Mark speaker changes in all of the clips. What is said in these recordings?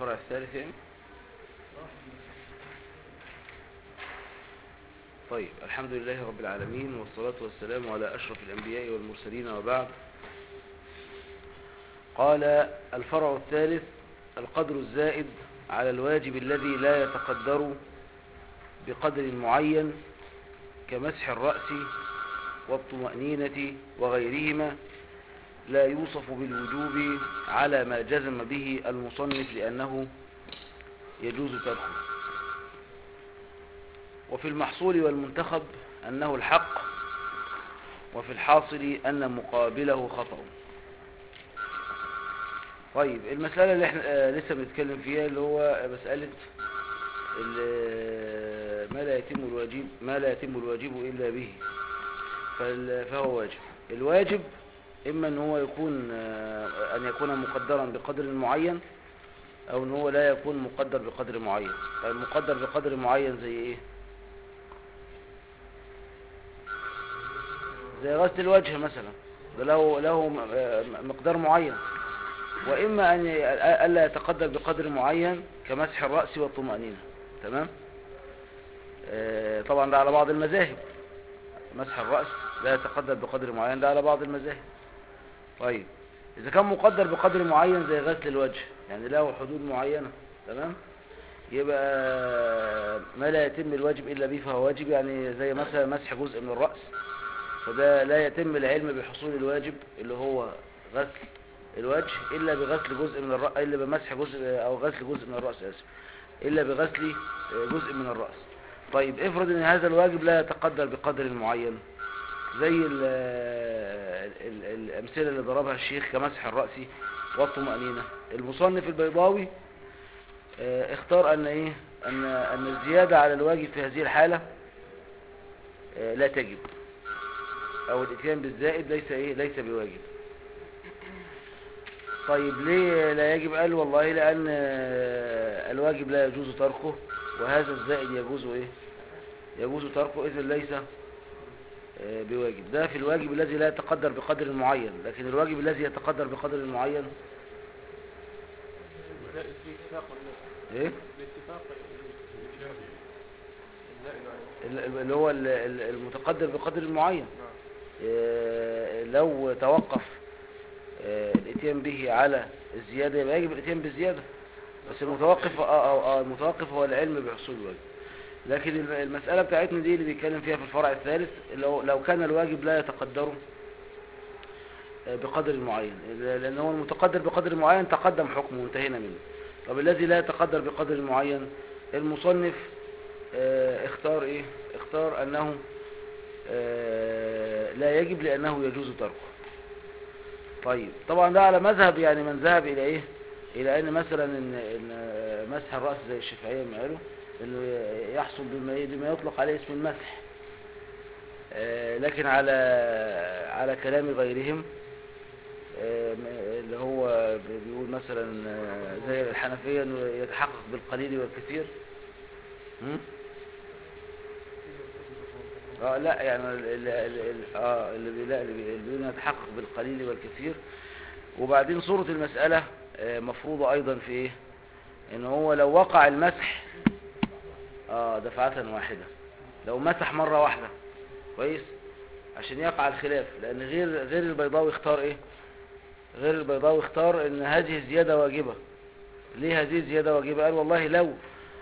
Speaker 1: الفرع الثالث يعني طيب الحمد لله رب العالمين والصلاة والسلام على أشرف الأنبياء والمرسلين وبعد قال الفرع الثالث القدر الزائد على الواجب الذي لا يتقدر بقدر معين كمسح الرأس والطمأنينة وغيرهما لا يوصف بالوجوب على ما جزم به المصنف لأنه يجوز تركه وفي المحصول والمنتخب أنه الحق وفي الحاصل أن مقابله خطأ طيب المسألة اللي احنا آه، لسه بنتكلم فيها اللي هو مسألة ال- ما لا يتم الواجب ما لا يتم الواجب إلا به فال- فهو واجب الواجب إما أن هو يكون آه، أن يكون مقدرا بقدر معين أو أن هو لا يكون مقدر بقدر معين طيب مقدر بقدر معين زي إيه زي غسل الوجه مثلا ده له له م- آه، مقدار معين وإما أن ي- ألا يتقدر بقدر معين كمسح الرأس والطمأنينة تمام آه، طبعا ده على بعض المذاهب مسح الرأس لا يتقدر بقدر معين ده على بعض المذاهب طيب إذا كان مقدر بقدر معين زي غسل الوجه يعني له حدود معينة تمام يبقى ما لا يتم الواجب إلا به فهو واجب يعني زي مثلا مسح جزء من الرأس فده لا يتم العلم بحصول الواجب اللي هو غسل الوجه إلا بغسل جزء من الرأس إلا بمسح جزء أو غسل جزء من الرأس آسف إلا بغسل جزء من الرأس طيب افرض ان هذا الواجب لا يتقدر بقدر معين زي ال ال الأمثلة اللي ضربها الشيخ كمسح الرأس والطمأنينة المصنف البيضاوي آه، اختار أن إيه أن أن الزيادة على الواجب في هذه الحالة آه، لا تجب أو الإتيان بالزائد ليس إيه ليس بواجب طيب ليه لا يجب قال والله لأن آه، الواجب لا يجوز تركه وهذا الزائد يجوز إيه يجوز تركه إذن ليس آه، بواجب ده في الواجب الذي لا يتقدر بقدر معين لكن الواجب الذي يتقدر بقدر معين
Speaker 2: ده باتفاق ولا
Speaker 1: ايه
Speaker 2: باتفاق الزائد
Speaker 1: ال- ال- اللي هو ال- ال- المتقدر بقدر معين
Speaker 2: نعم
Speaker 1: آه، لو توقف آه، الاتيان به على الزيادة يبقى يجب الاتيان بالزيادة بس المتوقف آه آه آه المتوقف هو العلم بحصول الواجب لكن الم- المسألة بتاعتنا دي اللي بيتكلم فيها في الفرع الثالث لو, لو كان الواجب لا يتقدره آه، بقدر معين لأن هو المتقدر بقدر معين تقدم حكمه وانتهينا منه طب الذي لا يتقدر بقدر معين المصنف آه، اختار ايه اختار انه آه، لا يجب لانه يجوز تركه طيب طبعا ده على مذهب يعني من ذهب الى ايه الى ان مثلا ان, إن آه، مسح الراس زي الشافعيه ما قالوا انه يحصل بما بما يطلق عليه اسم المسح آه، لكن على على كلام غيرهم آه، اللي هو بيقول مثلا آه، زي الحنفيه انه يتحقق بالقليل والكثير هم؟ اه لا يعني ال ال ال ال اه اللي بي- لا اللي بي- اللي بيقول يتحقق بالقليل والكثير وبعدين صورة المسألة آه، مفروضة ايضا في ايه ان هو لو وقع المسح اه دفعة واحدة لو مسح مرة واحدة كويس عشان يقع الخلاف لان غير غير البيضاوي اختار ايه غير البيضاوي اختار ان هذه الزيادة واجبة ليه هذه الزيادة واجبة قال والله لو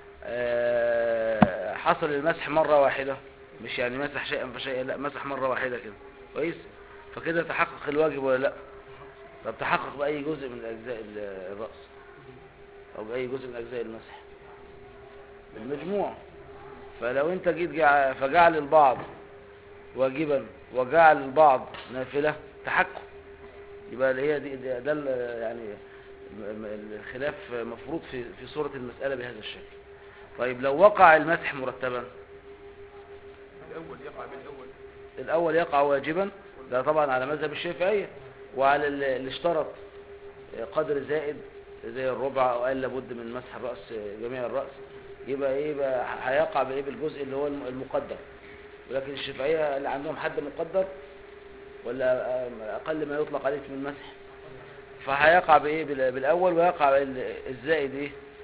Speaker 1: آه، حصل المسح مرة واحدة مش يعني مسح شيئا فشيئا لا مسح مرة واحدة كده كويس فكده تحقق الواجب ولا لا طب تحقق بأي جزء من أجزاء ال- الرأس أو بأي جزء من أجزاء المسح المجموع فلو انت جيت جع... فجعل البعض واجبا وجعل البعض نافلة تحكم يبقى اللي هي دي ده, ده ال- يعني م- م- الخلاف مفروض في في صورة المسألة بهذا الشكل طيب لو وقع المسح مرتبا
Speaker 2: الأول يقع بالأول
Speaker 1: الأول يقع واجبا ده طبعا على مذهب الشافعية وعلى ال- اللي اشترط قدر زائد زي الربع أو قال لابد من مسح الرأس جميع الرأس يبقى ايه يبقى هيقع بايه بالجزء اللي هو الم- المقدر ولكن الشافعية اللي عندهم حد مقدر ولا أقل ما يطلق عليه اسم المسح فهيقع بايه بال- بالأول ويقع ال- الزائد ايه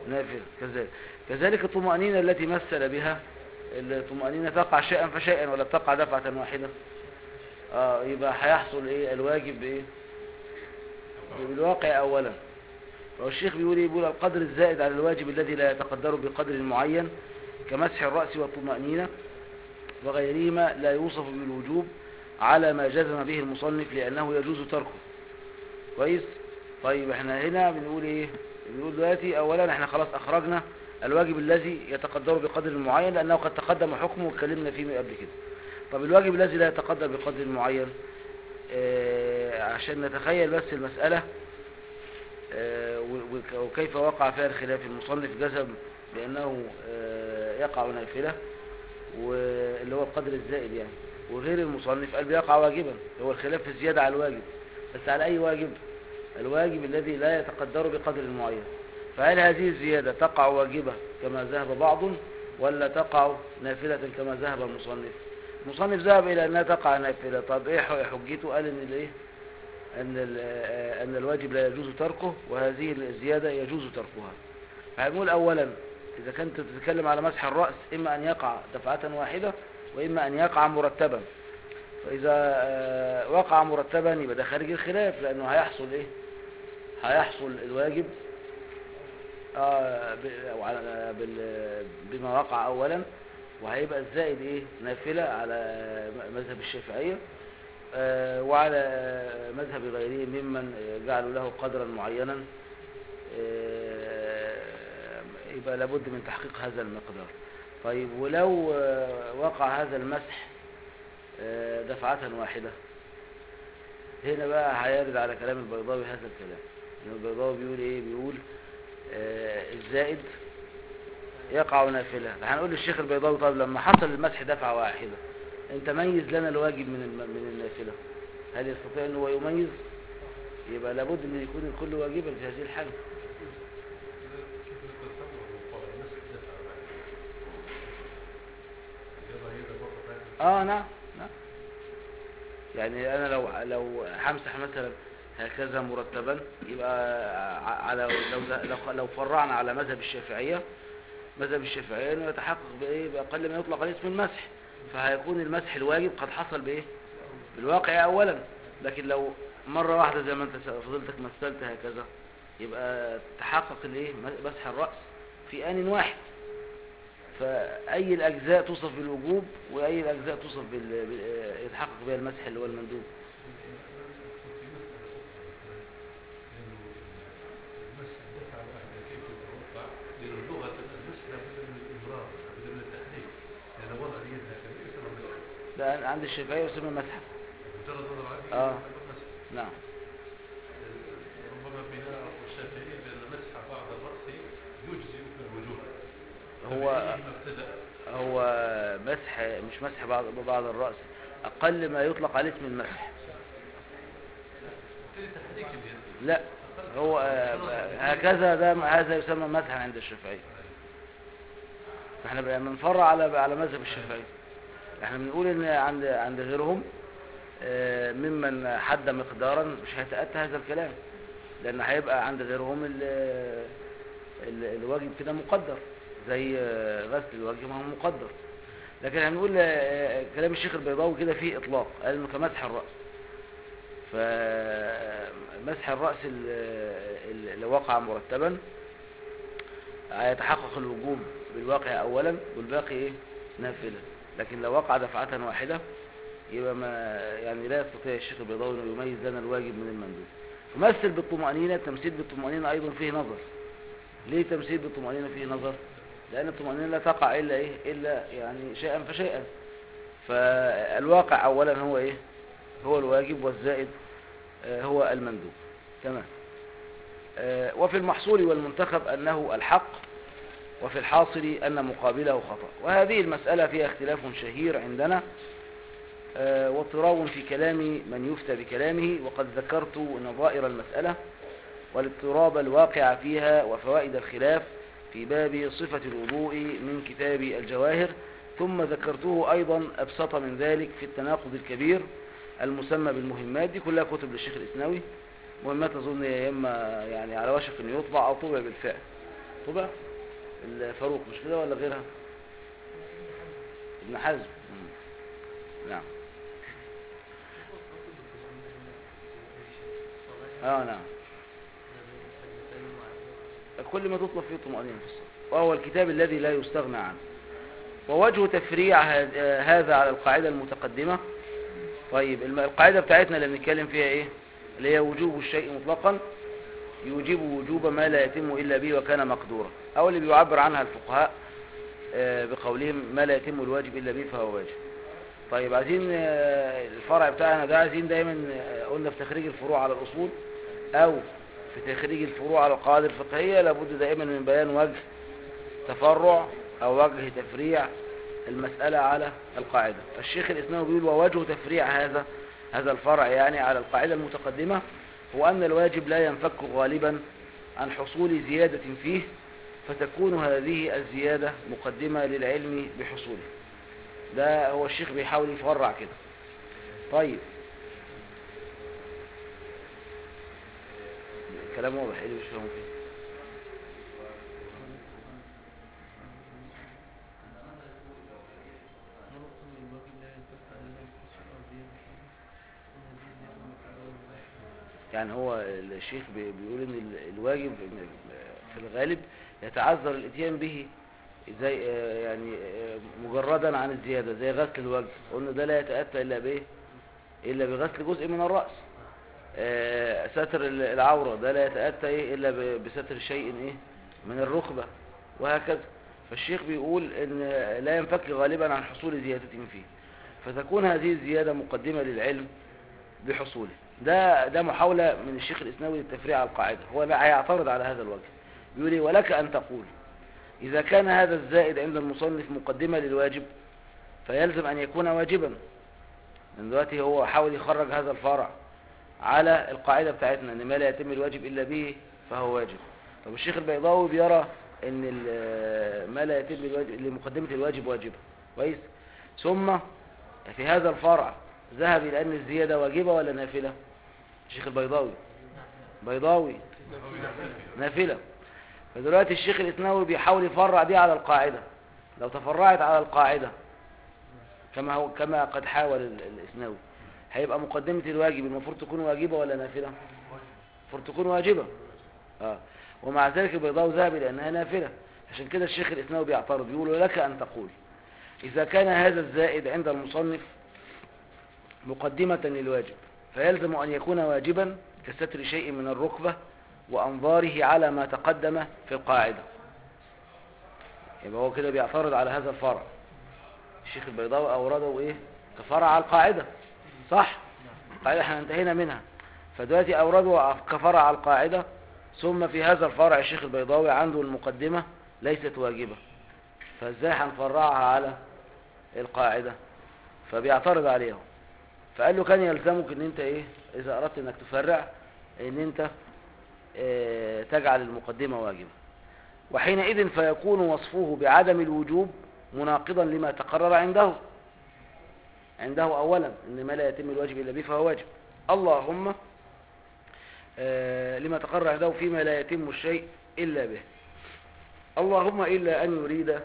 Speaker 1: نافل كذلك كذلك الطمأنينة التي مثل بها الطمأنينة تقع شيئا فشيئا ولا تقع دفعة واحدة اه يبقى هيحصل ايه الواجب بايه بالواقع اولا فهو الشيخ بيقول ايه بيقول القدر الزائد على الواجب الذي لا يتقدر بقدر معين كمسح الرأس والطمأنينة وغيرهما لا يوصف بالوجوب على ما جزم به المصنف لأنه يجوز تركه كويس طيب احنا هنا بنقول ايه بنقول دلوقتي اولا احنا خلاص اخرجنا الواجب الذي يتقدر بقدر معين لانه قد تقدم حكمه واتكلمنا فيه قبل كده طب الواجب الذي لا يتقدر بقدر معين اه عشان نتخيل بس المسألة اه و- وك- وكيف وقع فيها الخلاف المصنف جزم بأنه اه يقع نافلة واللي هو القدر الزائد يعني وغير المصنف قال بيقع واجبا هو الخلاف في الزيادة على الواجب بس على أي واجب الواجب الذي لا يتقدر بقدر معين فهل هذه الزيادة تقع واجبة كما ذهب بعض ولا تقع نافلة كما ذهب المصنف المصنف ذهب إلى أنها تقع نافلة طب إيه ح- حجته قال إن الإيه أن, ال- آه، أن الواجب لا يجوز تركه وهذه الزيادة يجوز تركها فهنقول أولا إذا كنت تتكلم على مسح الرأس إما أن يقع دفعة واحدة وإما أن يقع مرتبا فإذا آه، وقع مرتبا يبقى ده خارج الخلاف لأنه هيحصل إيه هيحصل الواجب آه، ب- أو على- بال- بما وقع أولا وهيبقى الزائد إيه نافلة على م- مذهب الشافعية آه، وعلى مذهب غيره ممن جعلوا له قدرا معينا آه، يبقى لابد من تحقيق هذا المقدار طيب ولو آه، وقع هذا المسح آه، دفعة واحدة هنا بقى هيرد على كلام البيضاوي هذا الكلام إن البيضاوي بيقول ايه بيقول آه، الزائد يقع نافلة هنقول للشيخ البيضاوي طيب لما حصل المسح دفعة واحدة انت ميز لنا الواجب من الم- من النافلة هل يستطيع ان هو يميز يبقى لابد ان يكون الكل واجبا في هذه الحالة
Speaker 3: كيف نتصور وقوع المسح دفع واحد يلا هي مرة ثانية
Speaker 1: اه نعم نعم يعني انا لو لو همسح مثلا هكذا مرتبا يبقى ع- على لو لو, لو فرعنا على مذهب الشافعية مذهب الشافعية انه يتحقق بايه باقل ما يطلق عليه اسم المسح فهيكون المسح الواجب قد حصل بايه بالواقع اولا لكن لو مرة واحدة زي ما انت س- فضلتك مثلت هكذا يبقى تحقق الايه م- مسح الرأس في آن واحد فأي الأجزاء توصف بالوجوب وأي الأجزاء توصف بال... بال- يتحقق بها المسح اللي هو المندوب
Speaker 3: في مسألة أخرى لأنه المسح دفع واحدة كيف يتوقع؟ لأنه لغة المسح لابد من الإمرار لابد من التحريك لأن وضع اليد هكذا يسمى مسح
Speaker 1: ده عند الشافعية يسمى مسح
Speaker 3: مجرد وضع اليد
Speaker 1: آه.
Speaker 3: يسمى مسح
Speaker 1: نعم
Speaker 3: ربما بناء الشافعية بأن مسح بعض الرأس يجزئ في الوجوب
Speaker 1: هو
Speaker 3: فبأيهما ابتدأ
Speaker 1: هو مسح مش مسح بعض بعض الرأس أقل ما يطلق عليه اسم المسح
Speaker 3: بالتالي تحريك اليد
Speaker 1: لا هو آه، هكذا ده هذا يسمى مسح عند الشافعية احنا بنفرع على على مذهب الشافعية احنا بنقول ان عند عند غيرهم آه، ممن حد مقدارا مش هيتأتى هذا الكلام لان هيبقى عند غيرهم ال ال الواجب كده مقدر زي آه، غسل الوجه ما هو مقدر لكن هنقول آه، كلام الشيخ البيضاوي كده فيه اطلاق قال انه كمسح الرأس فمسح الرأس ال- ال- اللي وقع مرتبا هيتحقق الوجوب بالواقع اولا والباقي ايه نافلة لكن لو وقع دفعة واحدة يبقى ما يعني لا يستطيع الشيخ البيضاوي انه يميز لنا الواجب من المندوب ومثل بالطمأنينة التمثيل بالطمأنينة ايضا فيه نظر ليه تمثيل بالطمأنينة فيه نظر لان الطمأنينة لا تقع الا ايه الا يعني شيئا فشيئا فالواقع اولا هو ايه هو الواجب والزائد آه، هو المندوب تمام آه، وفي المحصول والمنتخب أنه الحق وفي الحاصل أن مقابله خطأ وهذه المسألة فيها اختلاف شهير عندنا آه، واضطراب في كلام من يفتى بكلامه وقد ذكرت نظائر المسألة والاضطراب الواقع فيها وفوائد الخلاف في باب صفة الوضوء من كتاب الجواهر ثم ذكرته أيضا أبسط من ذلك في التناقض الكبير المسمى بالمهمات دي كلها كتب للشيخ الإسناوي مهمات أظن يا إما يعني على وشك أن يطبع أو طبع بالفعل طبع الفاروق مش كده ولا غيرها ابن حزم مم. نعم اه نعم كل ما تطلب فيه طمأنينة في الصلاة وهو الكتاب الذي لا يستغنى عنه ووجه تفريع هذ- آه، هذا على القاعدة المتقدمة طيب الم- القاعدة بتاعتنا اللي بنتكلم فيها ايه اللي هي وجوب الشيء مطلقا يوجب وجوب ما لا يتم إلا به وكان مقدورا أو اللي بيعبر عنها الفقهاء آه، بقولهم ما لا يتم الواجب إلا به فهو واجب طيب عايزين آه، الفرع بتاعنا ده عايزين دايما آه، قلنا في تخريج الفروع على الأصول أو في تخريج الفروع على القواعد الفقهية لابد دائما من بيان وجه تفرع أو وجه تفريع المسألة على القاعدة فالشيخ الإسلام بيقول ووجه تفريع هذا هذا الفرع يعني على القاعدة المتقدمة هو أن الواجب لا ينفك غالبا عن حصول زيادة فيه فتكون هذه الزيادة مقدمة للعلم بحصوله ده هو الشيخ بيحاول يفرع كده طيب الكلام واضح ايه اللي مش فاهمه فيه يعني هو الشيخ بي- بيقول ان ال- الواجب إن في الغالب يتعذر الاتيان به زي آه، يعني آه، مجردا عن الزيادة زي غسل الوجه قلنا ده لا يتأتى الا بايه الا بغسل جزء من الرأس آه، ستر ال- العورة ده لا يتأتى إيه إلا ب- بستر شيء إيه من الركبة وهكذا فالشيخ بيقول إن لا ينفك غالبا عن حصول زيادة فيه فتكون هذه الزيادة مقدمة للعلم بحصوله ده ده محاولة من الشيخ الإسناوي للتفريع على القاعدة هو بقى هيعترض على هذا الوجه بيقول إيه ولك أن تقول إذا كان هذا الزائد عند المصنف مقدمة للواجب فيلزم أن يكون واجبا من دلوقتي هو حاول يخرج هذا الفرع على القاعدة بتاعتنا ان ما لا يتم الواجب الا به فهو واجب طب الشيخ البيضاوي بيرى ان ال- ما لا يتم الواجب لمقدمة الواجب واجبة كويس ثم في هذا الفرع ذهب الى ان الزيادة واجبة ولا نافلة الشيخ البيضاوي بيضاوي نافلة فدلوقتي الشيخ الاسناوي بيحاول يفرع دي على القاعدة لو تفرعت على القاعدة كما هو كما قد حاول ال- الاسناوي هيبقى مقدمة الواجب المفروض تكون واجبة ولا نافلة المفروض تكون واجبة اه ومع ذلك البيضاوي ذهب الى انها نافلة عشان كده الشيخ الاسناوي بيعترض بيقول لك ان تقول اذا كان هذا الزائد عند المصنف مقدمة للواجب فيلزم ان يكون واجبا كستر شيء من الركبة وانظاره على ما تقدم في القاعدة يبقى هو كده بيعترض على هذا الفرع الشيخ البيضاوي اورده ايه كفرع على القاعدة صح القاعدة احنا انتهينا منها فدلوقتي أورده كفرع على القاعدة ثم في هذا الفرع الشيخ البيضاوي عنده المقدمة ليست واجبة فازاي هنفرعها على القاعدة فبيعترض عليهم فقال له كان يلزمك ان انت ايه اذا اردت انك تفرع ان انت اه تجعل المقدمة واجبة وحينئذ فيكون وصفه بعدم الوجوب مناقضا لما تقرر عنده عنده أولا إن ما لا يتم الواجب إلا به فهو واجب اللهم آه لما تقرر عنده فيما لا يتم الشيء إلا به اللهم إلا أن يريد آه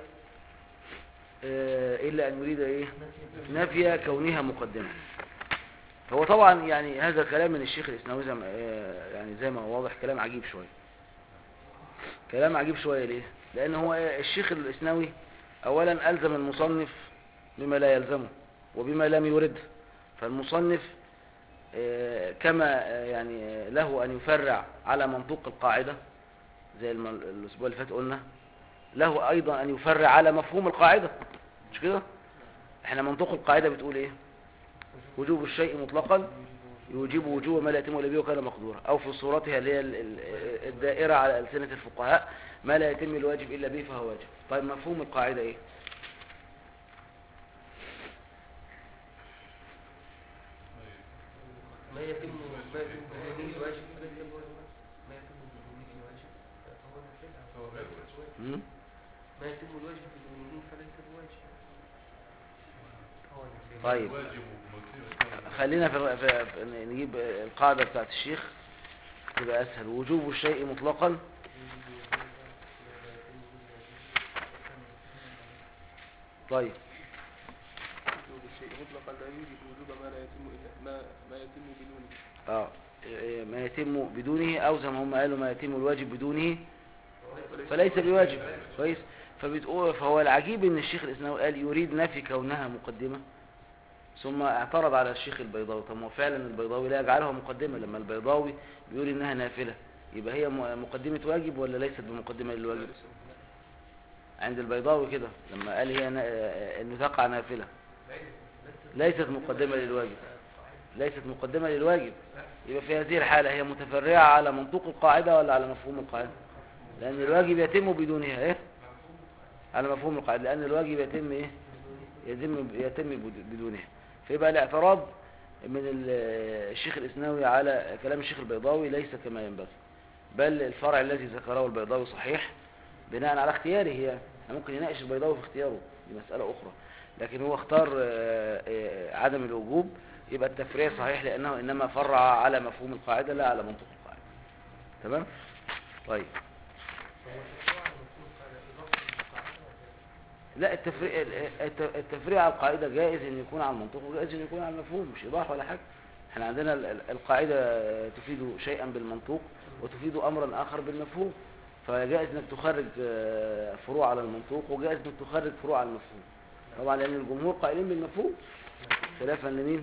Speaker 1: إلا أن يريد إيه نفي كونها مقدمة فهو طبعا يعني هذا كلام من الشيخ الإسلامي زي ما آه يعني زي ما هو واضح كلام عجيب شوية كلام عجيب شوية ليه لأن هو الشيخ الإسلامي أولا ألزم المصنف بما لا يلزمه وبما لم يرد فالمصنف آه، كما آه، يعني آه، له أن يفرع على منطوق القاعدة زي الم- الأسبوع اللي فات قلنا له أيضا أن يفرع على مفهوم القاعدة مش كده احنا منطوق القاعدة بتقول ايه وجوب الشيء مطلقا يوجب وجوب ما لا يتم الا به وكان مقدورا او في صورتها اللي هي ال- ال- الدائرة على ألسنة الفقهاء ما لا يتم الواجب الا به فهو واجب طيب مفهوم القاعدة ايه
Speaker 2: ما يتم ما يتم بدونه الواجب فليس هو الواجب ما يتم بدونه الواجب فهو نافلة
Speaker 3: فهو غير واجب.
Speaker 1: مم؟
Speaker 2: ما يتم الواجب بدونه فليس الواجب هو نافلة.
Speaker 1: طيب
Speaker 3: واجب ومكتوب.
Speaker 1: خلينا في, في, في نجيب القاعدة بتاعت الشيخ تبقى أسهل وجوب الشيء مطلقا طيب
Speaker 2: وجوب الشيء مطلقا لا يوجب وجوب ما لا يتم إلا ما ما يتم بدونه
Speaker 1: اه إيه، ما يتم بدونه او زي ما هم قالوا ما يتم الواجب بدونه فليس بواجب كويس فبتقول فهو العجيب ان الشيخ الاسناوي قال يريد نفي كونها مقدمة ثم اعترض على الشيخ البيضاوي طب ما هو فعلا البيضاوي لا يجعلها مقدمة لما البيضاوي بيقول انها نافلة يبقى هي م- مقدمة واجب ولا ليست بمقدمة للواجب عند البيضاوي كده لما قال هي نا- آه، انه تقع نافلة ليست مقدمة للواجب ليست مقدمة للواجب يبقى في هذه الحالة هي متفرعة على منطوق القاعدة ولا على مفهوم القاعدة لأن الواجب يتم بدونها إيه على مفهوم القاعدة لأن الواجب يتم إيه يتم يتم بد- بدونها فيبقى الاعتراض من ال- الشيخ الإسناوي على كلام الشيخ البيضاوي ليس كما ينبغي بل الفرع الذي ذكره البيضاوي صحيح بناء على اختياره يعني ممكن يناقش البيضاوي في اختياره دي مسألة أخرى لكن هو اختار آه، آه، عدم الوجوب يبقى التفريع صحيح لأنه إنما فرع على مفهوم القاعدة لا على منطق القاعدة تمام طيب لا التفريع الت- التفريع على القاعدة جائز ان يكون على المنطق وجائز ان يكون على المفهوم مش ايضاح ولا حاجة احنا عندنا ال- ال- القاعدة تفيد شيئا بالمنطوق وتفيد امرا اخر بالمفهوم فجائز انك تخرج آه، فروع على المنطوق وجائز انك تخرج فروع على المفهوم طبعا لان الجمهور قائلين بالمفهوم خلافا لمين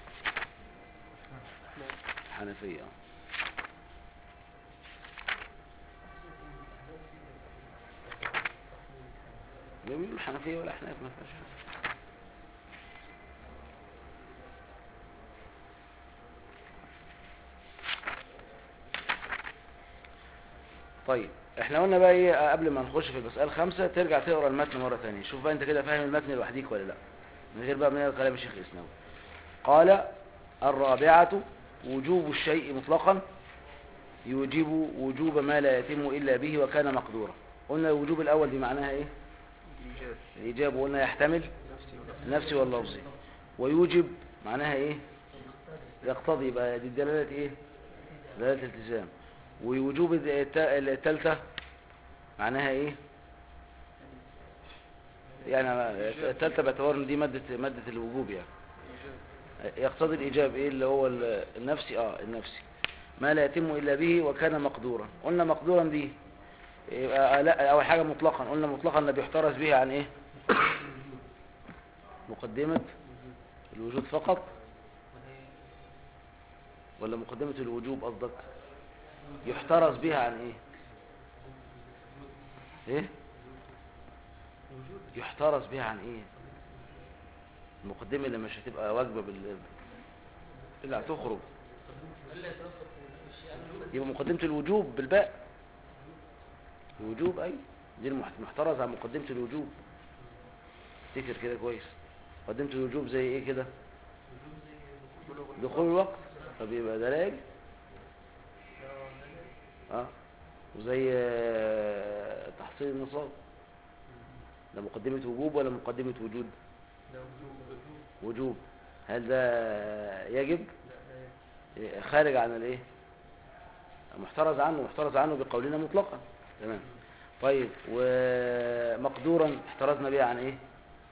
Speaker 1: حنفية آه. لا بيقولوا الحنفية ولا احناف ما فيهاش حاجة. طيب احنا قلنا بقى ايه قبل ما نخش في المسألة خمسة ترجع تقرا المتن مرة تانية شوف بقى انت كده فاهم المتن لوحديك ولا لا من غير بقى من كلام الشيخ الاسلام قال الرابعة وجوب الشيء مطلقا يوجب وجوب ما لا يتم إلا به وكان مقدورا قلنا الوجوب الأول دي معناها ايه
Speaker 2: إيجاب
Speaker 1: الإجابة قلنا يحتمل
Speaker 2: نفسي ولا
Speaker 1: نفسي واللفظي ويوجب معناها ايه يقتضي يبقى دي الدلالة ايه دلالة التزام ووجوب الت- التالتة معناها ايه يعني التالتة باعتبار ان دي مادة مادة الوجوب يعني
Speaker 2: إيجاب
Speaker 1: يقتضي الإيجاب إيه اللي هو ال- النفسي آه النفسي ما لا يتم إلا به وكان مقدورا قلنا مقدورا دي يبقى لا أول حاجة مطلقا قلنا مطلقا اللي بيحترز به عن إيه مقدمة الوجود فقط ولا مقدمة الوجوب قصدك يحترز بها عن إيه إيه يحترز بها عن إيه المقدمة اللي مش هتبقى واجبة بال اللي هتخرج يبقى مقدمة الوجوب بالباء الوجوب أي دي المح- المحترز عن مقدمة الوجوب افتكر كده كويس مقدمة الوجوب زي ايه كده دخول الوقت طب يبقى ده لاج اه وزي آه، تحصيل النصاب ده مقدمة وجوب ولا مقدمة وجود وجوب هل ده يجب خارج عن الايه محترز عنه محترز عنه بقولنا مطلقا تمام طيب ومقدورا احترزنا بيه عن ايه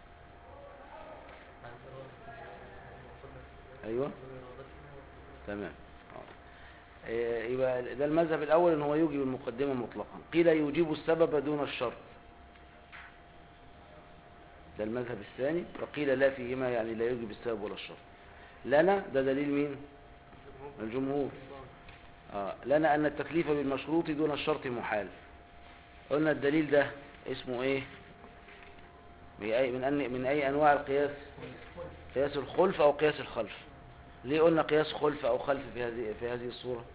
Speaker 1: ايوه تمام آه. إيه، يبقى ده المذهب الاول ان هو يوجب المقدمه مطلقا قيل يوجب السبب دون الشرط ده المذهب الثاني وقيل لا فيهما يعني لا يوجب السبب ولا الشرط لنا ده دليل مين الجمهور آه. لنا أن التكليف بالمشروط دون الشرط محال قلنا الدليل ده اسمه ايه من أي, من, أن من أي أنواع القياس قياس الخلف أو قياس الخلف ليه قلنا قياس خلف أو خلف في هذه في هذه الصورة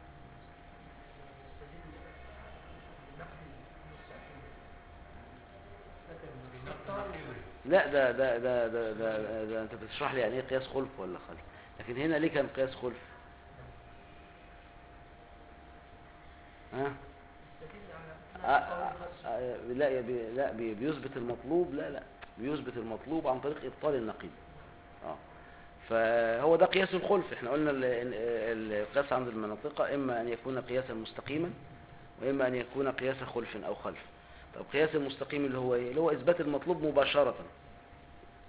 Speaker 1: لا ده ده ده ده, ده, ده انت بتشرح لي يعني ايه قياس خلف ولا خلف لكن هنا ليه كان قياس خلف ها آه، آه، آه، لا يا بي لا بي بيثبت المطلوب لا لا بيثبت المطلوب عن طريق ابطال النقيض اه فهو ده قياس الخلف احنا قلنا ال- ال- القياس عند المناطق اما ان يكون قياسا مستقيما واما ان يكون قياس خلف او خلف طب قياس المستقيم اللي هو ايه اللي هو اثبات المطلوب مباشرة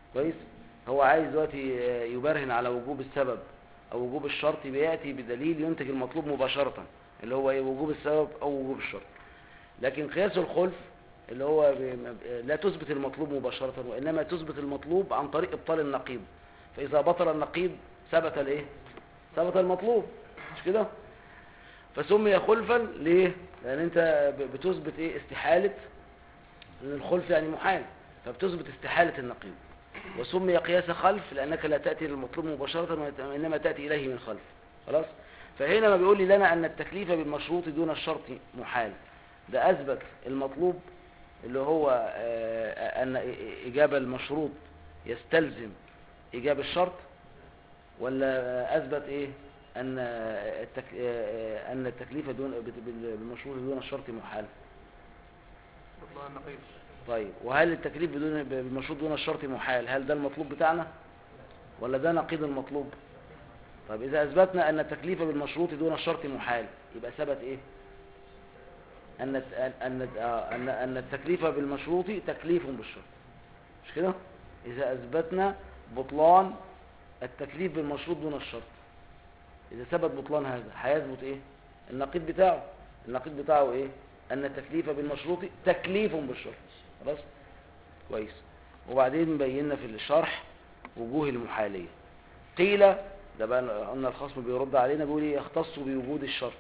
Speaker 1: كويس هو عايز دلوقتي آه، يبرهن على وجوب السبب او وجوب الشرط بياتي بدليل ينتج المطلوب مباشره اللي هو ايه وجوب السبب او وجوب الشرط لكن قياس الخلف اللي هو ب- لا تثبت المطلوب مباشره وانما تثبت المطلوب عن طريق ابطال النقيض فاذا بطل النقيض ثبت الايه ثبت المطلوب مش كده فسمي خلفا ليه لان انت ب- بتثبت ايه استحاله لان الخلف يعني محال فبتثبت استحاله النقيض وسمي قياس خلف لأنك لا تأتي للمطلوب مباشرة وإنما تأتي إليه من خلف خلاص فهنا ما بيقول لي لنا أن التكليف بالمشروط دون الشرط محال ده أثبت المطلوب اللي هو آه، أن إجابة المشروط يستلزم إجابة الشرط ولا أثبت إيه أن التك... آه، أن التكليف دون بالمشروط دون الشرط محال
Speaker 2: والله النقيض
Speaker 1: طيب وهل التكليف بدون بالمشروط دون الشرط محال هل ده المطلوب بتاعنا ولا ده نقيض المطلوب طيب إذا أثبتنا أن التكليف بالمشروط دون الشرط محال يبقى ثبت إيه أن أن آه، أن أن التكليف بالمشروط تكليف بالشرط مش كده إذا أثبتنا بطلان التكليف بالمشروط دون الشرط إذا ثبت بطلان هذا هيثبت إيه النقيض بتاعه النقيض بتاعه إيه أن التكليف بالمشروط تكليف بالشرط خلاص كويس وبعدين بينا في الشرح وجوه المحالية قيل ده بقى قلنا الخصم بيرد علينا بيقول ايه يختص بوجود الشرط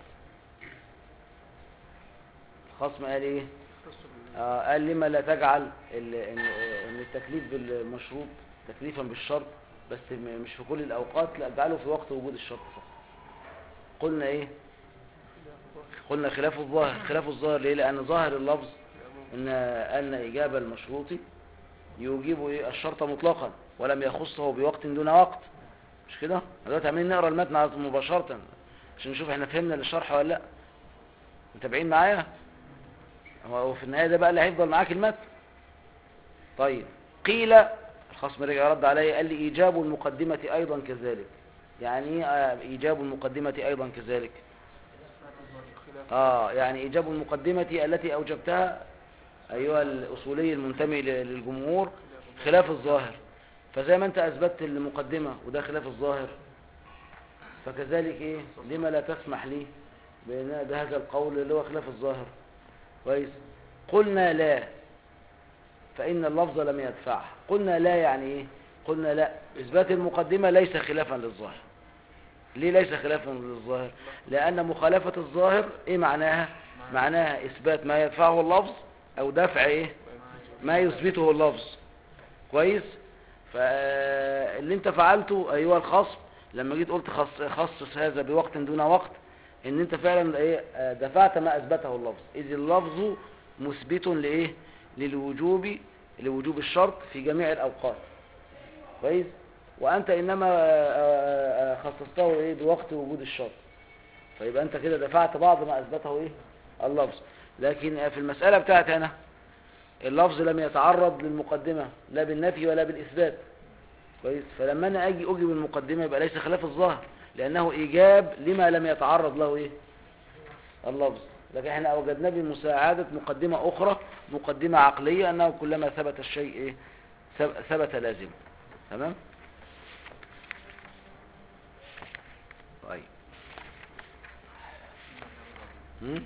Speaker 1: الخصم قال ايه آه قال لما لا تجعل ال- ان إن التكليف بالمشروط تكليفا بالشرط بس م- مش في كل الاوقات لا اجعله في وقت وجود الشرط فقط قلنا ايه قلنا خلاف الظاهر خلاف الظاهر ليه لان ظاهر اللفظ ان ان اجابه المشروط يجيب إيه؟ الشرط مطلقا ولم يخصه بوقت دون وقت مش كده دلوقتي عاملين نقرا المتن على طول مباشره عشان نشوف احنا فهمنا الشرح ولا لا متابعين معايا هو في النهايه ده بقى اللي هيفضل معاك المتن طيب قيل الخصم رجع رد علي قال لي ايجاب المقدمه ايضا كذلك يعني ايه آه، ايجاب المقدمه ايضا كذلك اه يعني ايجاب المقدمه التي اوجبتها ايها الاصولي المنتمي ل- للجمهور خلاف الظاهر فزي ما انت اثبتت المقدمه وده خلاف الظاهر فكذلك ايه لما لا تسمح لي بان بهذا القول اللي هو خلاف الظاهر كويس قلنا لا فان اللفظ لم يدفعه قلنا لا يعني ايه قلنا لا اثبات المقدمه ليس خلافا للظاهر ليه ليس خلافا للظاهر لان مخالفه الظاهر ايه معناها معناها اثبات ما يدفعه اللفظ او دفع ايه ما يثبته اللفظ كويس فاللي انت فعلته ايها الخصم لما جيت قلت خص خصص هذا بوقت دون وقت ان انت فعلا ايه آه، دفعت ما اثبته اللفظ اذ اللفظ مثبت لايه للوجوب لوجوب الشرط في جميع الاوقات كويس وانت انما آه، آه، آه، خصصته ايه بوقت وجود الشرط فيبقى انت كده دفعت بعض ما اثبته ايه اللفظ لكن في المسألة بتاعت هنا اللفظ لم يتعرض للمقدمة لا بالنفي ولا بالإثبات كويس فلما أنا أجي أجيب المقدمة يبقى ليس خلاف الظاهر لأنه إيجاب لما لم يتعرض له إيه اللفظ لكن احنا وجدنا بمساعدة مقدمة أخرى مقدمة عقلية أنه كلما ثبت الشيء إيه ثب- ثبت لازم تمام طيب هم؟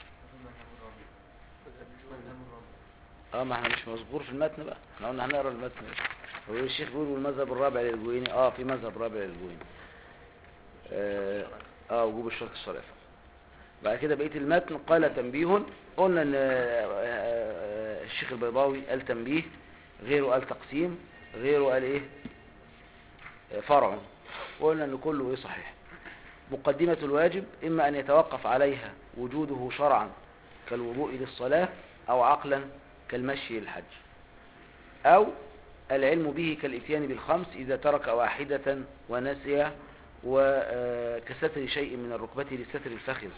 Speaker 1: اه ما احنا مش مذكور في المتن بقى احنا قلنا هنقرا المتن هو الشيخ بيقول والمذهب الرابع للجويني اه في مذهب رابع للجويني اه, آه وجوب الشرط الصريح بعد كده بقيه المتن قال تنبيه قلنا ان آه، آه، الشيخ البيضاوي قال تنبيه غيره قال تقسيم غيره قال ايه آه، فرع وقلنا ان كله ايه صحيح مقدمة الواجب إما أن يتوقف عليها وجوده شرعا كالوضوء للصلاة أو عقلا كالمشي للحج أو العلم به كالإتيان بالخمس إذا ترك واحدة ونسي وكستر شيء من الركبة لستر الفخذ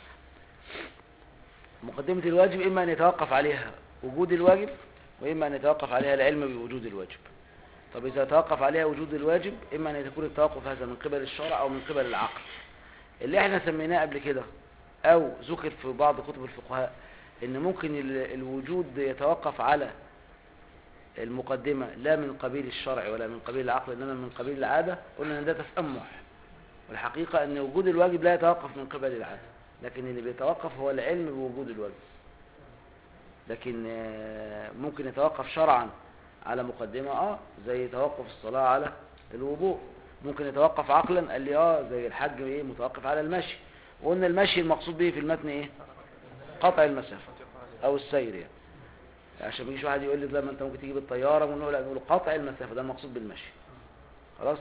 Speaker 1: مقدمة الواجب إما أن يتوقف عليها وجود الواجب وإما أن يتوقف عليها العلم بوجود الواجب طب إذا توقف عليها وجود الواجب إما أن يكون التوقف هذا من قبل الشرع أو من قبل العقل اللي احنا سميناه قبل كده او ذكر في بعض كتب الفقهاء ان ممكن ال- الوجود يتوقف على المقدمة لا من قبيل الشرع ولا من قبيل العقل إنما من قبيل العادة قلنا إن ده تسمح والحقيقة أن وجود الواجب لا يتوقف من قبل العادة لكن اللي بيتوقف هو العلم بوجود الواجب لكن آه، ممكن يتوقف شرعا على مقدمة اه زي توقف الصلاة على الوضوء ممكن يتوقف عقلا قال لي اه زي الحج ايه متوقف على المشي وقلنا المشي المقصود به في المتن ايه قطع المسافة او السير يعني عشان ما يجيش واحد يقول لي ده ما انت ممكن تجيب الطيارة ونقول لا نقول قطع المسافة ده المقصود بالمشي خلاص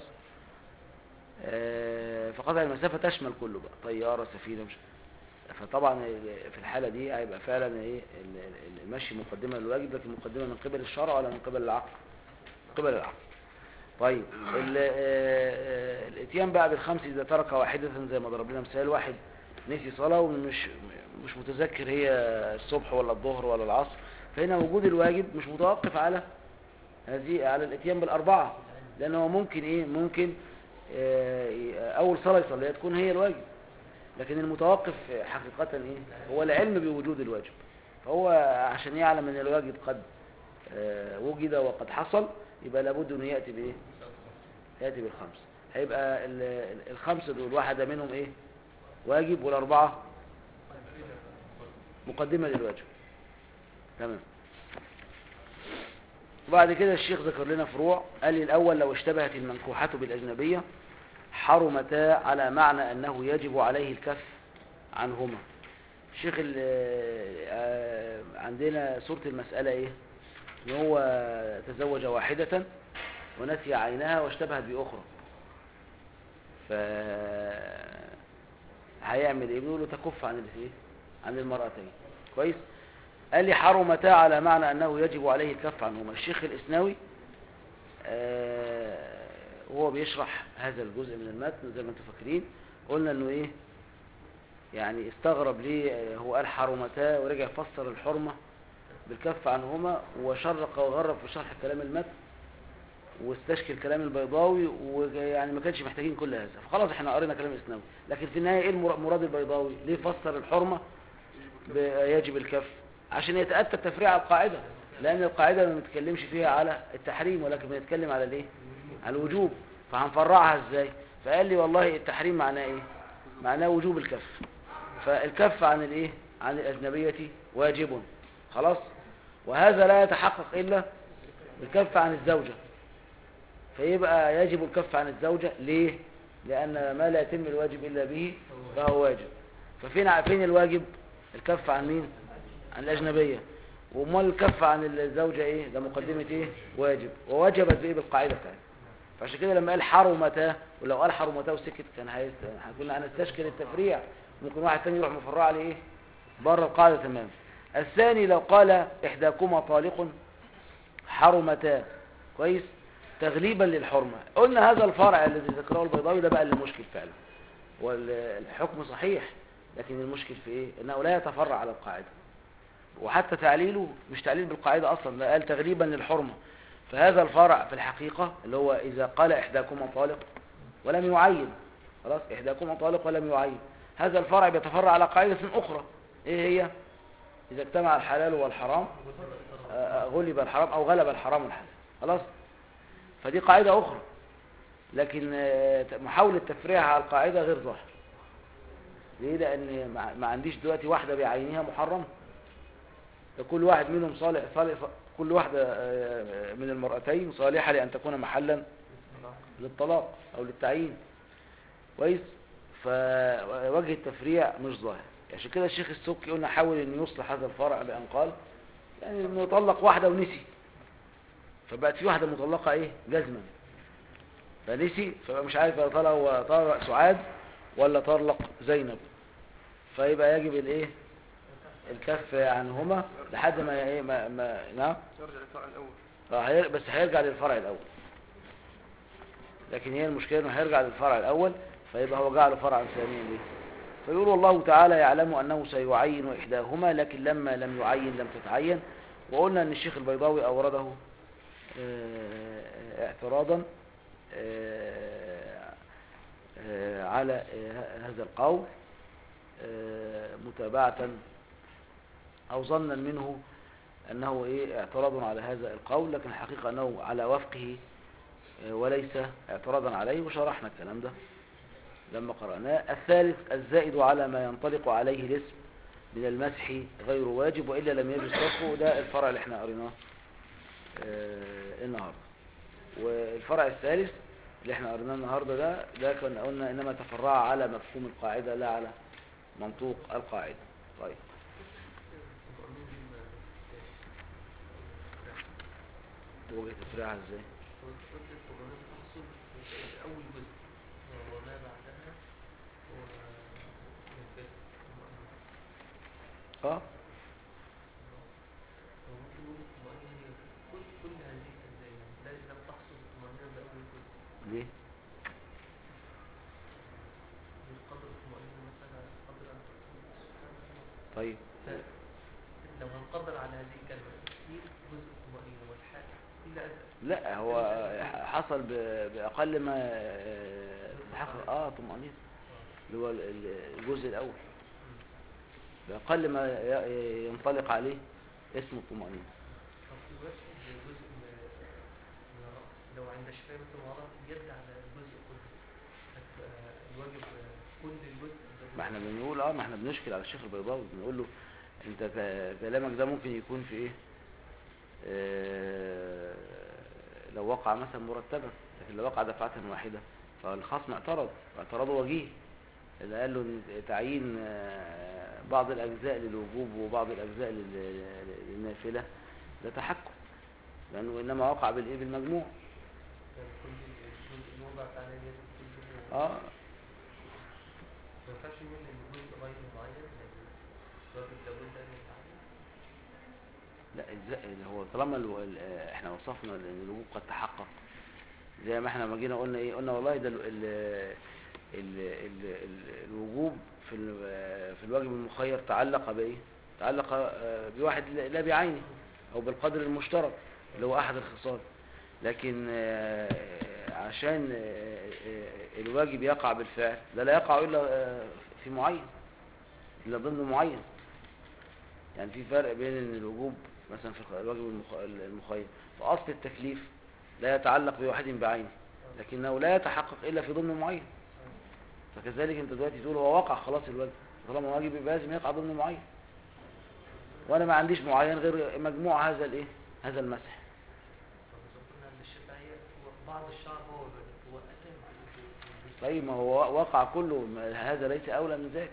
Speaker 1: آه، فقطع المسافة تشمل كله بقى طيارة سفينة مش فطبعا في الحالة دي هيبقى فعلا ايه ال- ال- المشي مقدمة للواجب لكن مقدمة من قبل الشرع ولا من قبل العقل من قبل العقل طيب ال- آه، آه، الاتيان بقى بالخمس اذا ترك واحدة زي ما ضرب لنا مثال واحد نسي صلاة ومش مش متذكر هي الصبح ولا الظهر ولا العصر فهنا وجود الواجب مش متوقف على هذه على الاتيان بالاربعة لانه ممكن ايه ممكن آه، اول صلاة يصليها تكون هي الواجب لكن المتوقف حقيقة ايه هو العلم بوجود الواجب فهو عشان يعلم ان الواجب قد آه، وجد وقد حصل يبقى لابد انه يأتي بايه يأتي بالخمس هيبقى ال- ال- الخمسة دول واحدة منهم ايه واجب والاربعة مقدمة للواجب تمام وبعد كده الشيخ ذكر لنا فروع قال لي الأول لو اشتبهت المنكوحة بالأجنبية حرمتا على معنى أنه يجب عليه الكف عنهما الشيخ ال- آه، عندنا صورة المسألة ايه ان هو تزوج واحدة ونسي عينها واشتبهت بأخرى ف هيعمل ايه بيقول له تكف عن الايه عن المرأتين كويس قال لي حرمتا على معنى انه يجب عليه الكف عنهما الشيخ الاسناوي آه، وهو بيشرح هذا الجزء من المتن زي ما انتم فاكرين قلنا انه ايه يعني استغرب ليه آه، هو قال حرمتا ورجع فسر الحرمة بالكف عنهما وشرق وغرب في شرح كلام المتن واستشكل كلام البيضاوي ويعني ما كانش محتاجين كل هذا فخلاص احنا قرينا كلام الاسناوي لكن في النهايه ايه المر- مراد البيضاوي ليه فسر الحرمه ب- يجب الكف عشان يتاتى تفريع القاعده لان القاعده ما بنتكلمش فيها على التحريم ولكن بنتكلم على الايه على الوجوب فهنفرعها ازاي فقال لي والله التحريم معناه ايه معناه وجوب الكف فالكف عن الايه عن الاجنبيه واجب خلاص وهذا لا يتحقق الا بالكف عن الزوجه فيبقى يجب الكف عن الزوجة ليه؟ لأن ما لا يتم الواجب إلا به فهو واجب ففين فين الواجب؟ الكف عن مين؟ عن الأجنبية وأمال الكف عن الزوجة إيه؟ ده مقدمة إيه؟ واجب ووجبت بإيه بالقاعدة بتاعتها فعشان كده لما قال حرمتا ولو قال حرمتا وسكت كان هيست... كنا هنستشكل التفريع ممكن واحد تاني يروح مفرع عليه إيه؟ بره القاعدة تماما الثاني لو قال إحداكما طالق حرمتا كويس تغليبا للحرمة قلنا هذا الفرع الذي ذكره البيضاوي ده بقى اللي مشكل فعلا والحكم صحيح لكن المشكل في ايه انه لا يتفرع على القاعدة وحتى تعليله مش تعليل بالقاعدة اصلا ده قال تغليبا للحرمة فهذا الفرع في الحقيقة اللي هو اذا قال احداكما طالق ولم يعين خلاص احداكما طالق ولم يعين هذا الفرع بيتفرع على قاعدة اخرى ايه هي اذا اجتمع الحلال والحرام آه، غلب الحرام او غلب الحرام الحلال خلاص فدي قاعدة أخرى لكن آه، محاولة تفريعها على القاعدة غير ظاهر ليه لأن ما- ما عنديش دلوقتي واحدة بعينها محرمة ده كل واحد منهم صالح صالح كل واحدة آه، من المرأتين صالحة لأن تكون محلا للطلاق أو للتعيين كويس فوجه التفريع مش ظاهر عشان كده الشيخ السكي قلنا حاول أن يصلح هذا الفرع بأن قال يعني انه يطلق واحدة ونسي فبقت في واحدة مطلقة ايه جزما فنسي فبقى مش عارف يا ترى هو طلق سعاد ولا طلق زينب فيبقى يجب الايه الكف عنهما لحد ما ايه ما, ما نعم
Speaker 2: يرجع للفرع الأول
Speaker 1: آه، هير- بس هيرجع للفرع الاول لكن هي المشكلة انه هيرجع للفرع الاول فيبقى هو جعله فرعا ثانيا ليه فيقول الله تعالى يعلم انه سيعين احداهما لكن لما لم يعين لم تتعين وقلنا ان الشيخ البيضاوي اورده آه، اعتراضا آه، آه، على آه، هذا القول آه، متابعة او ظنا منه أنه إيه اعتراض على هذا القول لكن الحقيقة أنه على وفقه آه، وليس اعتراضا عليه وشرحنا الكلام ده لما قرأناه الثالث الزائد على ما ينطلق عليه الاسم من المسح غير واجب وإلا لم يجوز تركه ده الفرع اللي احنا قريناه آه، النهاردة والفرع الثالث اللي احنا قريناه النهاردة ده ده كنا قلنا إنما تفرع على مفهوم القاعدة لا على منطوق القاعدة طيب
Speaker 2: القانون دي ما
Speaker 1: وجه تفريعها ازاي
Speaker 2: قلت القانون تحصل في أول جزء وما بعدها هو منفذ
Speaker 1: اه
Speaker 2: وممكن نقول الطمأنينة هي كل كل هذه الأجزاء يعني لا لم تحصل الطمأنينة بأول جزء
Speaker 1: ليه
Speaker 2: قدر الطمأنينة مثلا قدر أن تكون سبحان الله
Speaker 1: طيب
Speaker 2: لو هنقدر على هذه الكلمة في جزء الطمأنينة والحال إلا أن
Speaker 1: لا هو حصل ب- بأقل ما آه، تحقق اه طمأنينة اللي هو ال- ال- الجزء الأول بأقل ما ي- ينطلق عليه اسم الطمأنينة
Speaker 2: طب في وجه جزء من من الرأس لو عند الشفاء مثل ما رأس يد على الجزء كله هتبقى الواجب كل الجزء ده
Speaker 1: ما احنا بنقول اه ما احنا بنشكل على الشيخ البيضاوي بنقول له انت ك- كلامك ده ممكن يكون في ايه آه لو وقع مثلا مرتبا لكن لو وقع دفعة واحدة فالخصم اعترض واعتراضه وجيه اللي قال له إن تعيين آه، بعض الاجزاء للوجوب وبعض الاجزاء لل- للنافلة ده تحكم لانه انما وقع بالايه بالمجموع
Speaker 2: يعني كل الجزء اللي وضع على اليد كله
Speaker 1: اه
Speaker 2: ما ينفعش نقول ان الجزء غير معين يعني الواجب لابد ان يتعين
Speaker 1: لا ازاي اللي هو طالما الو... ال- آه، احنا وصفنا ان الوجوب قد تحقق زي ما احنا ما جينا قلنا ايه قلنا والله ده ال... ال... ال... ال... ال... الوجوب في ال... آه، في الواجب المخير تعلق بايه تعلق آه، بواحد لا لا بعينه او بالقدر المشترك اللي هو احد الخصال لكن آه، عشان آه، آه، الواجب يقع بالفعل ده لا يقع الا آه، في معين الا ضمن معين يعني في فرق بين ان الوجوب مثلا في الواجب المخ- المخير في اصل التكليف لا يتعلق بواحد بعينه لكنه لا يتحقق الا في ضمن معين فكذلك انت دلوقتي تقول هو وقع خلاص الواجب طالما واجب يبقى لازم يقع ضمن معين وانا ما عنديش معين غير مجموع هذا الايه هذا المسح
Speaker 2: طب اذا قلنا ان الشافعية هو بعض الشعر هو هو اتم بالجزء
Speaker 1: طيب ما هو وقع كله ما هذا ليس اولى من ذاك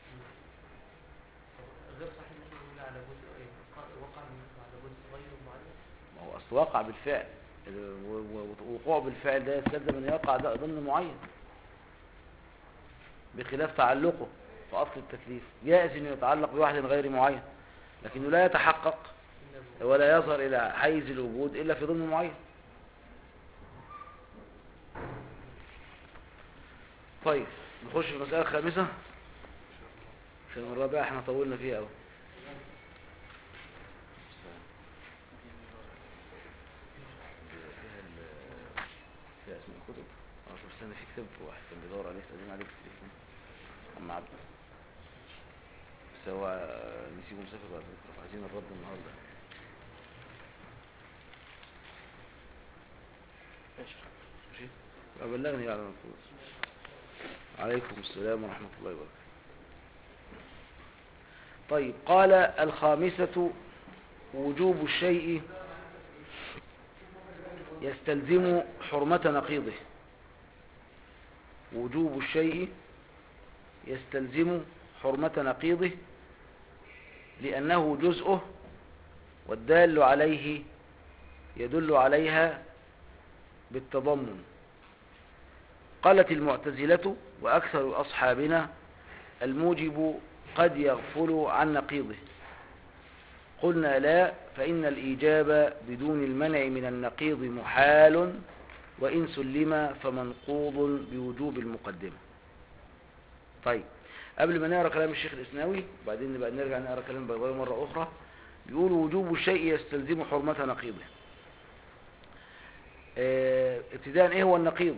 Speaker 2: غير صحيح ان احنا نقول على جزء ايه وقع من- على جزء غير معين
Speaker 1: ما هو اصل وقع بالفعل و- و- وقوعه بالفعل ده يستلزم ان يقع ده ضمن معين بخلاف تعلقه في اصل التكليف جائز انه يتعلق بواحد غير معين لكنه لا يتحقق
Speaker 2: الا
Speaker 1: ولا يظهر الى حيز الوجود الا في ضمن معين طيب نخش في المسألة الخامسة عشان الرابعة احنا طولنا فيها قوي فيها اسم الكتب اه طب استنى في كتاب واحد كان بيدور عليه استاذن عليه في التليفون اما عبد بس هو نسيبه مسافر بعد بكره فعايزين الرد النهارده ماشي ماشي يبقى بلغني على المفروض عليكم السلام ورحمة الله وبركاته طيب قال الخامسة وجوب الشيء يستلزم حرمة نقيضه وجوب الشيء يستلزم حرمة نقيضه لأنه جزءه والدال عليه يدل عليها بالتضمن قالت المعتزلة وأكثر أصحابنا الموجب قد يغفل عن نقيضه قلنا لا فإن الإيجاب بدون المنع من النقيض محال وإن سلم فمنقوض بوجوب المقدمة طيب قبل ما نقرأ كلام الشيخ الإسناوي وبعدين نبقى نرجع نقرأ كلام بيضاوي مرة أخرى بيقول وجوب الشيء يستلزم حرمة نقيضه اه ابتداء ايه هو النقيض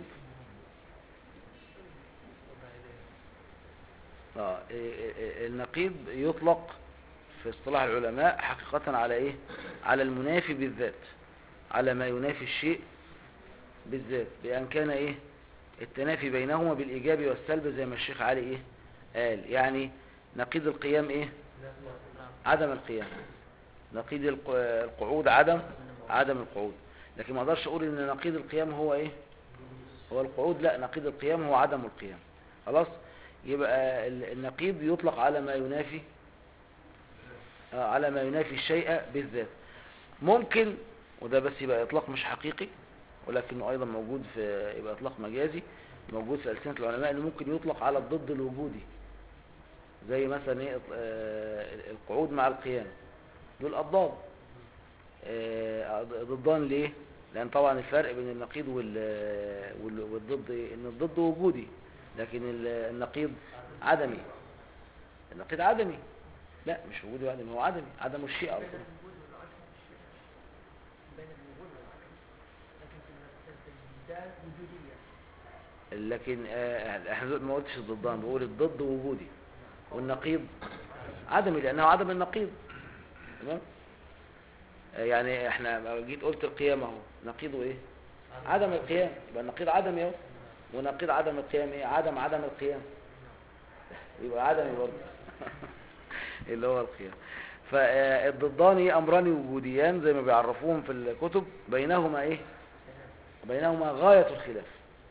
Speaker 2: وضع يديه
Speaker 1: آه، إيه- إيه- النقيض يطلق في اصطلاح العلماء حقيقة على ايه على المنافي بالذات على ما ينافي الشيء بالذات بأن كان ايه التنافي بينهما بالإيجاب والسلب زي ما الشيخ علي ايه قال يعني نقيض القيام ايه عدم القيام نقيض الق- القعود عدم عدم القعود لكن ما اقدرش اقول ان نقيض القيام هو ايه هو القعود لا نقيض القيام هو عدم القيام خلاص يبقى ال- النقيض يطلق على ما ينافي آه، على ما ينافي الشيء بالذات ممكن وده بس يبقى اطلاق مش حقيقي ولكنه ايضا موجود في يبقى اطلاق مجازي موجود في ألسنة العلماء انه ممكن يطلق على الضد الوجودي زي مثلا ايه آه، القعود مع القيام دول اضداد آه، ضدان ليه لان طبعا الفرق بين النقيض وال- وال- والضد إيه؟ ان الضد وجودي لكن ال- النقيض عدمي النقيض عدمي لا مش وجودي وعدمي هو عدمي عدم الشيء على
Speaker 4: بين
Speaker 1: طول
Speaker 4: الوجود والعدم الشيء بين الوجود والعدم لكن في ال- في الدال وجودية
Speaker 1: لكن آه، احنا دلوقتي ما قلتش الضدان بقول الضد وجودي والنقيض عدمي لانه عدم النقيض تمام آه، يعني احنا جيت قلت القيام اهو نقيضه ايه عدم القيام يبقى النقيض عدمي اهو ونقيض عدم القيام ايه عدم عدم القيام يبقى عدمي برضه اللي هو القيام فالضدان امران وجوديان زي ما بيعرفوهم في الكتب بينهما ايه بينهما غاية الخلاف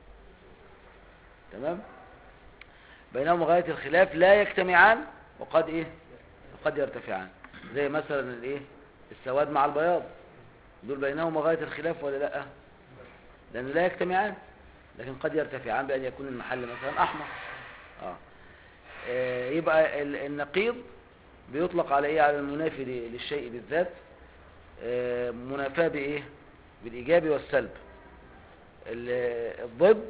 Speaker 1: تمام بينهما غاية الخلاف لا يجتمعان وقد ايه وقد يرتفعان زي مثلا الايه السواد مع البياض دول بينهما غاية الخلاف ولا لا لان لا يجتمعان لكن قد يرتفعان بأن يكون المحل مثلا احمر اه آه، يبقى ال- النقيض بيطلق على ايه على المنافي ل- للشيء بالذات آه، منافاة بايه بالايجاب والسلب ال- الضد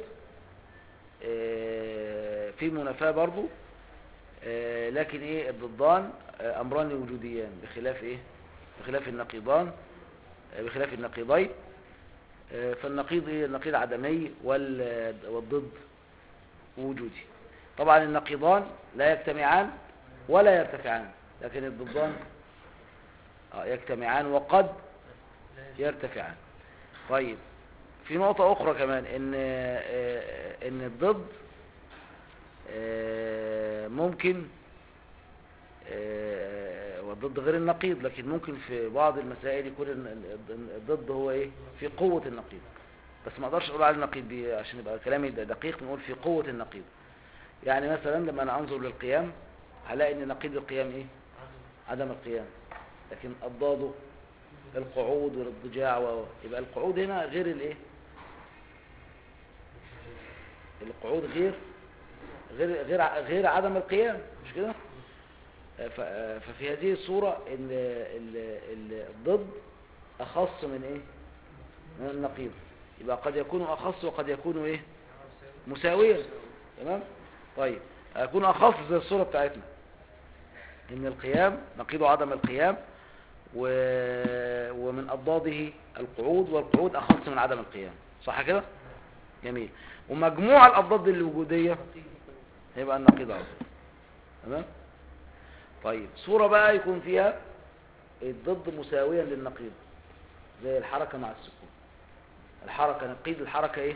Speaker 1: آه، في منافاة برضو آه، لكن ايه الضدان آه، امران وجوديان بخلاف ايه بخلاف النقيضان آه، بخلاف النقيضين آه، فالنقيض ايه النقيض عدمي وال- والضد وجودي طبعا النقيضان لا يجتمعان ولا يرتفعان لكن الضدان آه، يجتمعان وقد يرتفعان طيب في نقطة أخرى كمان إن آه، إن الضد آه، ممكن آه، والضد غير النقيض لكن ممكن في بعض المسائل يكون ال- ال- الضد هو إيه في قوة النقيض بس ما أقدرش أقول على النقيض دي عشان يبقى كلامي دقيق نقول في قوة النقيض يعني مثلا لما أنا أنظر للقيام هلاقي إن نقيض القيام إيه عدم القيام لكن أضداده القعود والاضطجاع و... يبقى القعود هنا غير الايه القعود غير غير غير ع- غير عدم القيام مش كده ف... ففي هذه الصورة ال... ال... ال... الضد أخص من ايه من النقيض يبقى قد يكون أخص وقد يكون ايه مساويا تمام طيب يكون أخص زي الصورة بتاعتنا ان القيام نقيض عدم القيام و... ومن أضداده القعود والقعود أخص من عدم القيام صح كده جميل ومجموع الأضداد الوجودية هيبقى النقيض على طول تمام طيب صورة بقى يكون فيها الضد مساويا للنقيض زي الحركة مع السكون الحركة نقيض الحركة ايه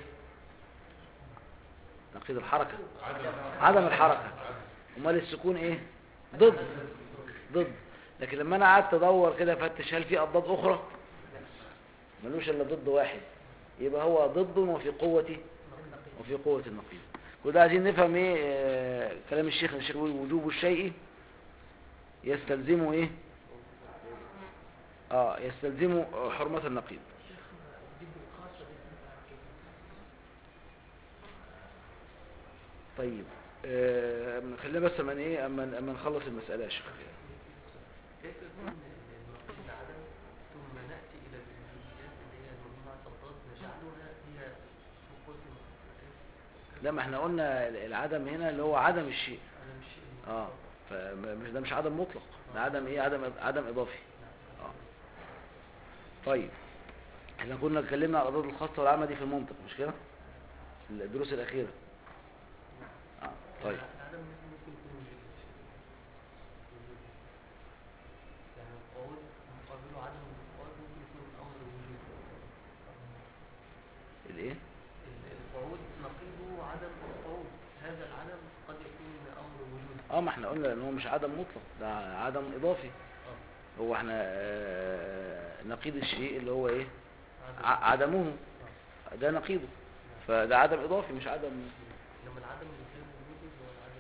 Speaker 1: نقيض الحركة عدم الحركة امال السكون ايه ضد ضد لكن لما انا قعدت ادور كده افتش هل في اضداد اخرى ملوش الا ضد واحد يبقى هو ضد وفي قوة وفي قوة النقيض كده عايزين نفهم ايه آه، كلام الشيخ الشيخ بيقول وجوب الشيء يستلزم ايه اه يستلزم حرمة النقيض
Speaker 4: ضد الخاص وليس كيف
Speaker 1: طيب آه خلينا بس اما ايه اما اما نخلص المسألة يا شيخ
Speaker 2: كيف يكون النقيض العدم ثم نأتي إلى الوجوديات اللي هي مجموعة الضد نجعلها هي وقود النقيض
Speaker 1: لا ما احنا قلنا العدم هنا اللي هو عدم الشيء
Speaker 2: أنا مش
Speaker 1: اه فمش ده مش عدم مطلق ده عدم ايه عدم عدم اضافي اه طيب احنا كنا اتكلمنا على الاضداد الخاصه والعامه دي في المنطق مش كده الدروس الاخيره اه طيب
Speaker 2: العدم ممكن يكون وجودي
Speaker 1: الايه
Speaker 2: القعود نقيضه عدم القعود هذا العدم قد يكون امر وجودي
Speaker 1: اه ما احنا قلنا ان هو مش عدم مطلق ده عدم اضافي
Speaker 2: اه
Speaker 1: هو احنا آه، نقيض الشيء اللي هو ايه
Speaker 2: عدم
Speaker 1: ع- عدمه ده نقيضه فده عدم اضافي مش عدم
Speaker 2: انما العدم الغير وجودي هو العدم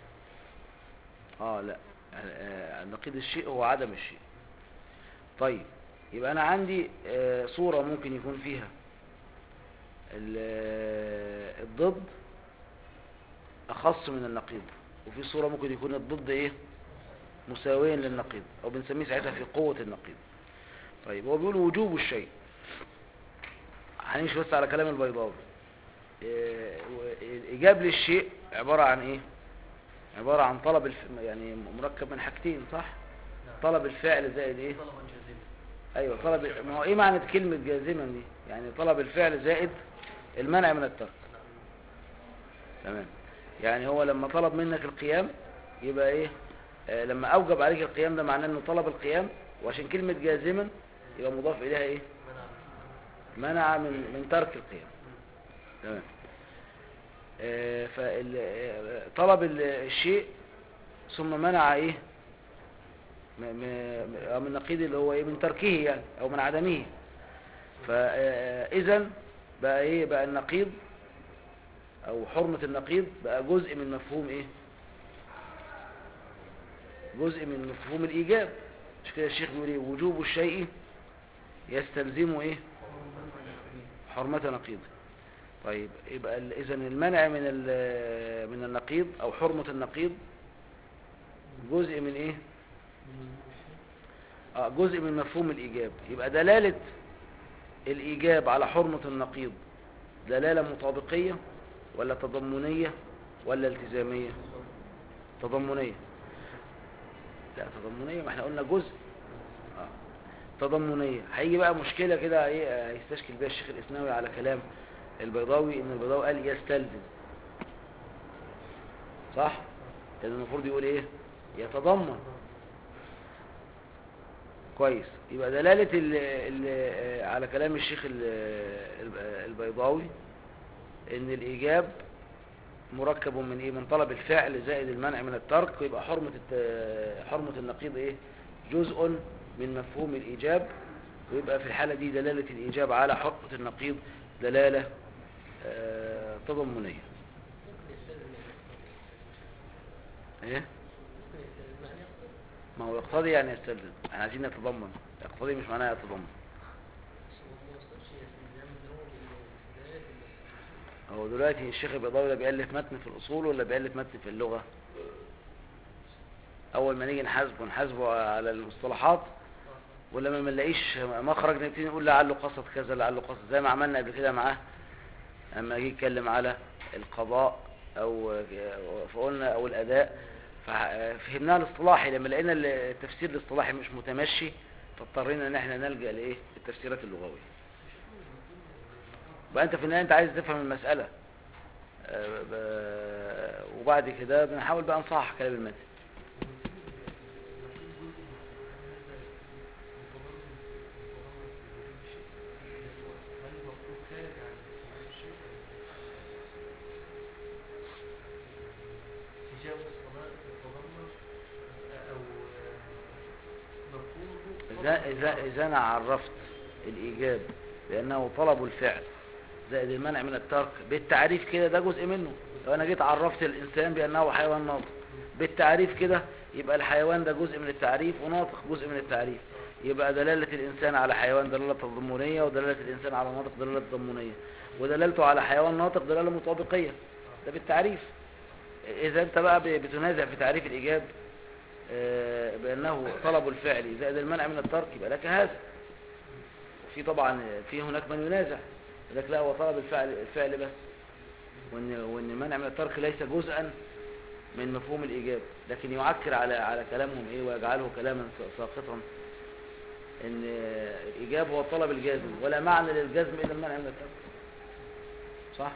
Speaker 1: اه لا آه، نقيض الشيء هو عدم الشيء طيب يبقى انا عندي آه، صورة ممكن يكون فيها ال- آه، الضد اخص من النقيض وفي صورة ممكن يكون الضد ايه مساويا للنقيض او بنسميه ساعتها في قوة النقيض طيب هو بيقول وجوب الشيء هنمشي بس على كلام البيضاوي آه، و- الايجاب للشيء عبارة عن ايه عبارة عن طلب الف... يعني مركب من حاجتين صح
Speaker 2: نعم.
Speaker 1: طلب الفعل زائد ايه
Speaker 2: طلبا جازما
Speaker 1: ايوه طلب ما هو ايه معنى كلمة جازما دي يعني طلب الفعل زائد المنع من الترك تمام يعني هو لما طلب منك القيام يبقى ايه آه لما اوجب عليك القيام ده معناه انه طلب القيام وعشان كلمة جازما يبقى مضاف اليها ايه
Speaker 2: منع
Speaker 1: منع من من ترك القيام تمام آه فال آه، طلب ال- الشيء ثم منع ايه م- م- آه، من نقيض اللي هو ايه من تركه يعني او من عدمه فاذا بقى ايه بقى النقيض او حرمة النقيض بقى جزء من مفهوم ايه جزء من مفهوم الايجاب مش كده الشيخ بيقول ايه وجوب الشيء يستلزم ايه حرمة نقيض طيب يبقى اذا المنع من ال- من النقيض او حرمة النقيض جزء من ايه اه جزء من مفهوم الايجاب يبقى دلالة الايجاب على حرمة النقيض دلالة مطابقية ولا تضمنية ولا التزامية تضمنية لا تضمنية ما احنا قلنا جزء آه. تضمنية هيجي بقى مشكلة كده ايه هيستشكل بيها الشيخ الاسناوي على كلام البيضاوي ان البيضاوي قال يستلزم صح كان المفروض يقول ايه يتضمن كويس يبقى دلالة ال ال على كلام الشيخ ال- ال- البيضاوي ان الايجاب مركب من ايه من طلب الفعل زائد المنع من الترك يبقى حرمة الت- حرمة النقيض ايه جزء من مفهوم الايجاب ويبقى في الحالة دي دلالة الايجاب على حرمة النقيض دلالة آه، تضمنية
Speaker 2: ممكن يستلزم
Speaker 1: ايه
Speaker 2: ممكن يستلزم يعني يقصد
Speaker 1: ما هو يقتضي يعني يستلزم احنا عايزين نتضمن يقتضي مش معناها يتضمن
Speaker 2: بس هو ما يقصدش استلزام اللي هو بالاستدلال بالنص.
Speaker 1: هو دلوقتي الشيخ البيضاوي ده بيألف متن في الأصول ولا بيألف متن في اللغة أول ما نيجي نحاسبه نحاسبه على المصطلحات ولا ما نلاقيش مخرج نبتدي نقول لعله قصد كذا لعله قصد زي ما عملنا قبل كده معاه لما جه يتكلم على القضاء أو فقلنا أو الأداء ففهمناها الاصطلاحي لما لقينا التفسير الاصطلاحي مش متمشي فاضطرينا ان احنا نلجأ لايه التفسيرات اللغوية بقى انت في النهاية انت عايز تفهم المسألة آه، ب- وبعد كده بنحاول بقى نصحح كلام المتن إذا, إذا, إذا أنا عرفت الإيجاب بأنه طلب الفعل زائد المنع من الترك بالتعريف كده ده جزء منه لو أنا جيت عرفت الإنسان بأنه حيوان ناطق بالتعريف كده يبقى الحيوان ده جزء من التعريف وناطق جزء من التعريف يبقى دلالة الإنسان على حيوان دلالة تضمنية ودلالة الإنسان على ناطق دلالة تضمنية ودلالته على حيوان ناطق دلالة مطابقية ده بالتعريف إذا أنت بقى ب- بتنازع في تعريف الإيجاب آه، بأنه طلب الفعل زائد المنع من الترك يبقى لك هذا في طبعا في هناك من ينازع يقول لك لا هو طلب الفعل الفعل بس وان وان المنع من الترك ليس جزءا من مفهوم الايجاب لكن يعكر على على كلامهم ايه ويجعله كلاما س- ساقطا ان الايجاب هو الطلب الجازم ولا معنى للجزم الا المنع من الترك صح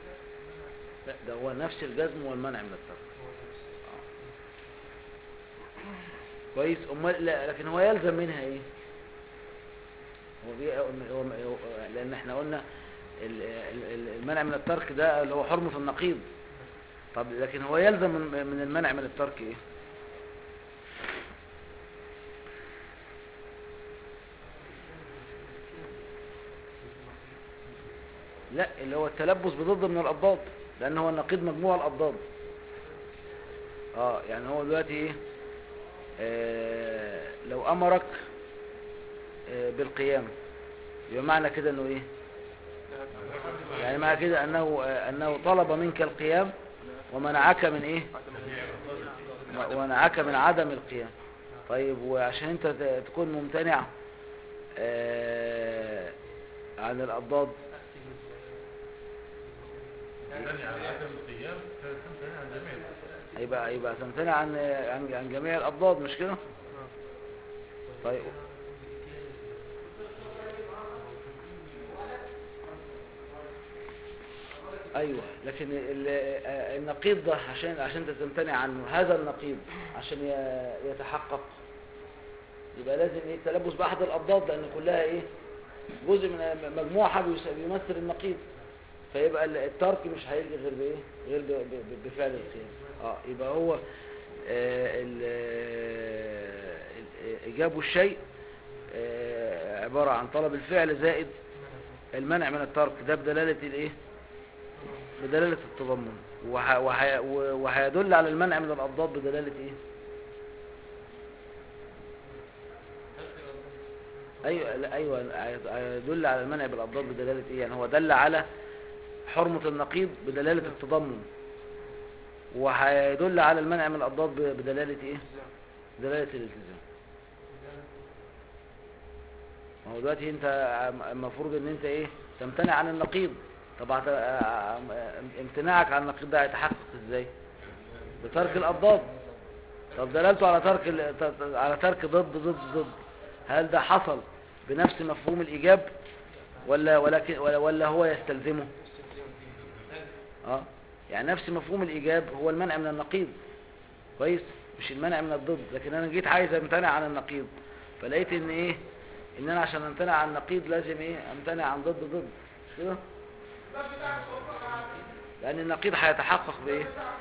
Speaker 1: لا ده هو نفس الجزم والمنع من الترك كويس امال لا لكن هو يلزم منها ايه هو بي... هو... هو... لان احنا قلنا ال- ال- ال- المنع من الترك ده اللي هو حرمة النقيض طب لكن هو يلزم من من المنع من الترك ايه لا اللي هو التلبس بضد من الأضداد لأن هو النقيض مجموع الأضداد اه يعني هو دلوقتي ايه آه لو أمرك آه بالقيام يبقى معنى كده انه ايه يعني معنى كده انه آه انه طلب منك القيام ومنعك من ايه ومنعك من عدم القيام طيب وعشان انت ت- تكون ممتنع آه عن الأضداد
Speaker 3: تمتنع عن عدم القيام فتمتنع عن جميع الأسباب.
Speaker 1: يبقى يبقى تمتنع عن عن عن جميع الأضداد مش كده طيب ايوه لكن ال- آه، النقيض ده عشان عشان انت تمتنع عنه هذا النقيض عشان ي- يتحقق يبقى لازم ايه التلبس باحد الاضداد لان كلها ايه جزء من مجموعه بيس- بيمثل النقيض فيبقى ال- الترك مش هيجي غير بايه غير ب- ب- بفعل القيام اه يبقى هو آه، ال- آه، ال- ايجاب الشيء آه، عباره عن طلب الفعل زائد المنع من الترك ده بدلاله الايه بدلالة التضمن وح... وح... وهيدل على المنع من الأضداد بدلالة إيه؟ أيوة لا أيوة هيدل على المنع بالأضداد بدلالة إيه؟ يعني هو دل على حرمة النقيض بدلالة التضمن وهيدل على المنع من الأضداد ب- بدلالة إيه؟ دلالة الالتزام ما هو دلوقتي أنت المفروض إن أنت إيه؟ تمتنع عن النقيض طبعا امتناعك عن النقيض ده هيتحقق ازاي بترك الاضداد طب دلالته على ترك ال- ت- على ترك ضد ضد ضد هل ده حصل بنفس مفهوم الايجاب ولا ولكن ولا, ولا هو يستلزمه اه يعني نفس مفهوم الايجاب هو المنع من النقيض كويس مش المنع من الضد لكن انا جيت عايز امتنع عن النقيض فلقيت ان ايه ان انا عشان امتنع عن النقيض لازم ايه امتنع عن ضد ضد مش كده لان النقيض هيتحقق بايه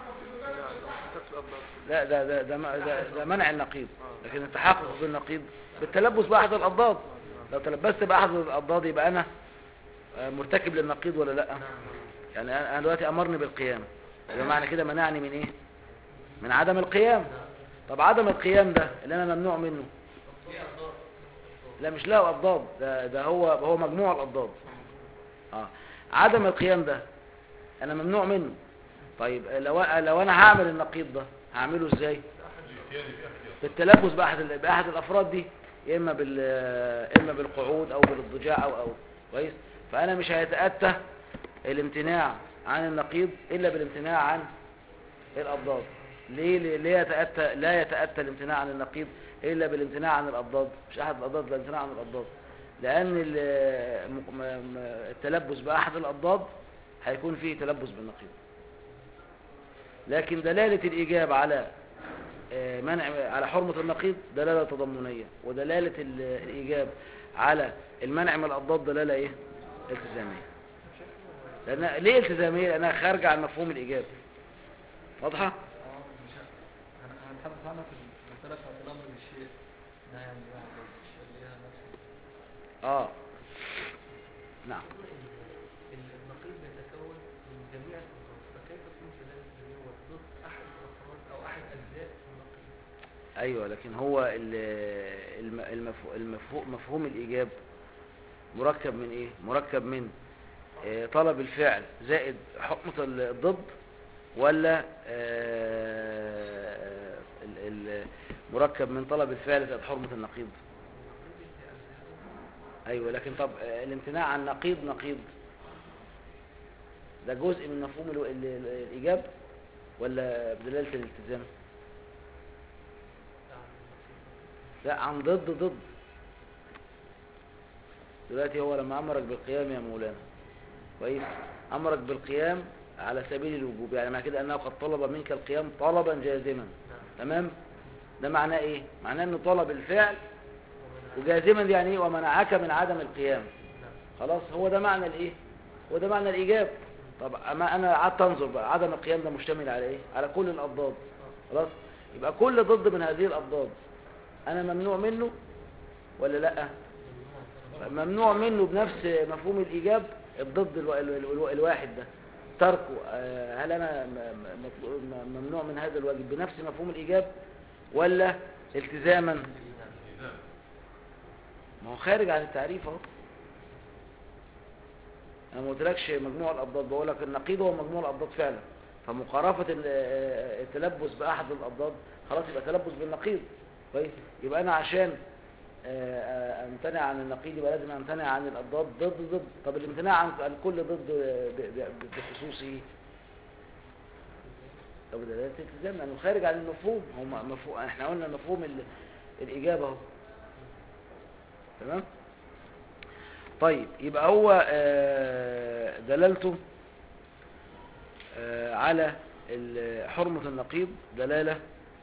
Speaker 1: لا ده ده ده, م- ده, ده منع النقيض لكن التحقق بالنقيض بالتلبس باحد الاضداد لو تلبست باحد الاضداد يبقى انا آه، مرتكب للنقيض ولا لا يعني انا أنا دلوقتي امرني بالقيام يبقى معنى كده منعني من ايه من عدم القيام طب عدم القيام ده اللي انا ممنوع منه لا مش له اضداد ده ده هو هو مجموع الاضداد اه عدم القيام ده انا ممنوع منه طيب لو لو انا هعمل النقيض ده هعمله ازاي
Speaker 3: الاتيان باحتياط
Speaker 1: بالتلبس باحد ال- باحد الافراد دي يا اما بال اما بالقعود او بالاضطجاع او او كويس فانا مش هيتاتى الامتناع عن النقيض الا بالامتناع عن الاضداد ليه ليه ليه يتاتى لا يتاتى الامتناع عن النقيض الا بالامتناع عن الاضداد مش احد الاضداد لا الامتناع عن الاضداد لان ال- م- م- التلبس باحد الاضداد هيكون فيه تلبس بالنقيض لكن دلاله الايجاب على آه، منع على حرمة النقيض دلالة تضمنية ودلالة ال- الإيجاب على المنع من الأضداد دلالة إيه؟ التزامية لأن ليه التزامية؟ لأنها خارجة عن مفهوم الإيجاب واضحة؟
Speaker 2: هنتحدث عنها في المسألة بتاعت الأمر بالشيء ده يعني واحد يخليها نفسه
Speaker 1: آه نعم
Speaker 2: النقيض بيتكون من جميع الأفراد فكيف تكون دلالة اللي هو ضد أحد الأفراد أو أحد أجزاء النقيض
Speaker 1: أيوة لكن هو ال- الم- المفهو- المفهو- مفهوم الإيجاب مركب من إيه؟ مركب من آه، طلب الفعل زائد حكمة الضد ولا آه، ال- ال- مركب من طلب الفعل زائد حرمة النقيض ايوه لكن طب آه، الامتناع عن نقيض نقيض ده جزء من مفهوم ال- ال- ال- الايجاب ولا بدلالة الالتزام لا عن ضد ضد دلوقتي هو لما امرك بالقيام يا مولانا كويس امرك بالقيام على سبيل الوجوب يعني معنى كده انه قد طلب منك القيام طلبا جازما تمام ده معناه ايه معناه انه طلب الفعل وجازما دي يعني ايه ومنعك من عدم القيام خلاص هو ده معنى الايه هو ده معنى الايجاب طب اما انا قعدت انظر بقى عدم القيام ده مشتمل على ايه على كل الاضداد خلاص يبقى كل ضد من هذه الاضداد انا ممنوع منه ولا لا ممنوع منه بنفس مفهوم الايجاب الضد الو... الو... الو... الواحد ده تركه آه، هل انا م- م- مطلوب- م- ممنوع من هذا الواجب بنفس مفهوم الايجاب ولا التزاما
Speaker 3: نعم
Speaker 1: ما هو خارج عن التعريف اهو انا ما قلتلكش مجموع الابضاد بقول لك النقيض هو مجموع الابضاد فعلا فمقارفه ال- آه، التلبس باحد الابضاد خلاص يبقى تلبس بالنقيض كويس يبقى انا عشان آه، آه، امتنع عن النقيض يبقى لازم امتنع عن الابضاد ضد ضد طب الامتناع عن عن كل ضد آه، ب- ب- بخصوصه طب ده ده التزام لانه خارج عن المفهوم هو م- مفهوم احنا قلنا مفهوم ال- الاجابه اهو تمام طيب يبقى هو آه، دلالته آه، على ال- حرمة النقيض دلالة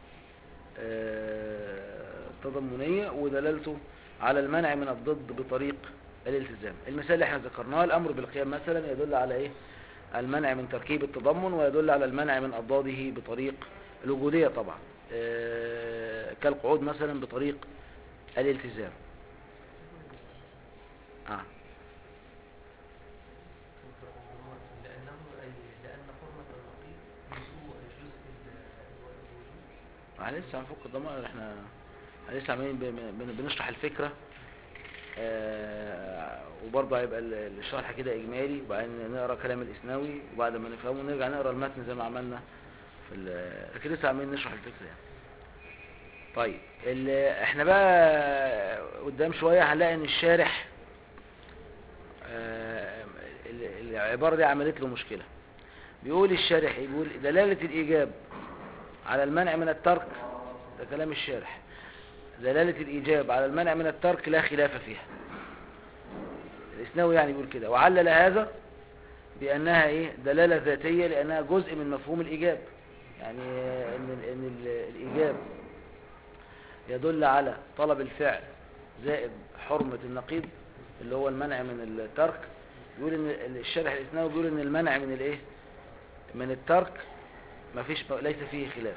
Speaker 1: آه، تضمنية ودلالته على المنع من الضد بطريق الالتزام المثال اللي احنا ذكرناه الأمر بالقيام مثلا يدل على ايه المنع من تركيب التضمن ويدل على المنع من أضداده بطريق الوجودية طبعا آه، كالقعود مثلا بطريق الالتزام آه.
Speaker 2: لأنه أي لأن حرمة النقيض جزء جزء الوجود
Speaker 1: احنا لسه هنفك الضمائر احنا احنا لسه عمالين بن- بن- بنشرح الفكرة آه وبرضه هيبقى ال- الشرح كده اجمالي وبعدين نقرا كلام الاسناوي وبعد ما نفهمه نرجع نقرا المتن زي ما عملنا في ال- لكن لسه عمالين نشرح الفكرة يعني طيب ال- احنا بقى قدام شوية هنلاقي ان الشارح آه ال- العبارة دي عملت له مشكلة بيقول الشارح يقول دلالة الإيجاب على المنع من الترك ده كلام الشارح دلالة الإيجاب على المنع من الترك لا خلاف فيها الإسناوي يعني بيقول كده وعلل هذا بأنها إيه دلالة ذاتية لأنها جزء من مفهوم الإيجاب يعني إن, ال- إن ال- الإيجاب يدل على طلب الفعل زائد حرمة النقيض اللي هو المنع من الترك بيقول إن الشارح الإسناوي بيقول إن المنع من الإيه من الترك ما فيش ليس فيه خلاف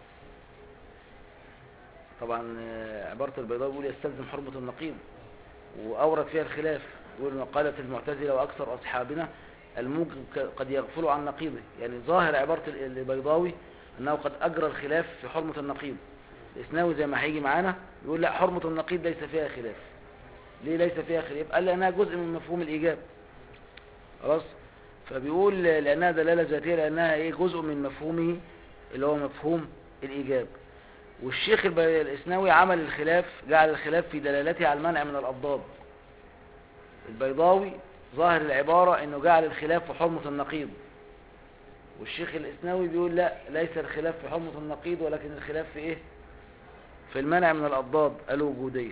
Speaker 1: طبعا آه، عبارة البيضاوي بيقول يستلزم حرمة النقيض وأورد فيها الخلاف يقول إن قالت المعتزلة وأكثر أصحابنا الموجب ك- قد يغفل عن نقيضه يعني ظاهر عبارة ال- البيضاوي أنه قد أجرى الخلاف في حرمة النقيض الإسناوي زي ما هيجي معانا يقول لا حرمة النقيض ليس فيها خلاف ليه ليس فيها خلاف قال لأنها جزء من مفهوم الإيجاب خلاص فبيقول لأنها دلالة ذاتية لأنها إيه جزء من مفهومه اللي هو مفهوم الإيجاب والشيخ الب- الإسناوي عمل الخلاف جعل الخلاف في دلالته على المنع من الأضداد البيضاوي ظاهر العبارة أنه جعل الخلاف في حرمة النقيض والشيخ الإسناوي بيقول لا ليس الخلاف في حرمة النقيض ولكن الخلاف في إيه في المنع من الأضداد الوجودية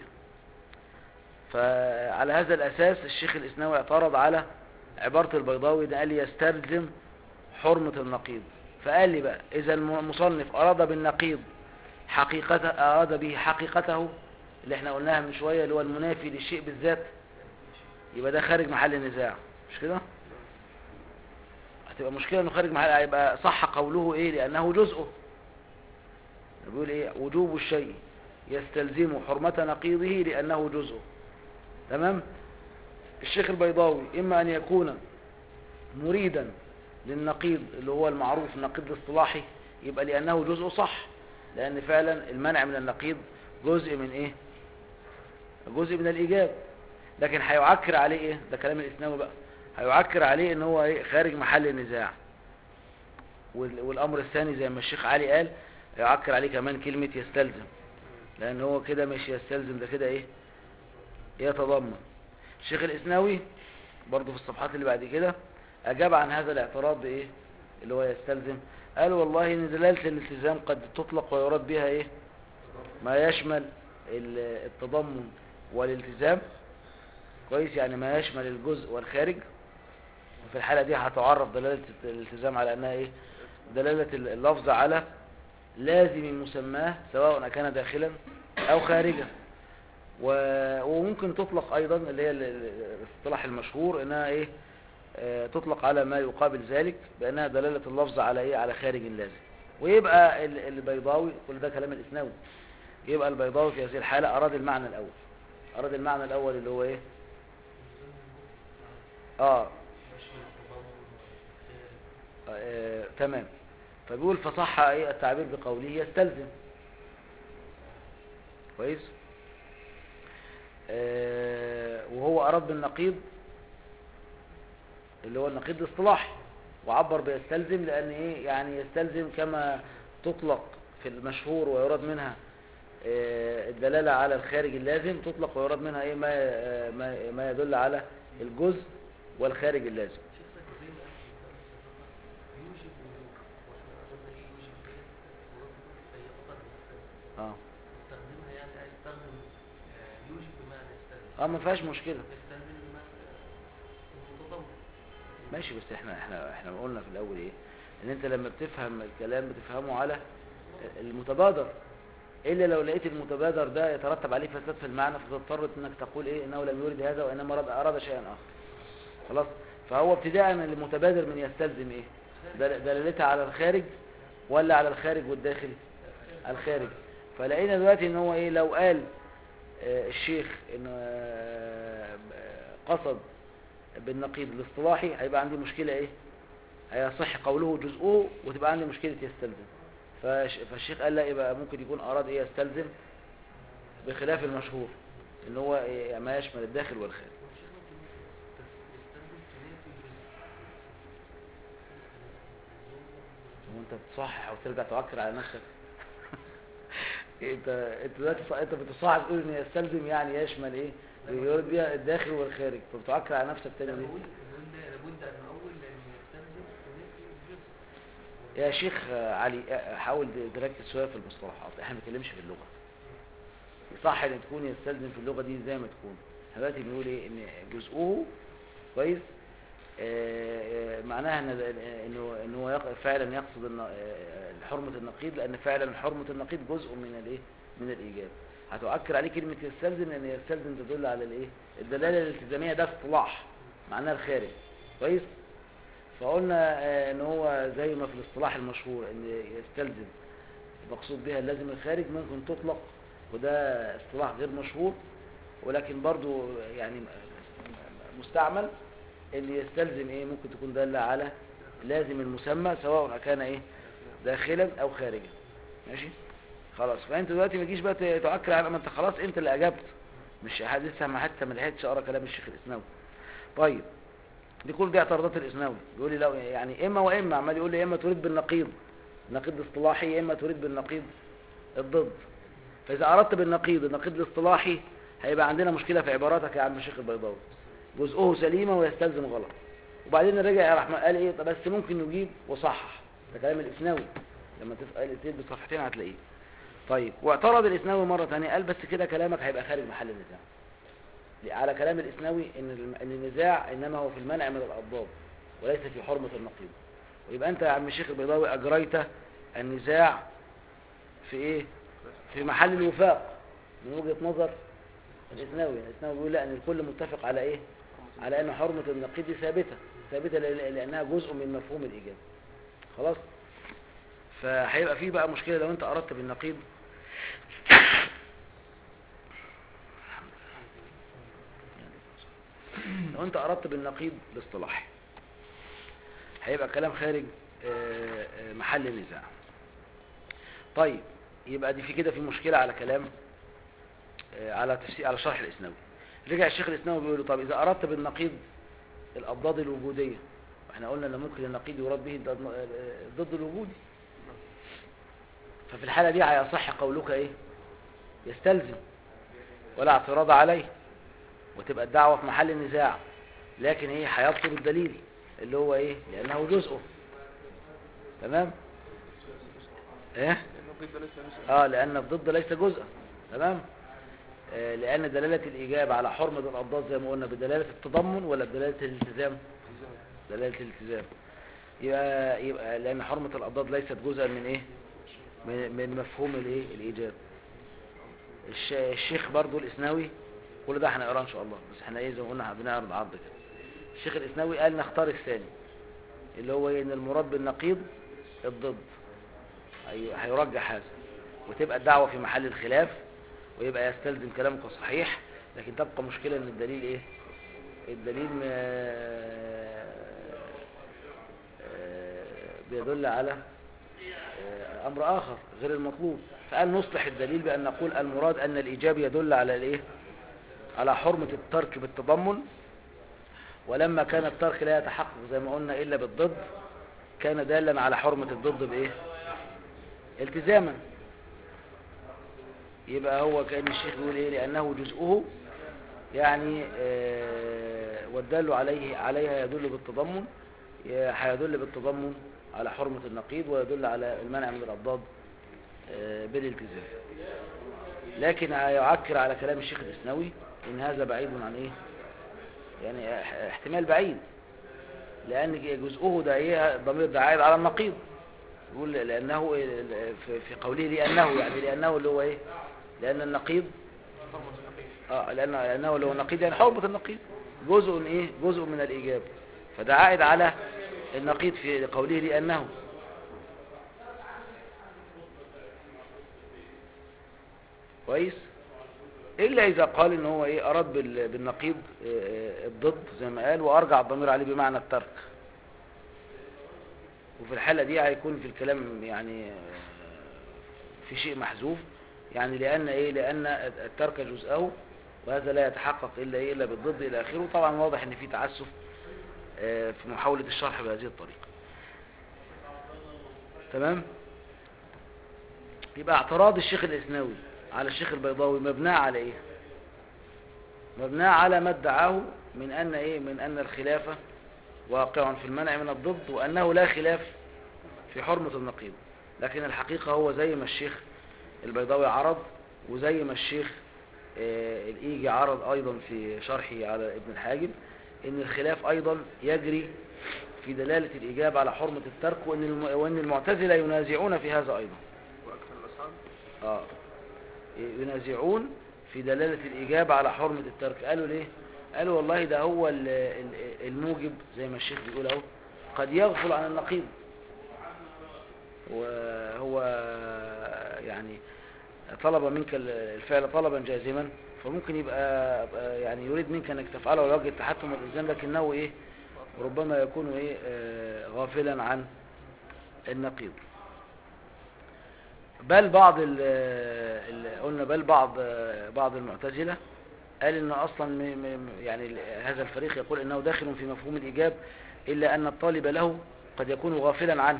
Speaker 1: فعلى هذا الأساس الشيخ الإسناوي اعترض على عبارة البيضاوي ده قال لي يستلزم حرمة النقيض فقال لي بقى إذا المصنف أراد بالنقيض حقيقته أراد به حقيقته اللي احنا قلناها من شوية اللي هو المنافي للشيء بالذات يبقى ده خارج محل النزاع مش كده هتبقى مشكلة انه خارج محل هيبقى صح قوله ايه لانه جزءه بيقول ايه وجوب الشيء يستلزم حرمة نقيضه لانه جزءه تمام الشيخ البيضاوي اما ان يكون مريدا للنقيض اللي هو المعروف النقيض الاصطلاحي يبقى لانه جزء صح لان فعلا المنع من النقيض جزء من ايه جزء من الايجاب لكن هيعكر عليه ايه ده كلام الاسناوي بقى هيعكر عليه ان هو ايه خارج محل النزاع وال- والامر الثاني زي ما الشيخ علي قال هيعكر عليه كمان كلمة يستلزم لان هو كده مش يستلزم ده كده ايه يتضمن الشيخ الاسناوي برضو في الصفحات اللي بعد كده اجاب عن هذا الاعتراض بايه اللي هو يستلزم قال والله ان دلالة الالتزام قد تطلق ويراد بها ايه ما يشمل ال- التضمن والالتزام كويس يعني ما يشمل الجزء والخارج وفي الحالة دي هتعرف دلالة الالتزام على انها ايه دلالة اللفظ على لازم مسماه سواء كان داخلا أو خارجا و- وممكن تطلق أيضا اللي هي ال- ال- الاصطلاح المشهور إنها إيه آه، تطلق على ما يقابل ذلك بأنها دلالة اللفظ على إيه على خارج لازم ويبقى ال- البيضاوي كل ده كلام الإسناوي يبقى البيضاوي في هذه الحالة أراد المعنى الأول أراد المعنى الأول اللي هو إيه آه
Speaker 2: مش التضامن والخير
Speaker 1: آه، تمام فبيقول فصح ايه التعبير بقوله يستلزم كويس آه، وهو اراد بالنقيض اللي هو النقيض الاصطلاحي وعبر بيستلزم لان ايه يعني يستلزم كما تطلق في المشهور ويراد منها آه، الدلالة على الخارج اللازم تطلق ويراد منها ايه ما آه، ما ما يدل على الجزء والخارج اللازم
Speaker 2: شيخ سيد زي ما قال في الدرس الرابع يوجب وجوب واحنا قلنا ايه يوجب ديت ورد هي قدر يستلزم
Speaker 1: اه
Speaker 2: استخدمها يعني عايز استخدم آه، يوجب بمعنى يستلزم
Speaker 1: اه ما فيهاش مشكلة
Speaker 2: يستلزم بمعنى المتضمن
Speaker 1: ماشي بس احنا احنا احنا قلنا في الاول ايه ان انت لما بتفهم الكلام بتفهمه على المتبادر الا لو لقيت المتبادر ده يترتب عليه فساد في المعنى فتضطر انك تقول ايه انه لم يرد هذا وانما اراد اراد شيئا اخر خلاص فهو ابتداء المتبادر من يستلزم ايه دل- دلالتها على الخارج ولا على الخارج والداخل الخارج فلقينا دلوقتي ان هو ايه لو قال آه، الشيخ ان آه، قصد بالنقيض الاصطلاحي هيبقى عندي مشكلة ايه هيصح قوله جزءه وتبقى عندي مشكلة يستلزم فش- فالشيخ قال لا يبقى ممكن يكون اراد ايه يستلزم بخلاف المشهور ان هو إيه ما يشمل الداخل والخارج
Speaker 2: والشيخ ممكن تس- يستخدم تنافي الجزء
Speaker 1: وانت بتصحح وترجع تعكر على نفسك انت انت دلوقتي ص- انت بتصحح تقول ان يستلزم يعني يشمل ايه يرد بيها الداخل والخارج فبتعكر على نفسك تاني
Speaker 2: لا
Speaker 1: ليه
Speaker 2: بقول بقول لا لابد ان اول لان يستلزم تنافي الجزء
Speaker 1: يا شيخ آه، علي آه، حاول تركز شويه في المصطلحات احنا ما بنتكلمش في اللغه صح ان تكون يستلزم في اللغه دي زي ما تكون احنا دلوقتي بنقول ايه ان جزءه كويس آه، آه، معناها ان انه ان هو يق- فعلا يقصد ان آه، حرمه النقيض لان فعلا حرمه النقيض جزء من الايه من الايجاب هتؤكد عليه كلمه يستلزم لان يستلزم تدل على الايه الدلاله الالتزاميه ده اصطلاح معناها الخارج كويس فقلنا آه، ان هو زي ما في الاصطلاح المشهور ان يستلزم مقصود بها اللازم الخارج ممكن تطلق وده اصطلاح غير مشهور ولكن برضو يعني مستعمل ان يستلزم ايه ممكن تكون دالة على لازم المسمى سواء كان ايه داخلا او خارجا ماشي خلاص فانت دلوقتي ما تجيش بقى تؤكد على ما انت خلاص انت اللي اجبت مش حد لسه ما حتى ما لحقتش اقرا كلام الشيخ الاسناوي طيب دي كل دي اعتراضات الاسناوي بيقول لي لا يعني اما واما عمال يقول لي اما تريد بالنقيض النقيض الاصطلاحي اما تريد بالنقيض الضد فاذا اردت بالنقيض النقيض الاصطلاحي هيبقى عندنا مشكله في عباراتك يا عم الشيخ البيضاوي جزءه سليمه ويستلزم غلط وبعدين رجع يا رحمن قال ايه طب بس ممكن نجيب وصحح ده كلام الاسناوي لما تسال تلبس صفحتين هتلاقيه طيب واعترض الاسناوي مره ثانيه قال بس كده كلامك هيبقى خارج محل النزاع على كلام الاسناوي ان الم- ان النزاع انما هو في المنع من الاضداد وليس في حرمه النقيض ويبقى انت يا عم الشيخ البيضاوي اجريت النزاع في ايه في محل الوفاق من وجهه نظر الاسناوي الاسناوي بيقول لا ان الكل متفق على ايه على ان حرمه النقيض دي ثابته ثابته لأن- لانها جزء من مفهوم الايجاب خلاص فهيبقى في بقى مشكله لو انت اردت بالنقيض لو انت اردت بالنقيض الاصطلاحي هيبقى كلام خارج آه، آه، محل النزاع طيب يبقى دي في كده في مشكلة على كلام آه، على تفسير على شرح الاسناوي رجع الشيخ الاسناوي بيقول له طب اذا اردت بالنقيض الاضداد الوجودية احنا قلنا ان ممكن النقيض يراد به الضد الضد الوجودي ففي الحالة دي هيصح قولك ايه يستلزم ولا اعتراض عليه وتبقى الدعوة في محل النزاع لكن ايه هيبطل الدليل اللي هو ايه لانه جزءه تمام ايه اه لان الضد ليس جزءا تمام آه لان دلالة الايجاب على حرمة الاضداد زي ما قلنا بدلالة التضمن ولا بدلالة الالتزام دلالة الالتزام يبقى يبقى لان حرمة الاضداد ليست جزءا من ايه من, من مفهوم الايه الايجاب الش- الشيخ برضو الاسناوي كل ده هنقراه ان شاء الله بس احنا ايه زي ما قلنا بنعرض عرض كده الشيخ الاسناوي قال نختار الثاني اللي هو إيه؟ ان المراد بالنقيض الضد هي- هيرجح هذا وتبقى الدعوة في محل الخلاف ويبقى يستلزم كلامك صحيح لكن تبقى مشكلة ان الدليل ايه الدليل ما آه، بيدل على آه، امر اخر غير المطلوب فقال نصلح الدليل بان نقول المراد ان الايجاب يدل على الايه على حرمة الترك بالتضمن ولما كان الترك لا يتحقق زي ما قلنا الا بالضد كان دالا على حرمة الضد بايه التزاما يبقى هو كأن الشيخ بيقول ايه لانه جزءه يعني آه، والدال عليه عليها يدل بالتضمن ي- هيدل بالتضمن على حرمة النقيض ويدل على المنع من الأضداد آه، بالالتزام لكن هيعكر على كلام الشيخ الإسنوي إن هذا بعيد عن إيه يعني اح- احتمال بعيد لأن جزءه ده إيه الضمير ده عائد على النقيض يقول لأنه في- في قوله لأنه يعني لأنه اللي هو إيه لأن النقيض اه لأنه, لأنه لو نقيض يعني حرمة النقيض جزء ايه جزء من الإيجاب فده عائد على النقيض في قوله لأنه كويس إلا إذا قال إن هو إيه أراد بال- بالنقيض آه، آه، الضد زي ما قال وأرجع الضمير عليه بمعنى الترك وفي الحالة دي هيكون في الكلام يعني آه، في شيء محذوف يعني لأن إيه لأن الترك جزءه وهذا لا يتحقق إلا إيه إلا بالضد إلى آخره طبعا واضح إن في تعسف آه، في محاولة الشرح بهذه الطريقة تمام يبقى اعتراض الشيخ الإسناوي على الشيخ البيضاوي مبناه على إيه مبناه على ما ادعاه من أن إيه من أن الخلافة واقع في المنع من الضد وأنه لا خلاف في حرمة النقيض لكن الحقيقة هو زي ما الشيخ البيضاوي عرض وزي ما الشيخ آه، الإيجي عرض أيضا في شرحه على ابن الحاجب إن الخلاف أيضا يجري في دلالة الإجابة على حرمة الترك وإن, الم... وإن المعتزلة ينازعون في هذا أيضا
Speaker 2: وأكثر الأصحاب
Speaker 1: آه. ينازعون في دلالة الإجابة على حرمة الترك قالوا ليه قالوا والله ده هو ال- ال- الموجب زي ما الشيخ بيقول اهو قد يغفل عن النقيض وهو يعني طلب منك ال- الفعل طلبا جازما فممكن يبقى يبقى يعني يريد منك انك تفعله على وجه التحتم والالزام لكنه ايه ربما يكون ايه آه، غافلا عن النقيض بل بعض ال ال- قلنا بل بعض بعض المعتزلة قال ان اصلا م- م- يعني ال- هذا الفريق يقول انه داخل في مفهوم الايجاب الا ان الطالب له قد يكون غافلا عنه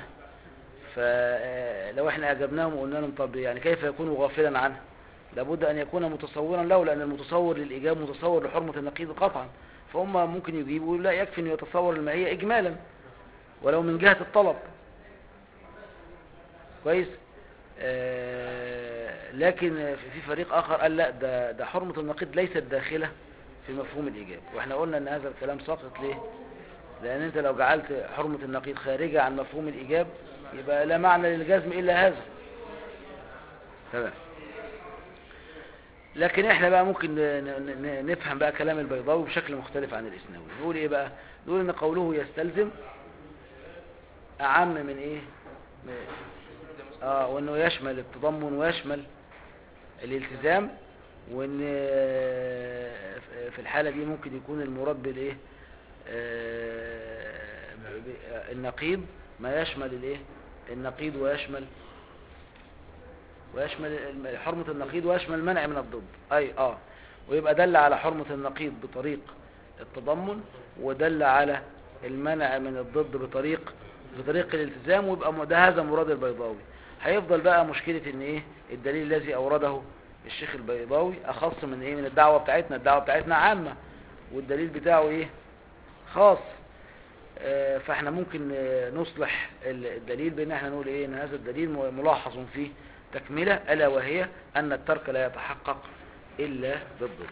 Speaker 1: فلو احنا اجبناهم وقلنا لهم طب يعني كيف يكون غافلا عنه لابد ان يكون متصورا له لان المتصور للايجاب متصور لحرمة النقيض قطعا فهم ممكن يجيبوا لا يكفي ان يتصور المعية اجمالا ولو من جهة الطلب كويس آه، لكن في فريق آخر قال لا ده, ده حرمة النقيض ليست داخلة في مفهوم الإيجاب وإحنا قلنا أن هذا الكلام ساقط ليه لأن أنت لو جعلت حرمة النقيض خارجة عن مفهوم الإيجاب يبقى لا معنى للجزم إلا هذا تمام لكن احنا بقى ممكن ن- ن- نفهم بقى كلام البيضاوي بشكل مختلف عن الإسناوي نقول ايه بقى نقول ان قوله يستلزم اعم من ايه من- اه وانه يشمل التضمن ويشمل الالتزام وان آه، في الحالة دي ممكن يكون المراد بالايه آه، ب- ب- آه، النقيض ما يشمل الايه النقيض ويشمل ويشمل الم- حرمة النقيض ويشمل المنع من الضد اي اه ويبقى دل على حرمة النقيض بطريق التضمن ودل على المنع من الضد بطريق بطريق الالتزام ويبقى م- ده هذا مراد البيضاوي هيفضل بقى مشكلة ان ايه الدليل الذي اورده الشيخ البيضاوي اخص من ايه من الدعوة بتاعتنا الدعوة بتاعتنا عامة والدليل بتاعه ايه خاص آه، فاحنا ممكن آه، نصلح ال- الدليل بان احنا نقول ايه ان هذا الدليل م- ملاحظ فيه تكملة الا وهي ان الترك لا يتحقق الا بالضد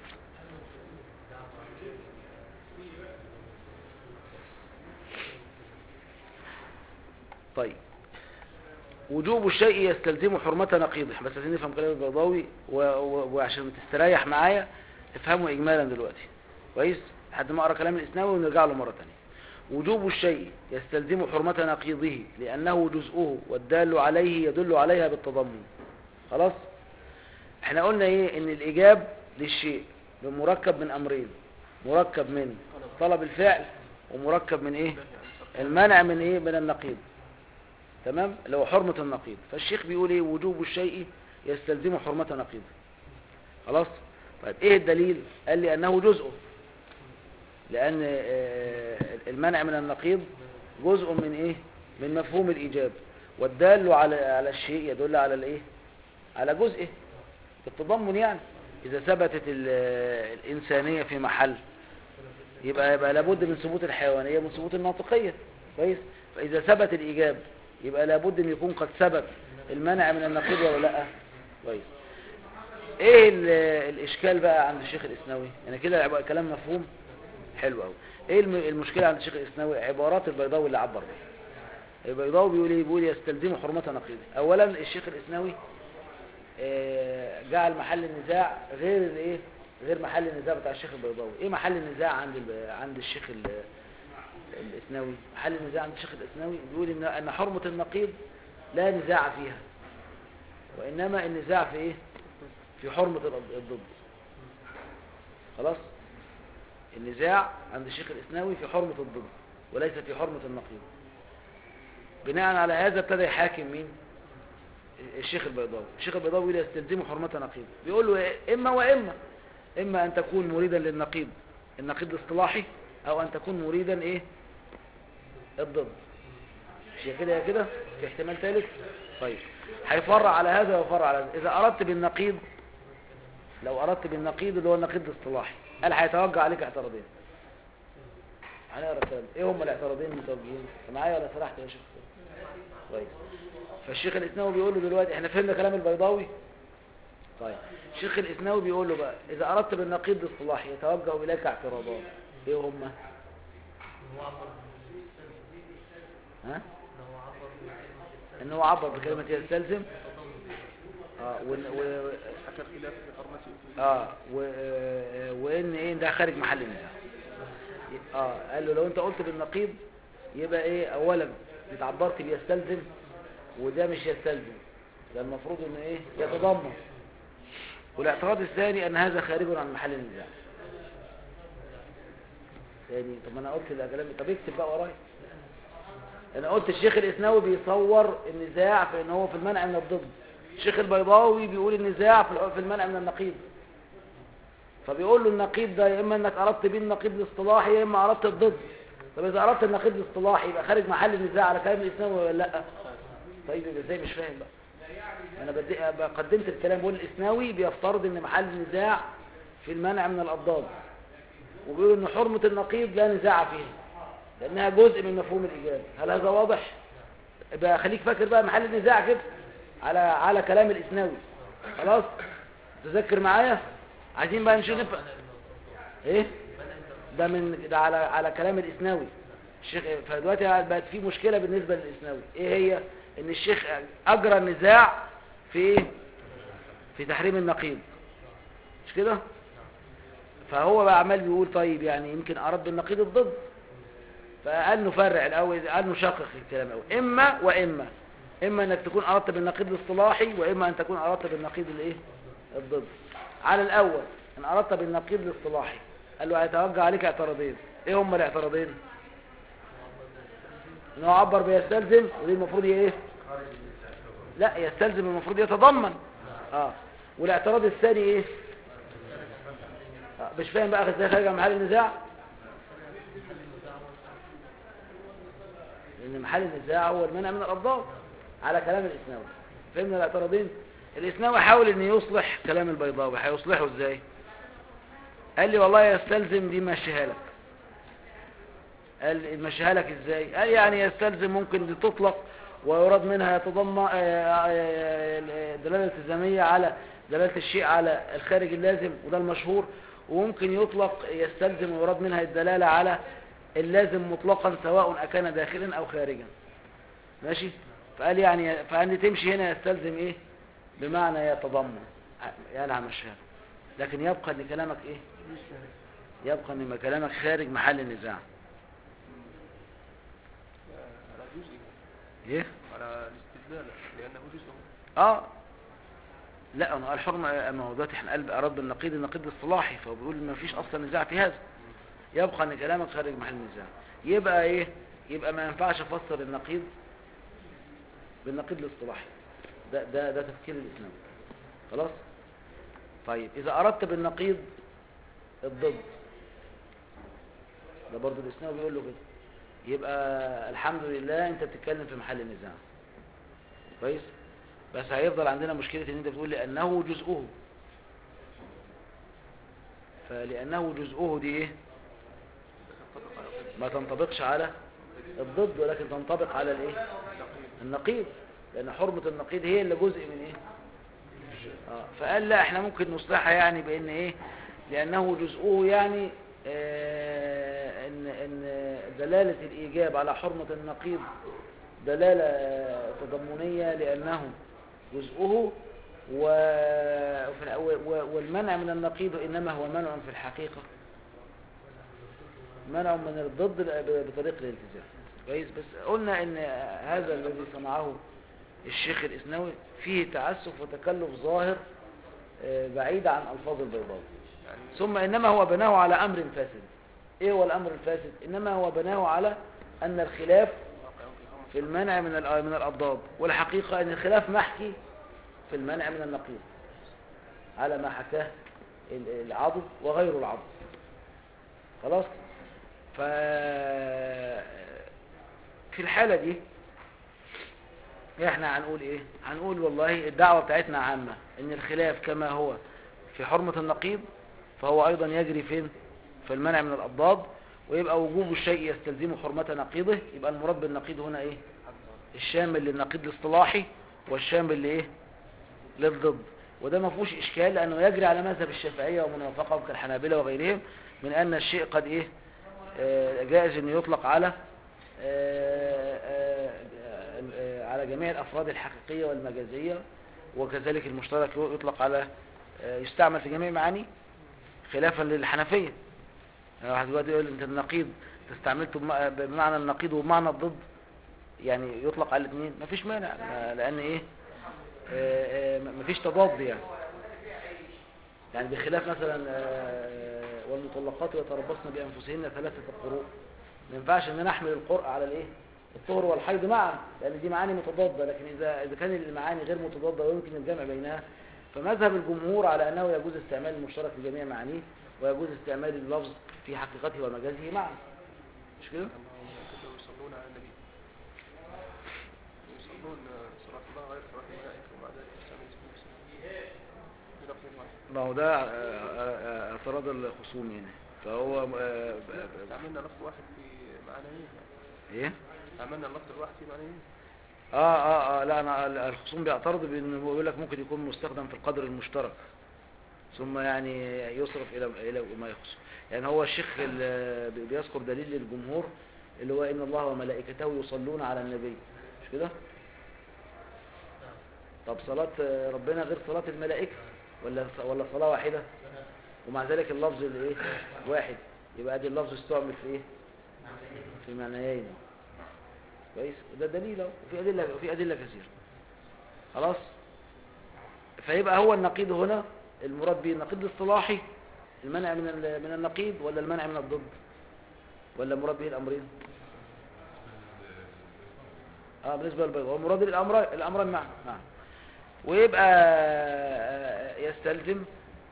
Speaker 1: طيب وجوب الشيء يستلزم حرمة نقيضه بس عايزين نفهم كلام البيضاوي و... و... وعشان تستريح معايا افهمه إجمالا دلوقتي كويس لحد ما أقرأ كلام الإسناوي ونرجع له مرة تانية وجوب الشيء يستلزم حرمة نقيضه لأنه جزءه والدال عليه يدل عليها بالتضمن خلاص احنا قلنا ايه ان الإيجاب للشيء مركب من أمرين مركب من طلب الفعل ومركب من ايه المنع من ايه من النقيض تمام اللي هو حرمة النقيض فالشيخ بيقول ايه وجوب الشيء يستلزم حرمة نقيضه خلاص طيب ايه الدليل قال لي انه جزء لان آه، المنع من النقيض جزء من ايه من مفهوم الايجاب والدال على على الشيء يدل على الايه على جزئه بالتضمن يعني اذا ثبتت ال- الانسانيه في محل يبقى يبقى لابد من ثبوت الحيوانيه من ثبوت الناطقيه كويس فاذا ثبت الايجاب يبقى لابد ان يكون قد ثبت المنع من النقيض ولا لا كويس ايه ال- الاشكال بقى عند الشيخ الاسنوي يعني كده يبقى كلام مفهوم حلو قوي ايه الم- المشكله عند الشيخ الاسنوي عبارات البيضاوي اللي عبر بيها البيضاوي بيقول ايه بيقول يستلزم حرمه نقيضه اولا الشيخ الاسنوي آه، جعل محل النزاع غير الايه غير محل النزاع بتاع الشيخ البيضاوي ايه محل النزاع عند ال- عند الشيخ ال- الاسنوي محل النزاع عند الشيخ الاسنوي بيقول ان ان حرمه النقيض لا نزاع فيها وانما النزاع في ايه في حرمه الضد- الضد خلاص النزاع عند الشيخ الاسنوي في حرمه الضد وليس في حرمه النقيض بناء على هذا ابتدى يحاكم مين الشيخ البيضاوي الشيخ البيضاوي بيقول يستلزم حرمة نقيض بيقول له إيه؟ إما وإما إما أن تكون مريدا للنقيض النقيض الاصطلاحي أو أن تكون مريدا إيه الضد مش يا كده يا كده في احتمال ثالث طيب هيفرع على هذا ويفرع على هذا إذا أردت بالنقيض لو أردت بالنقيض اللي هو النقيض الاصطلاحي قال هيتوجه عليك اعتراضين هنقرا الكلام ايه هم الاعتراضين المتوجهين أنت معايا ولا سرحت يا شيخ كويس فالشيخ الاسناوي بيقول له دلوقتي احنا فهمنا كلام البيضاوي طيب الشيخ الاسناوي بيقول له بقى اذا اردت بالنقيض الاصطلاحي يتوجه اليك اعتراضات ايه هم
Speaker 2: هو عبر
Speaker 1: ها
Speaker 2: هو عبر بكلمة
Speaker 1: ان هو عبر بكلمه يستلزم اه و... و...
Speaker 5: حكى الخلاف في حرمته
Speaker 1: اه و... آه، وان ايه ده خارج محل النزاع اه قال له لو انت قلت بالنقيض يبقى ايه اولا انت عبرت بيستلزم وده مش يستلزم ده المفروض ان ايه يتضمن والاعتراض الثاني ان هذا خارج عن محل النزاع ثاني طب ما انا قلت الكلام طب اكتب بقى ورايا انا قلت الشيخ الاسناوي بيصور النزاع في ان هو في المنع من الضد الشيخ البيضاوي بيقول النزاع في الع- في المنع من النقيض فبيقول له النقيض ده يا اما انك اردت بيه النقيض الاصطلاحي يا اما اردت الضد طب اذا اردت النقيض الاصطلاحي يبقى خارج محل النزاع على كلام الاسلام ولا لا طيب يبقى ازاي مش فاهم بقى انا بدي أبقى قدمت الكلام بقول الاسناوي بيفترض ان محل النزاع في المنع من الاضداد وبيقول ان حرمه النقيض لا نزاع فيها لانها جزء من مفهوم الايجاب هل هذا واضح يبقى خليك فاكر بقى محل النزاع كده على على كلام الاسناوي خلاص تذكر معايا عايزين بقى نشوف نف- ايه ده من ده على على كلام الاسناوي الشيخ فدلوقتي بقت في مشكله بالنسبه للاسناوي ايه هي ان الشيخ اجرى النزاع في ايه في تحريم النقيض مش كده فهو بقى عمال بيقول طيب يعني يمكن اراد بالنقيض الضد فقال نفرع الاول قال نشقق الكلام الاول اما واما اما انك تكون اردت بالنقيض الاصطلاحي واما ان تكون اردت بالنقيض الايه الضد على الاول ان اردت بالنقيض الاصطلاحي قال له هيتوجه عليك اعتراضين ايه هم الاعتراضين ان هو عبر بيستلزم ودي المفروض هي ايه لا يستلزم المفروض يتضمن اه والاعتراض الثاني ايه آه مش فاهم بقى ازاي خارج عن محل النزاع لان محل النزاع هو المنع من الابضاء على كلام الاسناوي فهمنا الاعتراضين الاسناوي حاول ان يصلح كلام البيضاوي هيصلحه ازاي قال لي والله يستلزم دي مشيها لك قال مشيها لك ازاي قال يعني يستلزم ممكن دي تطلق ويراد منها يتضمن آه، آه، دلالة التزامية على دلالة الشيء على الخارج اللازم وده المشهور وممكن يطلق يستلزم ويراد منها الدلالة على اللازم مطلقا سواء أكان داخلا أو خارجا ماشي فقال يعني فأن تمشي هنا يستلزم ايه بمعنى يتضمن يعني همشيها لكن يبقى ان كلامك ايه يبقى ان كلامك خارج محل النزاع
Speaker 5: على جزء
Speaker 1: ايه
Speaker 5: على الاستدلال لأنه جزء
Speaker 1: اه لا انا الحرمه ما هو دلوقتي احنا قلب اراد بالنقيض النقيض الاصطلاحي فهو بيقول ما فيش اصلا نزاع في هذا يبقى ان كلامك خارج محل النزاع يبقى ايه يبقى ما ينفعش افسر النقيض بالنقيض الاصطلاحي ده ده ده تفكير الاسلام خلاص طيب اذا اردت بالنقيض الضد ده برضه الاسلام بيقول له كده يبقى الحمد لله انت بتتكلم في محل النزاع كويس بس هيفضل عندنا مشكلة ان انت بتقول لانه جزءه فلانه جزءه دي ايه
Speaker 5: تنطبق على غير
Speaker 1: ما تنطبقش على الضد ولكن تنطبق على الايه النقيض لان حرمة النقيض هي اللي جزء من ايه آه. فقال لا احنا ممكن نصلحها يعني بان ايه لانه جزءه يعني آه ان ان دلالة الايجاب على حرمة النقيض دلالة تضمنية لانه جزءه و... وفي- و- والمنع من النقيض انما هو منع في الحقيقة منع من الضد ب- بطريق الالتزام كويس بس قلنا ان هذا الذي صنعه الشيخ الاسنوي فيه تعسف وتكلف ظاهر آه، بعيد عن الفاظ البيضاوي
Speaker 5: يعني
Speaker 1: ثم انما هو بناه على امر فاسد ايه هو الامر الفاسد انما هو بناه على ان الخلاف
Speaker 5: واقع في خمس
Speaker 1: في المنع من الأ- من الاضداد والحقيقه ان الخلاف محكي في المنع من النقيض على ما حكاه ال- العضد وغير العضد خلاص ف في الحالة دي احنا هنقول ايه هنقول والله الدعوة بتاعتنا عامة ان الخلاف كما هو في حرمة النقيض فهو ايضا يجري فين في المنع من الاضداد ويبقى وجوب الشيء يستلزم حرمة نقيضه يبقى المراد بالنقيض هنا ايه الشامل للنقيض الاصطلاحي والشامل لايه للضد وده ما فيهوش اشكال لانه يجري على مذهب الشافعيه ومن وافقهم كالحنابلة وغيرهم من ان الشيء قد ايه آه، جائز انه يطلق على آه، آه، آه، على جميع الافراد الحقيقيه والمجازيه وكذلك المشترك يطلق على آه، يستعمل في جميع معانيه خلافا للحنفيه يعني واحد دلوقتي يقول انت النقيض استعملته بم- بمعنى النقيض وبمعنى الضد يعني يطلق على الاثنين مفيش مانع ما- لان ايه آه، آه، مفيش تضاد يعني يعني بخلاف مثلا آه، والمطلقات يتربصن بانفسهن ثلاثه قروء ما ينفعش ان انا احمل القرء على الايه الطهر والحيض معا لان دي معاني متضاده لكن اذا اذا كان المعاني غير متضاده ويمكن الجمع بينها فمذهب الجمهور على انه يجوز استعمال المشترك في جميع معانيه ويجوز استعمال اللفظ في حقيقته ومجازه معا مش كده
Speaker 5: كانوا يصلون على النبي يصلون صلاة الله غير صلاة الملائكة ومع ذلك يستعمل اسم المسلمين بلفظ واحد
Speaker 1: ما هو ده آه، آه، آه، اعتراض الخصوم يعني فهو آه، ب- ب-
Speaker 5: استعملنا لفظ واحد في معنيين
Speaker 1: ايه
Speaker 5: استعملنا اللفظ الواحد في معنيين
Speaker 1: اه اه اه لا انا ال- الخصوم بيعترضوا بانه بيقول لك ممكن يكون مستخدم في القدر المشترك ثم يعني يصرف الى الى ما يخص يعني هو الشيخ ال- بي- بيذكر دليل للجمهور اللي هو ان الله وملائكته يصلون على النبي مش كده طب صلاة آه، ربنا غير صلاة الملائكة ولا ولا صلاة واحدة ومع ذلك اللفظ الايه واحد يبقى ادي اللفظ استعمل في ايه في معنيين كويس وده دليل اهو وفي ادله وفي ادله كثيره خلاص فيبقى هو النقيض هنا المراد به النقيض الاصطلاحي المنع من ال- من النقيض ولا المنع من الضد ولا المراد به الامرين اه بالنسبه للبيض هو المراد الامر الامرين معا نعم ويبقى آه، يستلزم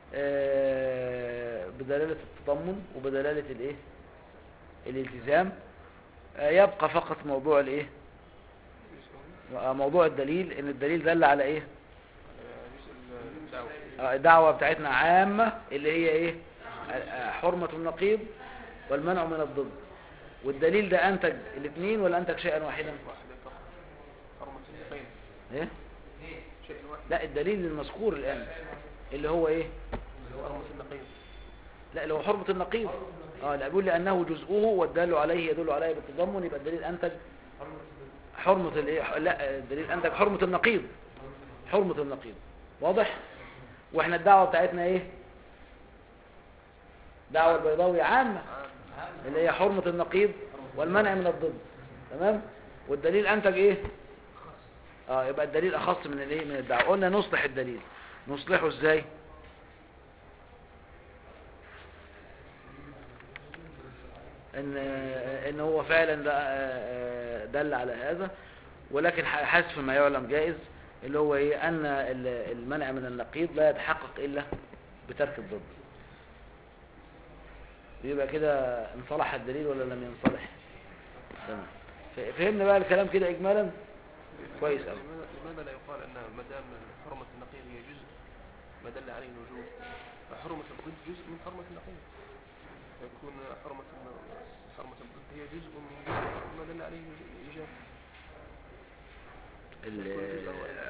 Speaker 1: آه، بدلاله التضمن وبدلاله الايه الالتزام آه، يبقى فقط موضوع الايه آه، موضوع الدليل ان الدليل دل على ايه
Speaker 5: على جزء الدعوة
Speaker 1: آه، الدعوة بتاعتنا عامة اللي هي ايه آه، حرمة النقيض والمنع من الضد والدليل ده انتج الاثنين ولا انتج شيئا واحدا
Speaker 5: واحدة فقط حرمة النقيض
Speaker 1: ايه
Speaker 5: شيء واحد
Speaker 1: لا الدليل المذكور الان اللي هو ايه
Speaker 5: حرمة النقيض
Speaker 1: لا اللي هو حرمة النقيض اه لا بيقول لانه جزءه والدال عليه يدل عليه بالتضمن يبقى الدليل انتج حرمة الايه لا الدليل عندك حرمة النقيض حرمة النقيض واضح واحنا الدعوة بتاعتنا ايه دعوة البيضاوي عامة اللي هي حرمة النقيض والمنع من الضد تمام والدليل انتج ايه اه يبقى الدليل اخص من الايه من الدعوة قلنا نصلح الدليل نصلحه ازاي ان ان هو فعلا ده- دل على هذا ولكن حذف ما يعلم جائز اللي هو ايه ان ال- المنع من النقيض لا يتحقق الا بترك الضد يبقى كده انصلح الدليل ولا لم ينصلح تمام ف- فهمنا بقى الكلام كده اجمالا كويس أوي.
Speaker 5: لماذا لماذا لا يقال ان ما دام حرمة النقيض هي جزء ما دل عليه الوجوب فحرمة الضد جزء من حرمة النقيض فيكون حرمة الن- حرمة الضد هي جزء من جزء ما دل عليه الإيجاب
Speaker 1: ال-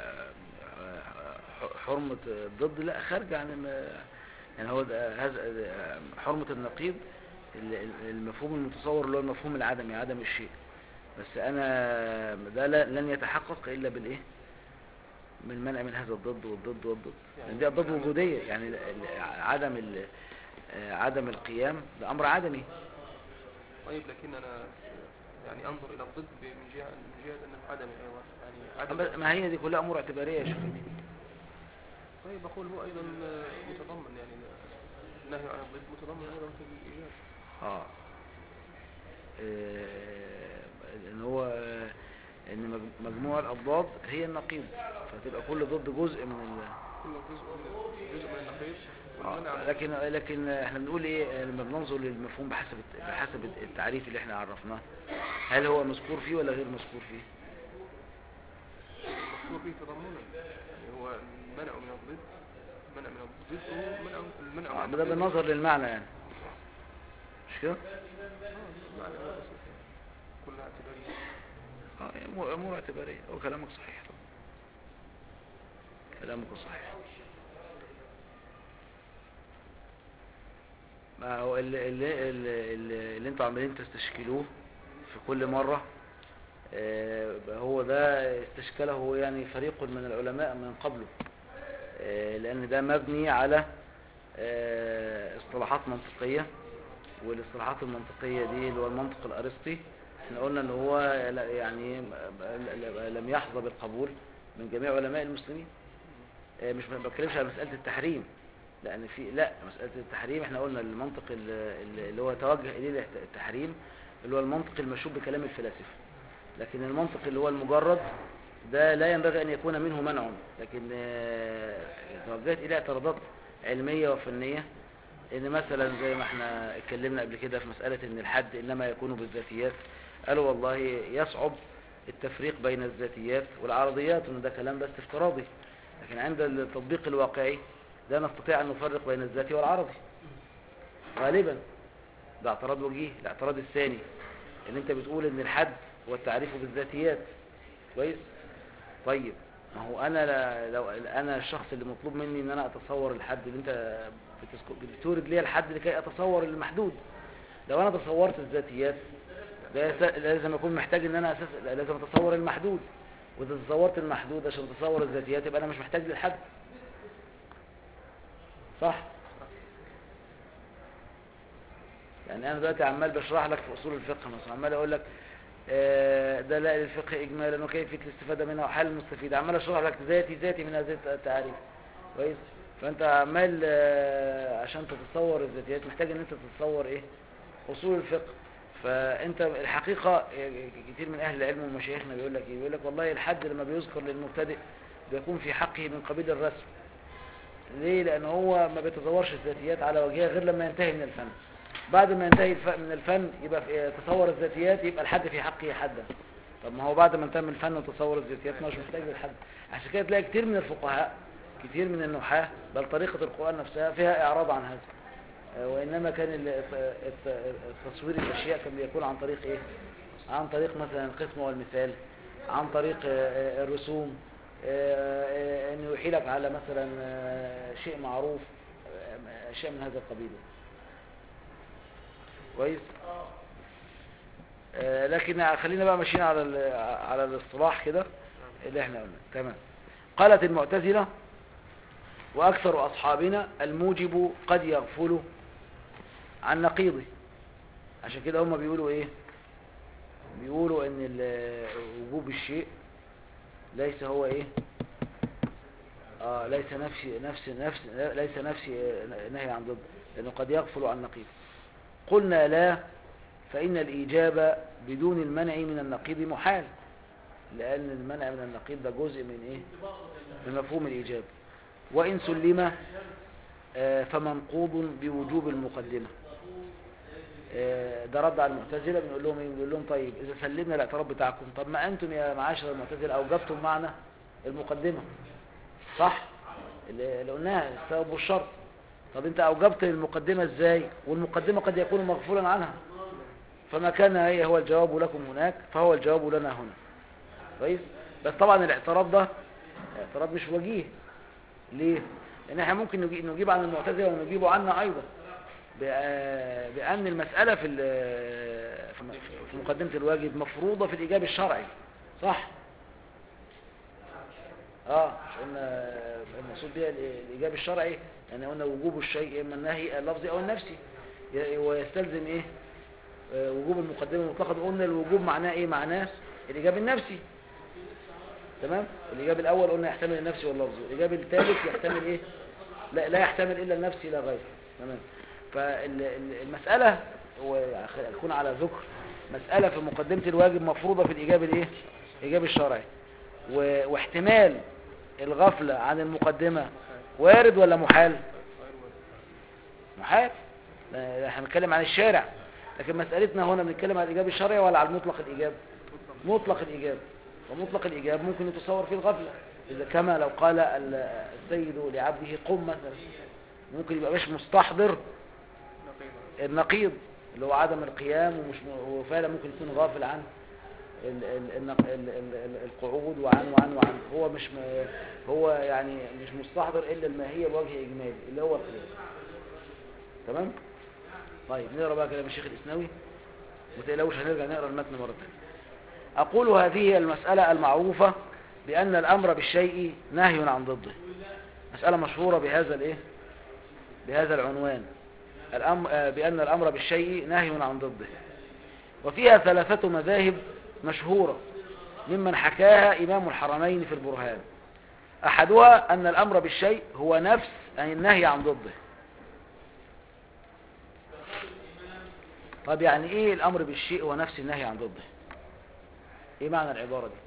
Speaker 1: ح- حرمة الضد لا خارجة عن الم- يعني هو ده- هذا حرمة النقيض ال- ال- المفهوم المتصور اللي هو المفهوم العدمي عدم الشيء بس انا ده لا- لن يتحقق الا بالايه من المنع من هذا الضد والضد والضد لان دي ضد وجودية يعني ال- ال- عدم ال- عدم القيام ده امر عدمي
Speaker 5: طيب لكن أنا يعني أنظر إلى الضد ب- من جهة من جهة أنه عدمي أيضا يعني
Speaker 1: أما-
Speaker 5: عدم
Speaker 1: ما هي دي كلها امور اعتبارية يا شيخ
Speaker 5: طيب أقول هو أيضا متضمن يعني النهي عن الضد متضمن أيضا في الإيجاب
Speaker 1: اه آه، ان هو آه، ان مج- مجموع الاضداد هي النقيض فتبقى كل ضد جزء من ال...
Speaker 5: كل جزء من جزء من النقيض
Speaker 1: آه،
Speaker 5: والمنع عن
Speaker 1: لكن لكن احنا بنقول ايه لما بننظر للمفهوم بحسب الت- بحسب التعريف اللي احنا عرفناه هل هو مذكور فيه ولا غير مذكور فيه
Speaker 5: المذكور فيه تضمنا يعني هو المنع من الضد المنع من الضد هو منع المنع
Speaker 1: آه،
Speaker 5: من
Speaker 1: ده
Speaker 5: الضد.
Speaker 1: بالنظر للمعنى يعني مش كده
Speaker 5: آه، المعنى هذا بسيط يعني. كلها اعتبارية
Speaker 1: اه يعني امور أمور اعتباريه هو كلامك صحيح طبعا كلامك صحيح ما هو اللي, اللي, اللي, اللي, اللي انتوا عمالين تستشكلوه في كل مرة آه، هو ده استشكاله يعني فريق من العلماء من قبله آه، لأن ده مبني على آه، اصطلاحات منطقية والاصطلاحات المنطقية دي اللي هو المنطق الأرسطي احنا قلنا ان هو لا- يعني لم يحظى بالقبول من جميع علماء المسلمين آه، مش ما بتكلمش على مسألة التحريم لأن في لا مسألة التحريم احنا قلنا المنطق ال- اللي هو توجه إليه التحريم اللي هو المنطق المشوب بكلام الفلاسفة لكن المنطق اللي هو المجرد ده لا ينبغي أن يكون منه منع لكن آه، توجهت إليه اعتراضات علمية وفنية ان مثلا زي ما احنا اتكلمنا قبل كده في مسألة ان الحد انما يكون بالذاتيات قالوا والله يصعب التفريق بين الذاتيات والعرضيات وان ده كلام بس افتراضي لكن عند التطبيق الواقعي لا نستطيع ان نفرق بين الذاتي والعرضي غالبا ده اعتراض وجيه الاعتراض الثاني ان انت بتقول ان الحد هو التعريف بالذاتيات كويس طيب ما هو انا لا- لو انا الشخص اللي مطلوب مني ان انا اتصور الحد اللي انت بتسك- بتورد لي الحد لكي اتصور المحدود لو انا تصورت الذاتيات ده يس- لازم اكون محتاج ان انا اساس لازم اتصور المحدود واذا تصورت المحدود عشان اتصور الذاتيات يبقى انا مش محتاج للحد صح يعني انا دلوقتي عمال بشرح لك في اصول الفقه مثلا عمال اقول لك آه، دلائل الفقه اجمالا وكيفيه الاستفاده منها وحل المستفيد عمال اشرح لك ذاتي ذاتي من هذه التعاريف كويس فانت عمال آه، عشان تتصور الذاتيات محتاج ان انت تتصور ايه اصول الفقه فانت الحقيقه آه، كتير من اهل العلم ومشايخنا بيقول لك ايه بيقول لك والله الحد لما بيذكر للمبتدئ بيكون في حقه من قبيل الرسم ليه لان هو ما بيتصورش الذاتيات على وجهها غير لما ينتهي من الفن بعد ما ينتهي الف- من الفن يبقى في- تصور الذاتيات يبقى الحد في حقه حدا طب ما هو بعد ما انتهى من الفن وتصور الذاتيات مش محتاج للحد عشان كده تلاقي كتير من الفقهاء كتير من النحاة بل طريقة القرآن نفسها فيها إعراض عن هذا آه، وإنما كان ال- الت- الت- التصوير الأشياء كان بيكون عن طريق إيه عن طريق مثلا القسم والمثال عن طريق آه، آه، الرسوم آه، آه، انه يحيلك على مثلا آه، شيء معروف آه، اشياء من هذا القبيل كويس آه، لكن خلينا بقى ماشيين على ال- على الاصطلاح كده اللي احنا قلنا تمام قالت المعتزلة وأكثر أصحابنا الموجب قد يغفل عن نقيضه عشان كده هم بيقولوا ايه بيقولوا ان ال- وجوب الشيء ليس هو ايه اه ليس نفسي نفس نفس ليس نفسي آه، نهي عن ضد لانه قد يغفل عن نقيض قلنا لا فإن الإيجاب بدون المنع من النقيض محال لأن المنع من النقيض ده جزء من إيه من مفهوم الإيجاب وإن سلم آه، فمنقوض بوجوب المقدمة آه، ده رد على المعتزلة بنقول لهم ايه بنقول لهم طيب إذا سلمنا الاعتراف بتاعكم طب ما أنتم يا معاشر المعتزلة أوجبتم معنا المقدمة صح اللي اللي قلناها السبب والشرط طب أنت أوجبت المقدمة إزاي والمقدمة قد يكون مغفولا عنها فما كان هي هو الجواب لكم هناك فهو الجواب لنا هنا كويس بس طبعا الاعتراض ده اعتراض مش وجيه ليه لان احنا ممكن نجي- نجيب عن المعتزله ونجيبه عنا ايضا بأ- بان المساله في ال- في م- في مقدمه الواجب مفروضه في الايجاب الشرعي صح اه مش قلنا المقصود بها ال- الايجاب الشرعي يعني قلنا وجوب الشيء اما النهي اللفظي او النفسي ي- ويستلزم ايه آه، وجوب المقدمه المطلقه قلنا الوجوب معناه ايه معناه الايجاب النفسي تمام الايجاب الاول قلنا يحتمل النفسي واللفظي الايجاب الثالث يحتمل ايه لا, لا يحتمل الا النفسي لا غيره تمام فالمساله ويكون على ذكر مساله في مقدمه الواجب مفروضه في الايجاب الايه الايجاب الشرعي و- واحتمال الغفله عن المقدمه وارد ولا محال محال لا، احنا بنتكلم عن الشارع لكن مسألتنا هنا بنتكلم عن الإيجاب الشرعي ولا عن مطلق الإيجاب مطلق الإيجاب ومطلق الإيجاب ممكن يتصور فيه الغفلة إذا كما لو قال ال- السيد لعبده قم مثلا ممكن يبقى مش مستحضر
Speaker 5: نقيضا
Speaker 1: النقيض اللي هو عدم القيام ومش م- وفعلا ممكن يكون غافل عن ال- ال- النق- ال- ال- ال- القعود وعن وعن وعن هو مش م- هو يعني مش مستحضر الا الماهيه بوجه اجمالي اللي هو القيام تمام طيب نقرا بقى كلام الشيخ الاسنوي ما تقلقوش هنرجع نقرا المتن مره ثانيه اقول هذه هي المساله المعروفه بان الامر بالشيء نهي عن ضده مساله مشهوره بهذا الايه بهذا العنوان الأمر آه، بأن الأمر بالشيء نهي عن ضده وفيها ثلاثة مذاهب مشهورة ممن حكاها إمام الحرمين في البرهان أحدها أن الأمر بالشيء هو نفس أي النهي عن ضده طب يعني إيه الأمر بالشيء هو نفس النهي عن ضده إيه معنى العبارة دي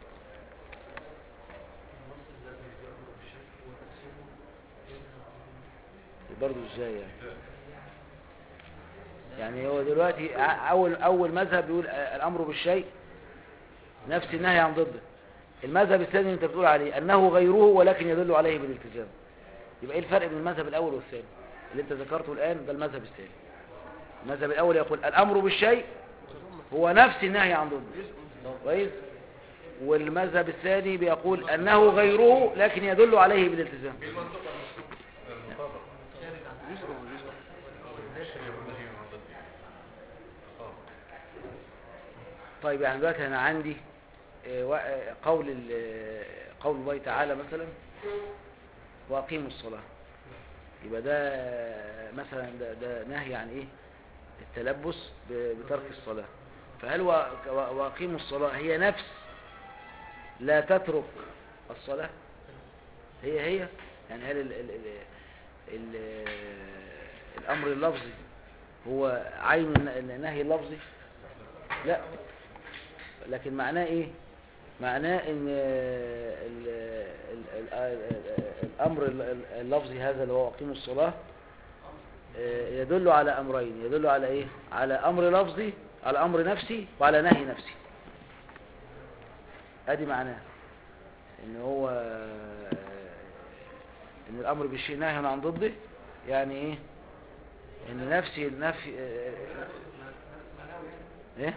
Speaker 2: النص الذي يأمر بالشيء ونفسه ينهى عنه
Speaker 1: برضه إزاي يعني يعني هو دلوقتي ع- أول أول مذهب بيقول آه، الأمر بالشيء نفس النهي عن ضده المذهب الثاني اللي أنت بتقول عليه أنه غيره ولكن يدل عليه بالالتزام يبقى إيه الفرق بين المذهب الأول والثاني اللي أنت ذكرته الآن ده المذهب الثاني المذهب الأول يقول الأمر بالشيء هو نفس النهي عن ضده كويس والمذهب الثاني بيقول أنه غيره لكن يدل عليه بالالتزام
Speaker 3: المطابقة
Speaker 5: جزء وجزء
Speaker 3: الشيء والنهي عن ضده آه.
Speaker 1: طيب يعني دلوقتي انا عندي آه، و- آه، قول ال- آه، قول الله تعالى مثلا واقيموا الصلاه يبقى ده آه، مثلا ده, ده نهي عن ايه التلبس ب- بترك الصلاه فهل وا- وا- واقيموا الصلاه هي نفس لا تترك الصلاه هي هي يعني هل ال ال ال ال الامر اللفظي هو عين الن- النهي اللفظي لا لكن معناه ايه معناه ان ال ال ال ال الامر ال- ال- اللفظي هذا اللي هو اقيموا الصلاه آه، يدل على امرين يدل على ايه على امر لفظي على امر نفسي وعلى نهي نفسي ادي معناه ان هو آه، ان الامر بالشيء نهي عن ضده يعني ايه ان نفسي النفي آه، ايه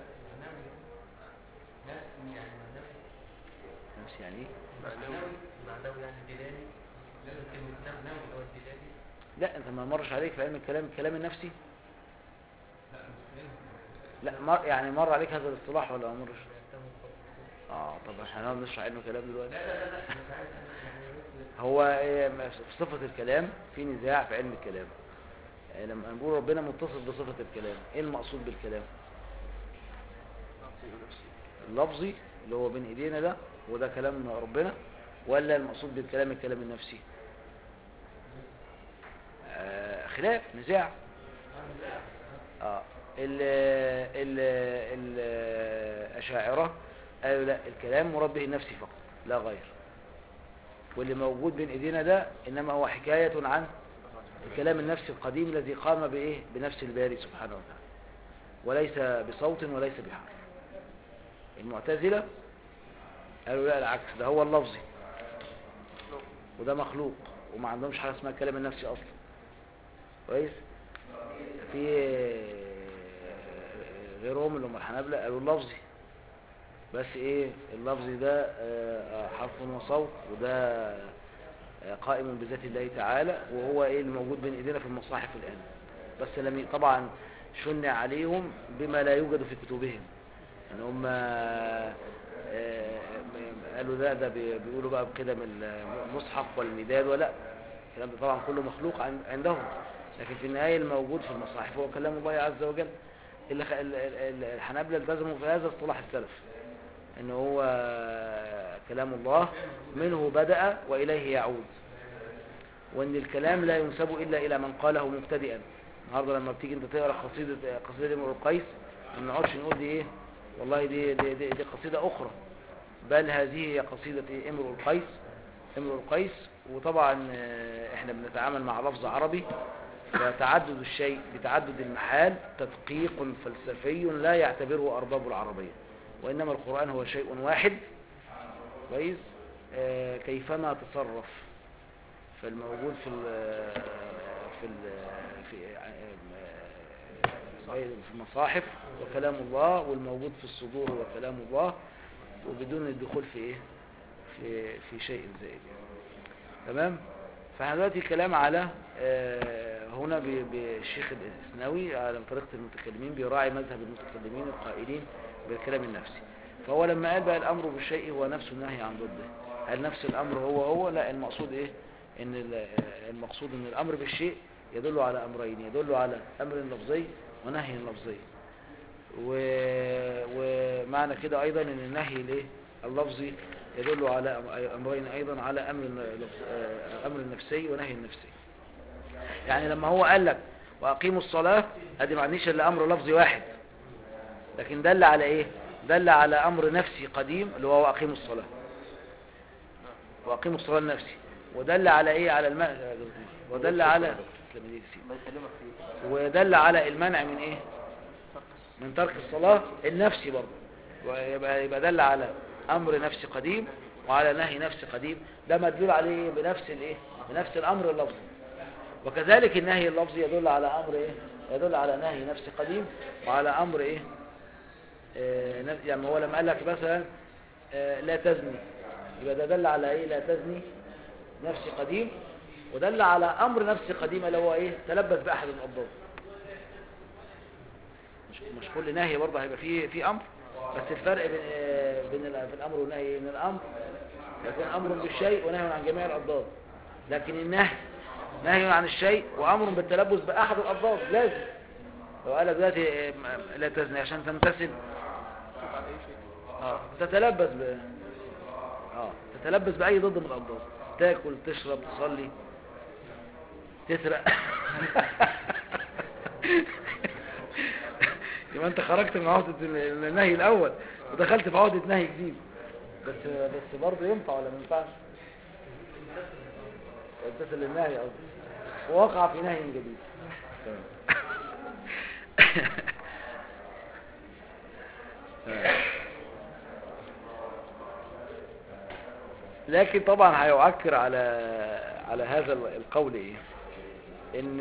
Speaker 1: نفسي يعني ايه
Speaker 2: معنوي معنوي يعني دلالي كلمة نوي اللي هو الدلالي
Speaker 1: لا انت ما مرش عليك في علم الكلام الكلام النفسي لا مر يعني مر عليك هذا الاصطلاح ولا ما مرش
Speaker 2: يحتمل خط
Speaker 1: اه طب احنا هنقعد نشرح علم كلام دلوقتي
Speaker 2: لا لا لا لا مش عارف أنا يعني مثل
Speaker 1: هو إيه، في صفة الكلام في نزاع في علم الكلام يعني لما نقول ربنا متصف بصفة الكلام ايه المقصود بالكلام
Speaker 5: نفسي ونفسي
Speaker 1: اللفظي اللي هو بين ايدينا ده وده كلام ربنا ولا المقصود بالكلام الكلام النفسي آه خلاف نزاع اه ال ال الاشاعره قالوا لا الكلام مراد به النفسي فقط لا غير واللي موجود بين ايدينا ده انما هو حكايه عن الكلام النفسي القديم الذي قام بايه بنفس الباري سبحانه وتعالى وليس بصوت وليس بحرف المعتزله قالوا لا العكس ده هو اللفظي وده مخلوق وما عندهمش حاجه اسمها الكلام النفسي اصلا كويس في غيرهم اللي هم الحنابلة قالوا اللفظي بس ايه اللفظي ده آه، حرف وصوت وده آه، قائم بذات الله تعالى وهو ايه اللي موجود بين ايدينا في المصاحف الان بس لم ي- طبعا شنع عليهم بما لا يوجد في كتبهم ان هم آه، آه، قالوا ده ده بي- بيقولوا بقى كده من المصحف والمداد ولا الكلام ده طبعا كله مخلوق عن- عندهم لكن في النهاية الموجود في المصاحف هو كلام الله عز وجل اللي خ- ال- ال- ال- الحنابلة التزموا في هذا اصطلاح السلف ان هو كلام الله منه بدأ وإليه يعود وان الكلام لا ينسب إلا إلى من قاله مبتدئا النهارده لما بتيجي انت تقرا قصيدة قصيدة امرؤ القيس ما بنقعدش نقول دي ايه والله دي دي, دي, دي قصيدة أخرى بل هذه هي قصيدة إيه؟ امرؤ القيس امرؤ القيس وطبعا آه، احنا بنتعامل مع لفظ عربي فتعدد الشيء بتعدد المحال تدقيق فلسفي لا يعتبره أرباب العربية وإنما القرآن هو شيء واحد كويس آه، كيفما تصرف فالموجود في ال في ال في آه، في المصاحف وكلام الله والموجود في الصدور هو كلام الله وبدون الدخول في ايه في في شيء زائد يعني. تمام فاحنا دلوقتي كلام على آه، هنا ب- بالشيخ الاسناوي على طريقه المتكلمين بيراعي مذهب المتكلمين القائلين بالكلام النفسي فهو لما قال بقى الامر بالشيء هو نفس النهي عن ضده هل نفس الامر هو هو لا المقصود ايه ان ال- المقصود ان الامر بالشيء يدل على امرين يدل على امر لفظي ونهي لفظي و- ومعنى كده ايضا ان النهي الايه اللفظي يدل على أم- امرين ايضا على امر لفظ- آه، امر النفسي ونهي النفسي يعني لما هو قال لك واقيموا الصلاه ادي معنيش الا امر لفظي واحد لكن دل على ايه دل على امر نفسي قديم اللي هو واقيموا الصلاه واقيموا الصلاه النفسي ودل على ايه على الم... ودل على تسلم ايديك يا سيدي.
Speaker 5: الله يسلمك فيه
Speaker 1: ودل على المنع من ايه من ترك الصلاة النفسي برضه ويبقى يبقى دل على امر نفسي قديم وعلى نهي نفسي قديم ده مدلول عليه بنفس الايه بنفس الامر اللفظي وكذلك النهي اللفظي يدل على امر ايه يدل على نهي نفسي قديم وعلى امر ايه آه نف- يعني هو لما قال لك مثلا آه لا تزني يبقى ده دل على ايه لا تزني نفسي قديم ودل على امر نفسي قديم اللي هو ايه تلبس باحد الابضاد مش مش كل نهي برضه هيبقى فيه في امر بس الفرق بين آه، بين ال- في الامر والنهي إيه؟ ان الامر يكون امر بالشيء ونهي عن جميع الابضاد لكن النهي نهي عن الشيء وامر بالتلبس باحد الابضاد لازم لو قال لك دلوقتي آه، م- لا تزني عشان تمتثل
Speaker 5: شوف على اي شيء
Speaker 1: اه تتلبس ب اه تتلبس باي ضد من الابضاد تاكل تشرب تصلي تسرق يبقى انت خرجت من عهدة ال- النهي الاول ودخلت في عهدة نهي جديد بس بس برضه ينفع ولا ما ينفعش امتثل للنهي قصدي ووقع في نهي جديد تمام. تمام. لكن طبعا هيعكر على على هذا القول ايه ان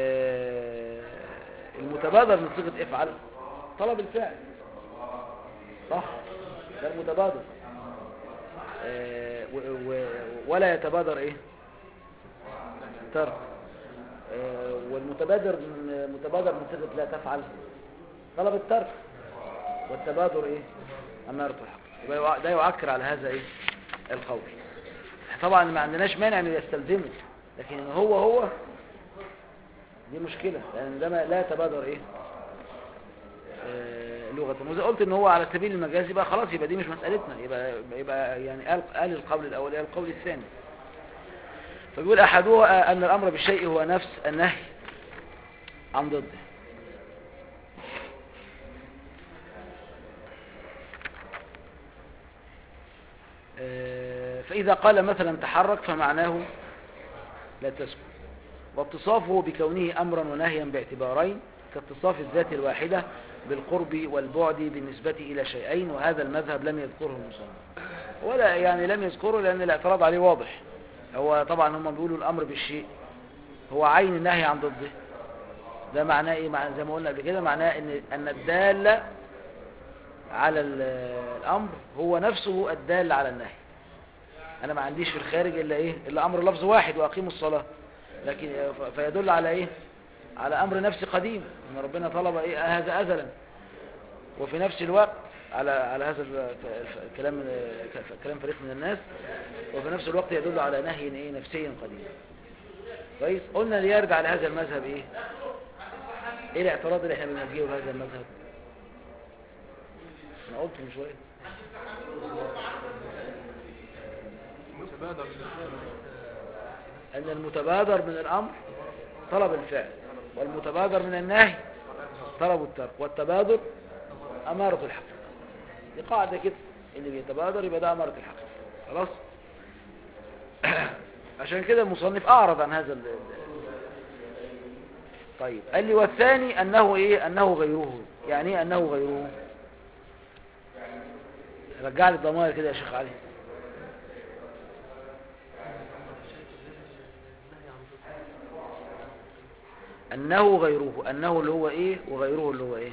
Speaker 1: المتبادر من صيغه افعل طلب الفعل صح ده المتبادر آه، و- و- ولا يتبادر ايه ترك آه، والمتبادر من متبادر من صيغه لا تفعل طلب الترك والتبادر ايه امارة الحق يبقى يع- ده يعكر على هذا ايه القول طبعا ما عندناش مانع انه يستلزمه لكن إن هو هو دي مشكلة لان ده ما- لا يتبادر ايه آه، لغة وإذا قلت ان هو على سبيل المجاز يبقى خلاص يبقى دي مش مسألتنا يبقى يبقى يعني قال قال القول الاول قال القول الثاني فبيقول احدها ان الامر بالشيء هو نفس النهي عن ضده آه، فإذا قال مثلا تحرك فمعناه لا تسكن واتصافه بكونه أمرا ونهيا باعتبارين كاتصاف الذات الواحدة بالقرب والبعد بالنسبة إلى شيئين وهذا المذهب لم يذكره المصنف ولا يعني لم يذكره لأن الاعتراض عليه واضح هو طبعا هم بيقولوا الأمر بالشيء هو عين النهي عن ضده ده معناه ايه معناه زي ما قلنا قبل كده معناه ان ان الدال على ال- الامر هو نفسه الدال على النهي انا ما عنديش في الخارج الا ايه الا امر لفظ واحد واقيموا الصلاه لكن ف- فيدل على ايه على امر نفسي قديم ان ربنا طلب ايه هذا ازلا وفي نفس الوقت على على هذا ال- ف- ف- كلام ك- كلام فريق من الناس وفي نفس الوقت يدل على نهي ايه نفسي قديم كويس قلنا ليرجع لهذا المذهب ايه ايه الاعتراض اللي احنا بنوجهه لهذا المذهب انا قلت من شويه
Speaker 5: متبادر
Speaker 1: ان المتبادر من الامر طلب الفعل والمتبادر من النهي طلب الترك والتبادر اماره الحق دي قاعده كده اللي بيتبادر يبقى ده اماره الحق خلاص عشان كده المصنف اعرض عن هذا ال- ال- طيب قال لي والثاني انه ايه انه غيره يعني ايه انه غيره رجع لي الضمائر كده يا شيخ علي انه غيره انه اللي هو ايه وغيره اللي هو ايه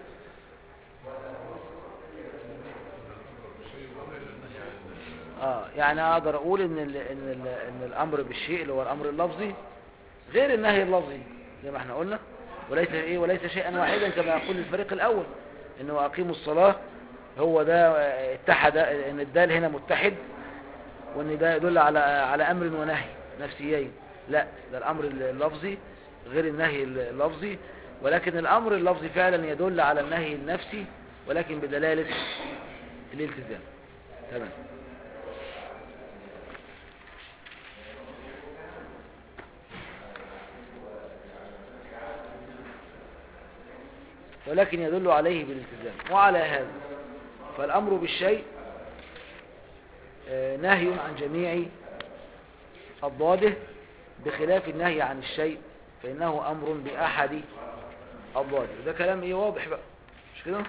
Speaker 1: اه يعني اقدر اقول ان ال ان ال ان الامر بالشيء اللي هو الامر اللفظي غير النهي اللفظي زي ما احنا قلنا وليس ايه وليس شيئا واحدا كما يقول الفريق الاول انه اقيموا الصلاه هو ده آه، اتحد ان الدال هنا متحد وان ده يدل على على امر ونهي نفسيين لا ده الامر اللفظي غير النهي اللفظي ولكن الامر اللفظي فعلا يدل على النهي النفسي ولكن بدلاله الالتزام تمام ولكن يدل عليه بالالتزام وعلى هذا فالأمر بالشيء آه، نهي عن جميع أضداده بخلاف النهي عن الشيء فإنه أمر بأحد أضداده ده كلام إيه واضح بقى مش كده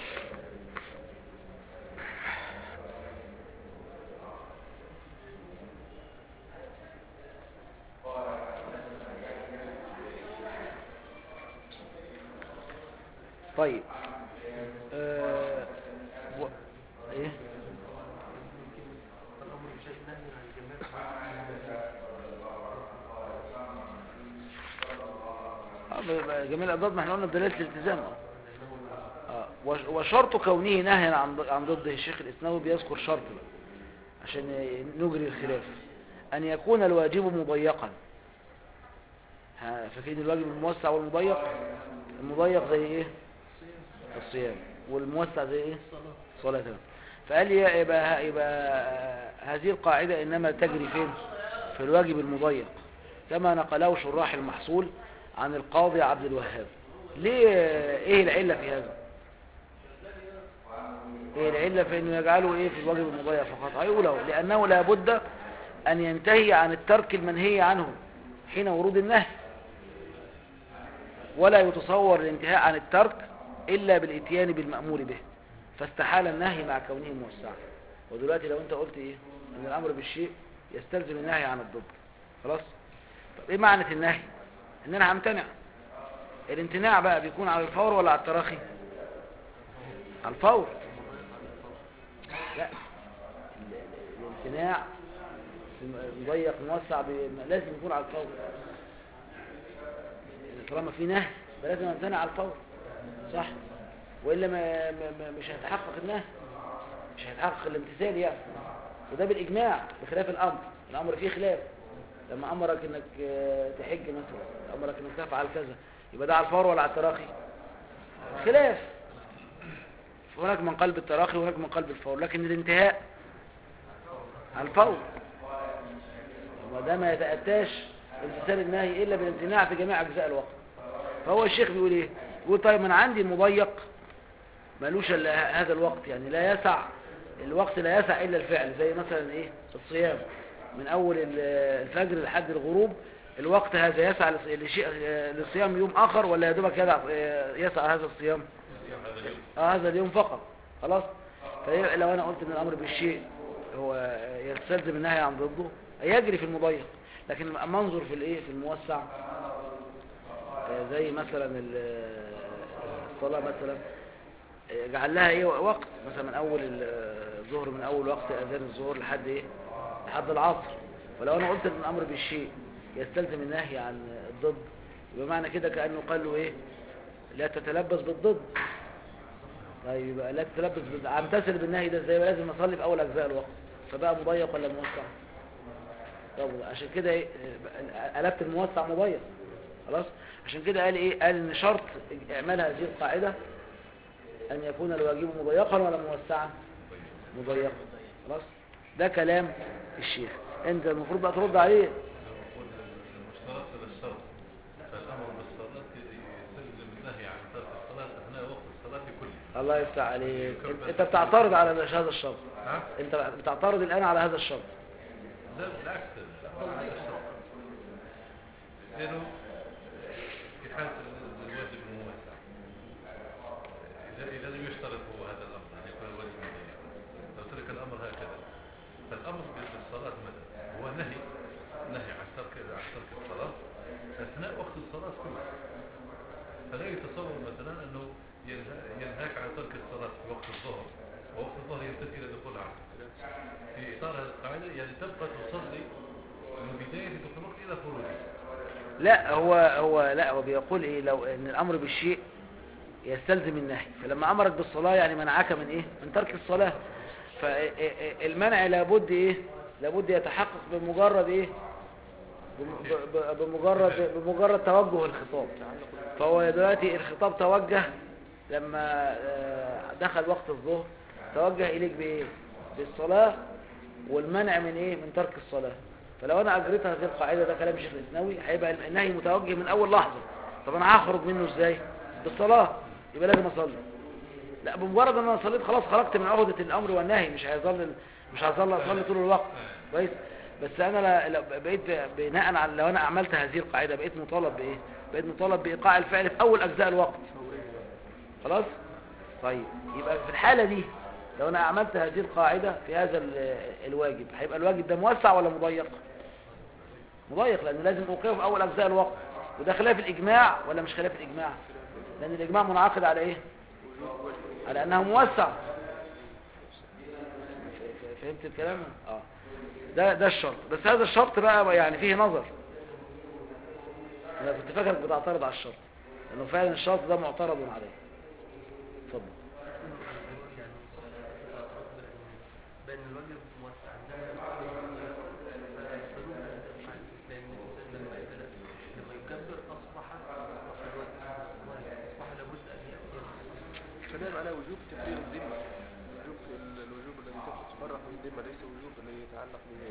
Speaker 1: طيب آه و... ايه
Speaker 2: الأمر بشيء نهي عن الجماعة
Speaker 1: آه، ب- ب- جميع الأضداد ما احنا قلنا بدلالة الالتزام آه، وش- وشرط كونه نهيا عن ض- عن ضده الشيخ الإسناوي بيذكر شرط بقى عشان نجري الخلاف أن يكون الواجب مضيقا ها، فاكرين الواجب الموسع والمضيق المضيق زي ايه الصيام والموسع زي ايه الصلاة تمام فقال لي يبقى, يبقى هذه القاعدة إنما تجري فين في الواجب المضيق كما نقله شراح المحصول عن القاضي عبد الوهاب ليه ايه العلة في هذا ايه العلة في انه يجعله ايه في الواجب المضيع فقط هيقوله لانه لابد ان ينتهي عن الترك المنهي عنه حين ورود النهي ولا يتصور الانتهاء عن الترك الا بالاتيان بالمأمور به فاستحال النهي مع كونه موسعا ودلوقتي لو انت قلت ايه ان الامر بالشيء يستلزم النهي عن الضد خلاص طب ايه معنى النهي ان انا همتنع الامتناع بقى بيكون على الفور ولا على التراخي على الفور لا ال- ال- الامتناع مضيق موسع ب- لازم يكون على الفور طالما في نهي يبقى لازم امتنع على الفور صح والا ما ما- ما- مش هيتحقق النهي مش هيتحقق الامتثال يعني وده بالاجماع بخلاف الامر الامر فيه خلاف لما امرك انك آه، تحج مثلا امرك انك تفعل كذا يبقى ده على الفور ولا على التراخي خلاف هناك من قلب التراخي وهناك من قلب الفور لكن الانتهاء على الفور وده ما يتأتاش امتثال النهي إلا بالامتناع في جميع أجزاء الوقت فهو الشيخ بيقول إيه بيقول طيب من عندي المضيق ملوش إلا هذا الوقت يعني لا يسع الوقت لا يسع إلا الفعل زي مثلا إيه الصيام من أول ال- الفجر لحد الغروب الوقت هذا يسع لص- لشيء- للصيام يوم آخر ولا يا دوبك يدع- يسع هذا الصيام
Speaker 3: هذا اليوم
Speaker 1: اه هذا اليوم فقط خلاص فإيه لو انا قلت ان الامر بالشيء هو يستلزم النهي عن ضده يجري في المضيق لكن لما منظر في الايه في الموسع آه، زي مثلا ال- الصلاه مثلا آه، جعل لها ايه وقت مثلا من اول ال- الظهر من اول وقت اذان الظهر لحد ايه لحد العصر ولو انا قلت ان الامر بالشيء يستلزم النهي عن الضد يبقى معنى كده كانه قال له ايه لا تتلبس بالضد طيب يبقى لا تتلبس بال- امتثل بالنهي ده ازاي يبقى لازم اصلي في اول اجزاء الوقت فبقى مضيق ولا موسع طب عشان كده ايه آه، قلبت الموسع مضيق خلاص عشان كده قال ايه قال ان شرط اعمال هذه القاعده ان يكون الواجب مضيقا ولا موسعا مضيقا خلاص ده كلام الشيخ انت المفروض بقى ترد عليه
Speaker 3: يقول المشترط من الشرط فالامر بالصلاه يستلزم النهي عن ترك الصلاه اثناء وقت الصلاه كله
Speaker 1: الله يفتح عليك انت- انت بتعترض على هذا الشرط
Speaker 3: ها؟
Speaker 1: انت بتعترض الان على هذا الشرط
Speaker 3: لا بالعكس هذا الشرط لانه في حاله الواجب الموسع اذا اذا لم يشترط هو هذا الامر ان يكون الواجب مضيق لو ترك الامر هكذا فالامر بالصلاه مثلا هو نهي نهي عن ترك عن ترك الصلاه اثناء وقت الصلاه كله فلا يتصور مثلا انه ينهى- ينهاك عن ترك الصلاه في وقت الظهر ووقت الظهر ينتهي الى دخول العصر في اطار هذه القاعده يعني تبقى تصلي من بدايه دخول الوقت الى خروجه
Speaker 1: لا هو هو لا هو بيقول ايه لو ان الامر بالشيء يستلزم النهي فلما امرك بالصلاه يعني منعك من ايه من ترك الصلاه فالمنع لابد ايه لابد يتحقق بمجرد ايه بم- ب- ب- بمجرد بمجرد توجه الخطاب فهو دلوقتي الخطاب توجه لما آه، دخل وقت الظهر توجه اليك بايه بالصلاه والمنع من ايه من ترك الصلاه فلو انا اجريت هذه القاعده ده كلام شيخ الاسناوي هيبقى النهي متوجه من اول لحظه طب انا هخرج منه ازاي بالصلاه يبقى لازم اصلي لا بمجرد ان انا صليت خلاص خرجت من عهده الامر والنهي مش هيظل مش هظل اصلي طول الوقت كويس بس انا لا- لا- بقيت ب- بناء على لو انا عملت هذه القاعده بقيت مطالب بايه بقيت مطالب بايقاع الفعل في اول اجزاء الوقت خلاص طيب يبقى في الحاله دي لو انا عملت هذه القاعده في هذا ال- الواجب هيبقى الواجب ده موسع ولا مضيق مضيق لانه لازم اوقفه في اول اجزاء الوقت وده خلاف الاجماع ولا مش خلاف الاجماع لان الاجماع منعقد على ايه على انه موسع ف- ف- فهمت الكلام اه ده ده الشرط بس هذا الشرط بقى يعني فيه نظر انا كنت فاكرك بتعترض على الشرط لانه فعلا الشرط ده معترض عليه اتفضل
Speaker 2: يعني بين الواجب موسع لأن الإنسان لما يبدأ لما يكبر أصبح أصبح الواجب أصبح لابد أن يأتي
Speaker 5: كلام على وجوب تكفير الذمة وجوب ال- الوجوب الذي تفرق من الذمة ليس وجوب الذي يتعلق ب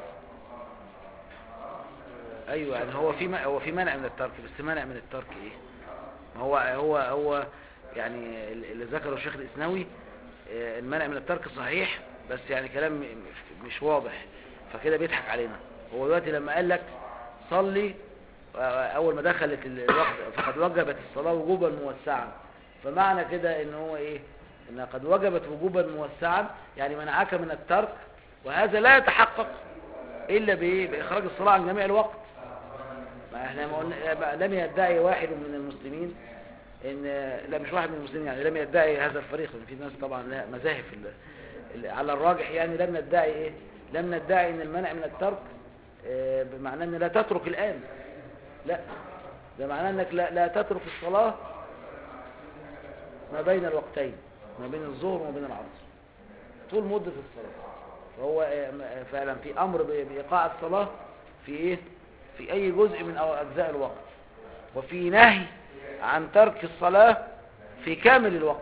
Speaker 1: ايوه يعني هو في م- هو في منع من الترك بس منع من الترك ايه ما هو هو هو يعني اللي ذكره الشيخ الاسناوي آه، المنع من الترك صحيح بس يعني كلام م- م- مش واضح فكده بيضحك علينا هو دلوقتي لما قال لك صلي آه، اول ما دخلت الوقت فقد وجبت الصلاه وجوبا موسعا فمعنى كده ان هو ايه ان قد وجبت وجوبا موسعا يعني منعك من الترك وهذا لا يتحقق الا بايه باخراج الصلاه عن جميع الوقت ما احنا ما قلنا ما- لم يدعي واحد من المسلمين ان لا مش واحد من المسلمين يعني لم يدعي هذا الفريق لان في ناس طبعا لها مذاهب في ال- ال- على الراجح يعني لم ندعي ايه لم ندعي ان المنع من الترك آه، بمعنى ان لا تترك الان لا ده معناه انك لا, لا تترك الصلاه ما بين الوقتين ما بين الظهر وما بين العصر طول مدة الصلاة فهو آه، م- فعلا في أمر ب- بإيقاع الصلاة في إيه في أي جزء من أو- أجزاء الوقت وفي نهي عن ترك الصلاة في كامل الوقت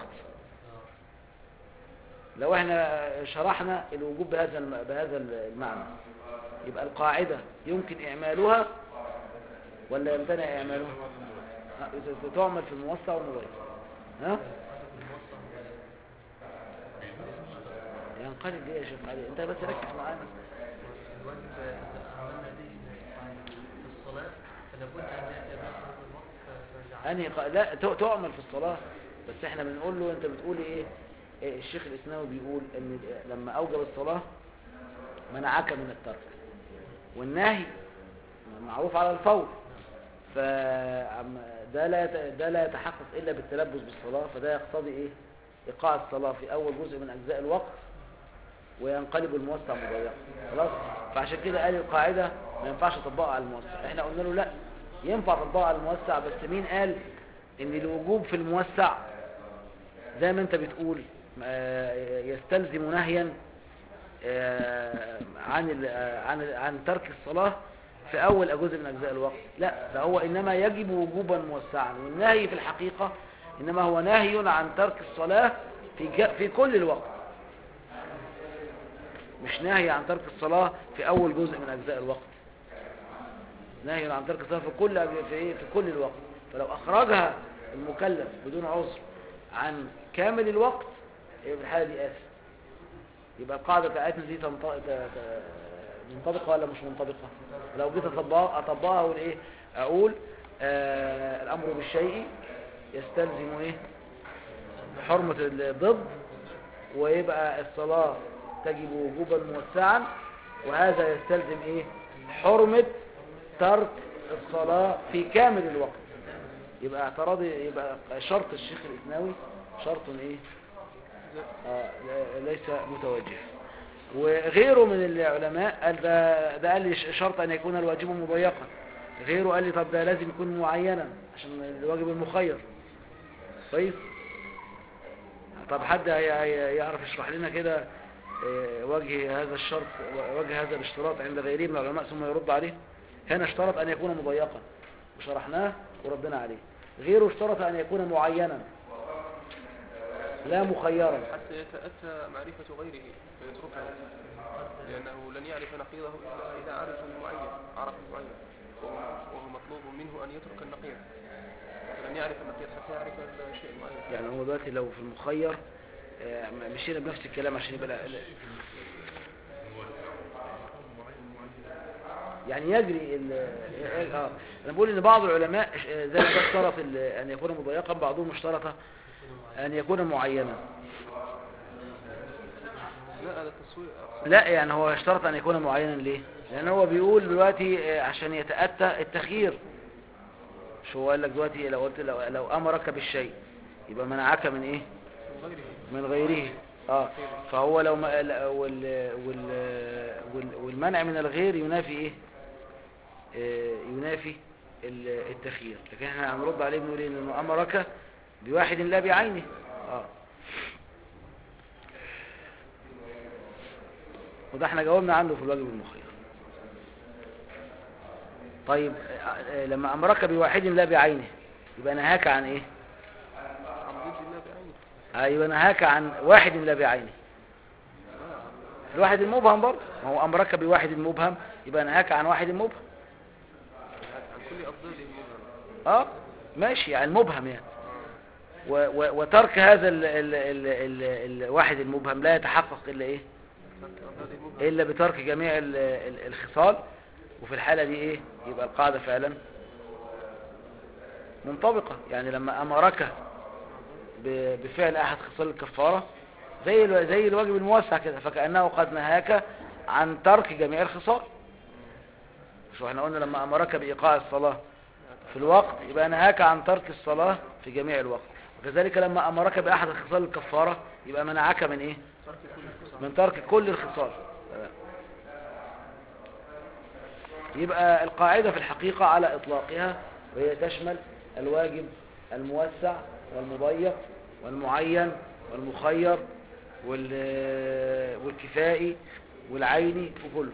Speaker 1: لو احنا شرحنا الوجوب بهذا الم- بهذا المعنى يبقى القاعدة يمكن إعمالها ولا يمتنع إعمالها ها، ت- تعمل في الموسع والمضيق ها ينقلب ليه يا شيخ علي انت بس ركز معانا
Speaker 2: الواجب إذا عملنا به في الصلاة فلا بد أن يأتي بآخر الوقت فنجعل
Speaker 1: انهي قا... لا ت- تعمل في الصلاة بس احنا بنقول له انت بتقول ايه إيه الشيخ الاسناوي بيقول ان لما اوجب الصلاة منعك من الترك والنهي معروف على الفور فده لا يت- ده لا يتحقق الا بالتلبس بالصلاة فده يقتضي ايه ايقاع الصلاة في اول جزء من اجزاء الوقت وينقلب الموسع مضيقا خلاص فعشان كده قال القاعدة ما ينفعش تطبقها على الموسع احنا قلنا له لا ينفع تطبقها على الموسع بس مين قال ان الوجوب في الموسع زي ما انت بتقول آه، يستلزم نهيا آه، عن ال- آه، عن عن ترك الصلاة في اول جزء من اجزاء الوقت لا ده هو انما يجب وجوبا موسعا والنهي في الحقيقة انما هو نهي عن ترك الصلاة في ج- في كل الوقت مش نهي عن ترك الصلاة في أول جزء من أجزاء الوقت نهي عن ترك الصلاة في كل في, إيه؟ في كل الوقت فلو أخرجها المكلف بدون عذر عن كامل الوقت يبقى في الحالة دي آثم يبقى القاعدة بتاعتنا دي تنط- ت- ت- منطبقة ولا مش منطبقة لو جيت أطبقها أطبقها أقول إيه أقول آه الأمر بالشيء يستلزم إيه حرمة الضد ويبقى الصلاة تجب وجوبا موسعا وهذا يستلزم ايه حرمة ترك الصلاة في كامل الوقت يبقى اعتراض يبقى شرط الشيخ الإسناوي شرط ايه آه لا- ليس متوجه وغيره من العلماء قال ده, ده قال لي ش- شرط ان يكون الواجب مضيقا غيره قال لي طب ده لازم يكون معينا عشان الواجب المخير كويس طب حد هي- هي- يعرف يشرح لنا كده آه، وجه هذا الشرط وجه هذا الاشتراط عند غيره من العلماء ثم يرد عليه هنا اشترط أن يكون مضيقا وشرحناه وردنا عليه غيره اشترط أن يكون معينا لا مخيرا
Speaker 5: حتى يتأتى معرفة غيره فيتركه لأنه لن يعرف نقيضه إلا إذا عرف المعين عرف المعين وهو- وهو مطلوب منه أن يترك النقيض فلن يعرف النقيض حتى يعرف الشيء المعين
Speaker 1: يعني هو دلوقتي لو في المخير آه، مشينا بنفس الكلام عشان يبقى لا- لا- يعني يجري ال اه انا بقول ان بعض العلماء آه، زي ما ده اشترط ال- ان يكون مضيقا بعضهم اشترط ان يكون معينا
Speaker 5: لا هذا التصوير أقصد
Speaker 1: لا يعني هو اشترط ان يكون معينا ليه لان هو بيقول دلوقتي آه، عشان يتأتى التخيير شو هو قال لك دلوقتي لو قلت لو, لو امرك بالشيء يبقى منعك من ايه
Speaker 5: من غيره
Speaker 1: من غيره اه فهو لو ما لا- وال وال وال والمنع من الغير ينافي ايه آه، ينافي ال- التخيير لكن احنا هنرد عليه بنقول إيه؟ انه امرك بواحد لا بعينه اه وده احنا جاوبنا عنه في الواجب المخير طيب آه، آه، لما امرك بواحد لا بعينه يبقى نهاك عن ايه
Speaker 5: عن ضد الله بعينه
Speaker 1: ايوه نهاك عن واحد لا بعينه الواحد المبهم برضه ما هو امرك بواحد مبهم يبقى نهاك عن واحد مبهم
Speaker 5: عن كل أفضاله المبهم
Speaker 1: اه ماشي يعني المبهم يعني و و وترك هذا ال ال ال ال الواحد المبهم لا يتحقق الا ايه
Speaker 5: ترك أفضاله المبهم
Speaker 1: الا بترك جميع ال ال الخصال وفي الحالة دي ايه يبقى القاعدة فعلا منطبقة يعني لما امرك ب- بفعل احد خصال الكفارة زي ال- زي الواجب الموسع كده فكأنه قد نهاك عن ترك جميع الخصال شو احنا قلنا لما امرك بايقاع الصلاة في الوقت يبقى نهاك عن ترك الصلاة في جميع الوقت وكذلك لما امرك باحد خصال الكفارة يبقى منعك من ايه
Speaker 5: ترك كل الخصام
Speaker 1: من ترك كل الخصال تمام. يبقى القاعدة في الحقيقة على إطلاقها وهي تشمل الواجب الموسع والمضيق والمعين والمخير وال- والكفائي والعيني وكله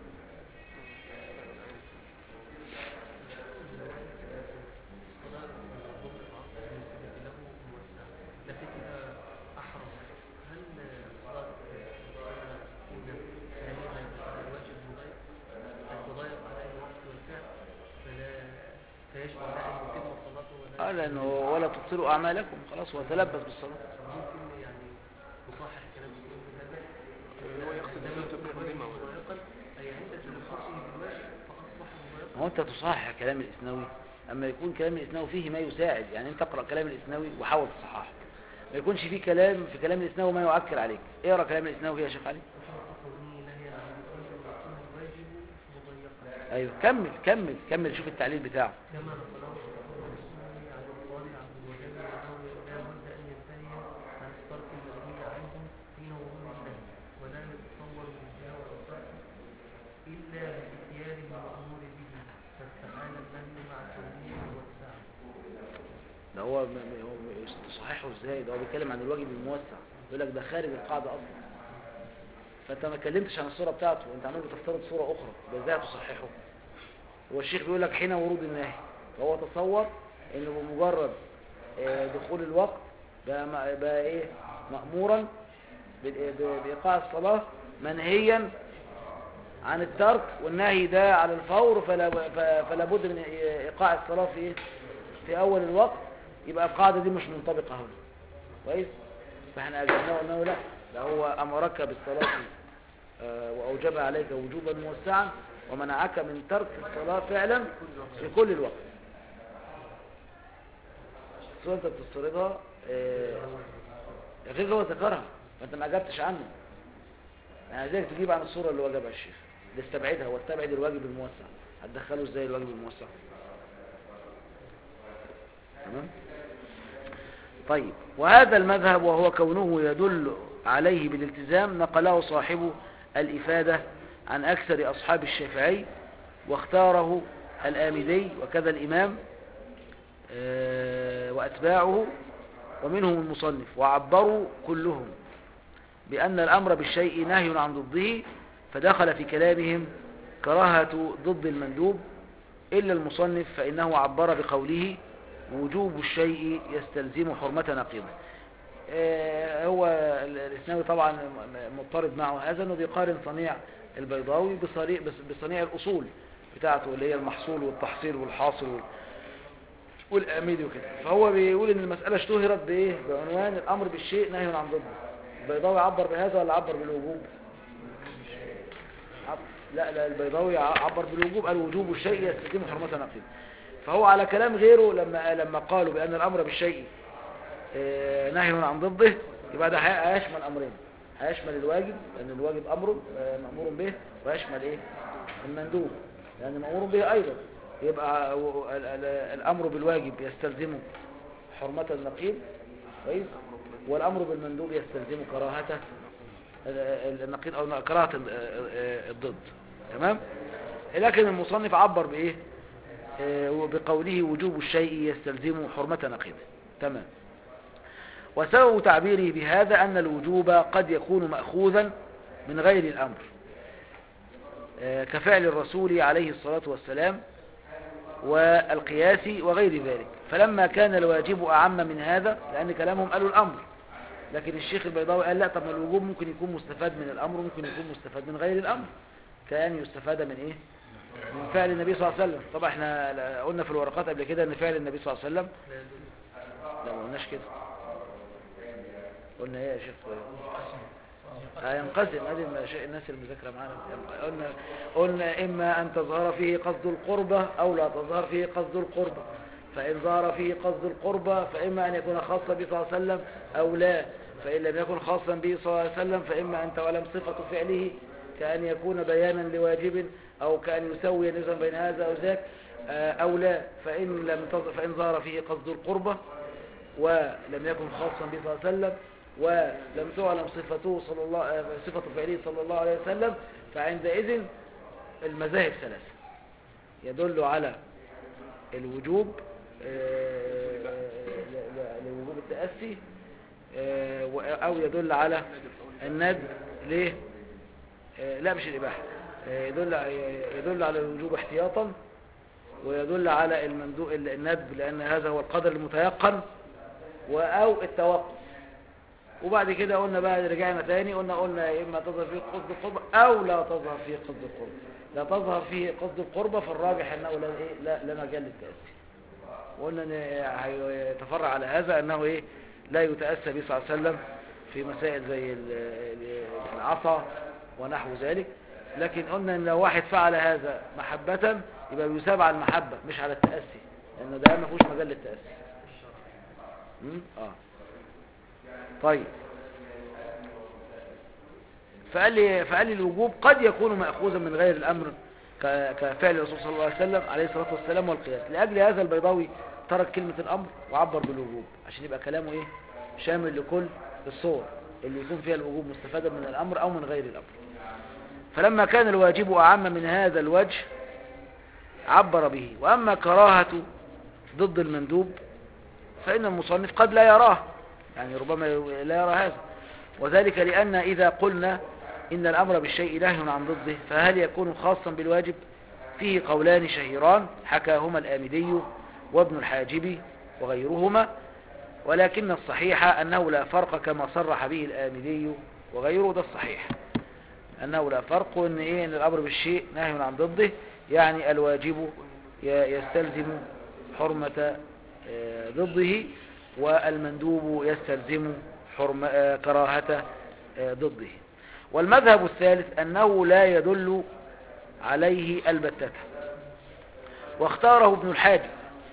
Speaker 2: الصلاة الظهر العصر بالنسبة له موسعة لكن إذا أحرم هل صلاة الصلاة إن ثانيها الواجب مضايق أن تضايق عليه الوقت والفعل فلا فيشبه لا أن يتم صلاته ولا
Speaker 1: اه لانه ولا تبطلوا اعمالكم خلاص هو تلبس بالصلاه
Speaker 2: ممكن يعني نصحح كلام الإمام في هذا
Speaker 5: هو يقصد
Speaker 2: عندما
Speaker 5: أن
Speaker 2: يكون
Speaker 5: تكون
Speaker 2: الواجب
Speaker 5: مهمة.
Speaker 2: مضايقا أي عند تلبسه بالواجب فأصبح مضايقا
Speaker 1: هو انت تصحح كلام الاسنوي اما يكون كلام الاسنوي فيه ما يساعد يعني انت اقرا كلام الاسنوي وحاول تصححه ما يكونش فيه كلام في كلام الاسنوي ما يؤكد عليك اقرا كلام الاسنوي يا شيخ علي
Speaker 2: قوله نهي عن الظهر الواجب مضيقا
Speaker 1: ايوه كمل كمل كمل شوف التعليل بتاعه
Speaker 2: كما نقله الرسول عن الصالح عبد الوهاب انه لا بد ان ينتهي عن الترك المنهي عنه حين ورود النهي ولا يتصور الانتهاء عن الترك الا باتيان المامور به فاستحال النهي مع كونه موسعا
Speaker 1: ده هو م- م- هو تصححه ازاي ده هو بيتكلم عن الواجب الموسع يقول لك ده خارج القاعده اصلا فانت ما اتكلمتش عن الصوره بتاعته انت عمال بتفترض صوره اخرى ده ازاي هتصححه هو الشيخ بيقول لك حين ورود النهي فهو تصور انه بمجرد آه، دخول الوقت بقى, م- بقى ايه مأمورا بال- ب- بإيقاع الصلاة منهيا عن الترك والنهي ده على الفور فلا, ف- فلا بد من إيقاع الصلاة في ايه في أول الوقت يبقى القاعدة دي مش منطبقة هنا كويس فاحنا أجبناه وقلنا له لا ده هو أمرك بالصلاة آه، وأوجبها عليك وجوبا موسعا ومنعك من ترك الصلاة فعلا في كل الوقت الصورة انت بتستردها آه، غير هو ذكرها فانت ما اجبتش عنه انا عايزك تجيب عن الصورة اللي وجبها الشيخ تستبعدها واستبعد الواجب الموسع هتدخله ازاي الواجب الموسع تمام طيب وهذا المذهب وهو كونه يدل عليه بالالتزام نقله صاحب الإفادة عن أكثر أصحاب الشافعي واختاره الآمدي وكذا الإمام آه، وأتباعه ومنهم المصنف وعبروا كلهم بأن الأمر بالشيء نهي عن ضده فدخل في كلامهم كراهة ضد المندوب إلا المصنف فإنه عبر بقوله وجوب الشيء يستلزم حرمة نقيضه آه، هو الإسناوي طبعا م- مضطرد معه هذا أنه بيقارن صنيع البيضاوي بصريع- بص- بصنيع الأصول بتاعته اللي هي المحصول والتحصيل والحاصل وال- والآمدي وكده فهو بيقول ان المسألة اشتهرت بايه بعنوان الامر بالشيء نهي عن ضده البيضاوي عبر بهذا ولا عبر بالوجوب عب... لا لا البيضاوي ع- عبر بالوجوب قال وجوب الشيء يستلزم حرمة نقيض فهو على كلام غيره لما لما قالوا بأن الأمر بالشيء آه، نهي عن ضده يبقى ده هي- هيشمل أمرين هيشمل الواجب لأن الواجب أمر آه، مأمور به ويشمل إيه المندوب لأن مأمور به أيضا يبقى و- ال- ال- الأمر بالواجب يستلزم حرمة النقيض كويس والأمر بالمندوب يستلزم كراهته ال- ال- النقيض أو كراهة ال- آه، الضد تمام لكن المصنف عبر بإيه آه، بقوله وجوب الشيء يستلزم حرمة نقيضه تمام وسبب تعبيره بهذا أن الوجوب قد يكون مأخوذا من غير الأمر آه، كفعل الرسول عليه الصلاة والسلام والقياس وغير ذلك فلما كان الواجب أعم من هذا لأن كلامهم قالوا الأمر لكن الشيخ البيضاوي قال لا طب ما الوجوب ممكن يكون مستفاد من الأمر ممكن يكون مستفاد من غير الأمر كان يستفاد من إيه من فعل النبي صلى الله عليه وسلم طبعا احنا لا- قلنا في الورقات قبل كده ان فعل النبي صلى الله عليه وسلم
Speaker 2: لا يدل
Speaker 1: لا ما قلناش كده قلنا ايه يا شيخ هينقسم ادي المشا- الناس المذاكره معانا قلنا قلنا اما ان تظهر فيه قصد القربة او لا تظهر فيه قصد القربة فان ظهر فيه قصد القربة فاما ان يكون خاصا به صلى الله عليه وسلم او لا فان لم يكن خاصا به صلى الله عليه وسلم فاما ان تعلم صفة فعله كأن يكون بيانا لواجب او كأن يسوي نزلا بين هذا او ذاك آه، او لا فان لم تظ- فان ظهر فيه قصد القربة ولم يكن خاصا به صلى الله عليه وسلم ولم تعلم صفته صلى الله آه، صفة فعله صلى الله عليه وسلم فعندئذ المذاهب ثلاثة يدل على الوجوب آه، ل- ل- لوجوب التأسي آه، و- أو يدل على الندب ليه آه، لا مش الإباحة آه، يدل يدل على الوجوب احتياطا ويدل على المندوب الندب لأن هذا هو القدر المتيقن و- أو التوقف وبعد كده قلنا بقى رجعنا تاني قلنا قلنا يا إما تظهر فيه قصد القربة أو لا تظهر فيه قصد القربة لا تظهر فيه قصد القربة فالراجح أنه لا, إيه؟ لا, لا مجال للتأسي وقلنا ان هيتفرع على هذا انه ايه لا يتأسى به صلى الله عليه وسلم في مسائل زي ال- ال- العصا ونحو ذلك لكن قلنا ان لو واحد فعل هذا محبة يبقى بيثاب على المحبة مش على التأسي لان ده ما فيهوش مجال للتأسي م? اه طيب فقال لي فقال لي الوجوب قد يكون مأخوذا من غير الأمر ك- كفعل الرسول صلى الله عليه وسلم عليه الصلاة والسلام والقياس لأجل هذا البيضاوي ترك كلمة الأمر وعبر بالوجوب عشان يبقى كلامه إيه شامل لكل الصور اللي يكون فيها الوجوب مستفادا من الأمر أو من غير الأمر فلما كان الواجب أعم من هذا الوجه عبر به وأما كراهة ضد المندوب فإن المصنف قد لا يراه يعني ربما لا يرى هذا وذلك لأن إذا قلنا إن الأمر بالشيء نهي عن ضده فهل يكون خاصا بالواجب فيه قولان شهيران حكاهما الآمدي وابن الحاجب وغيرهما ولكن الصحيح أنه لا فرق كما صرح به الآمدي وغيره ده الصحيح أنه لا فرق وإن إيه إن الأمر بالشيء نهي عن ضده يعني الواجب ي- يستلزم حرمة آه، ضده والمندوب يستلزم حرم آه، كراهة آه، ضده والمذهب الثالث أنه لا يدل عليه البتة واختاره ابن الحاجب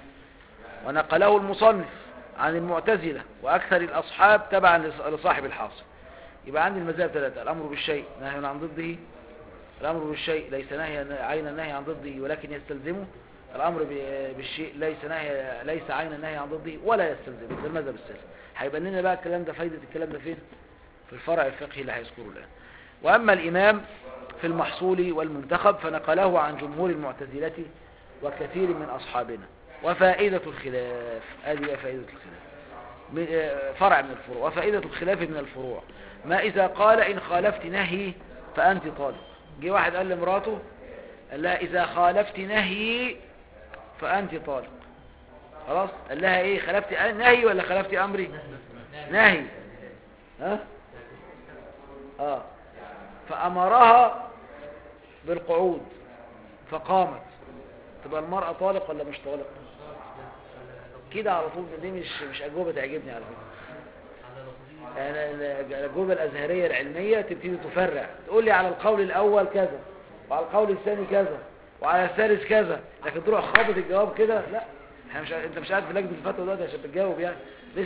Speaker 1: ونقله المصنف عن المعتزلة وأكثر الأصحاب تبعا لص- لصاحب الحاصل يبقى عندي المذاهب ثلاثة الأمر بالشيء نهي عن ضده الأمر بالشيء ليس نهي عين النهي عن ضده ولكن يستلزمه الأمر ب- بالشيء ليس نهي ليس عين النهي عن ضده ولا يستلزمه ده المذهب الثالث هيبقى لنا بقى الكلام ده فايدة الكلام ده فين في الفرع الفقهي اللي هيذكره الآن وأما الإمام في المحصول والمنتخب فنقله عن جمهور المعتزلة وكثير من أصحابنا وفائدة الخلاف هذه هي فائدة الخلاف من- آه، فرع من الفروع وفائدة الخلاف من الفروع ما إذا قال إن خالفت نهي فأنت طالق جه واحد قال لمراته قال لها إذا خالفت نهي فأنت طالق خلاص قال لها إيه خالفت نهي ولا خالفت أمري نهي ها آه فأمرها بالقعود فقامت تبقى المرأة طالق ولا مش طالق كده على طول دي مش مش أجوبة تعجبني على فكرة يعني ال- الأجوبة الأزهرية العلمية تبتدي تفرع تقول لي على القول الأول كذا وعلى القول الثاني كذا وعلى الثالث كذا لكن تروح خابط الجواب كده لا احنا مش انت مش قاعد في لجنة الفتوى دلوقتي عشان بتجاوب يعني لسه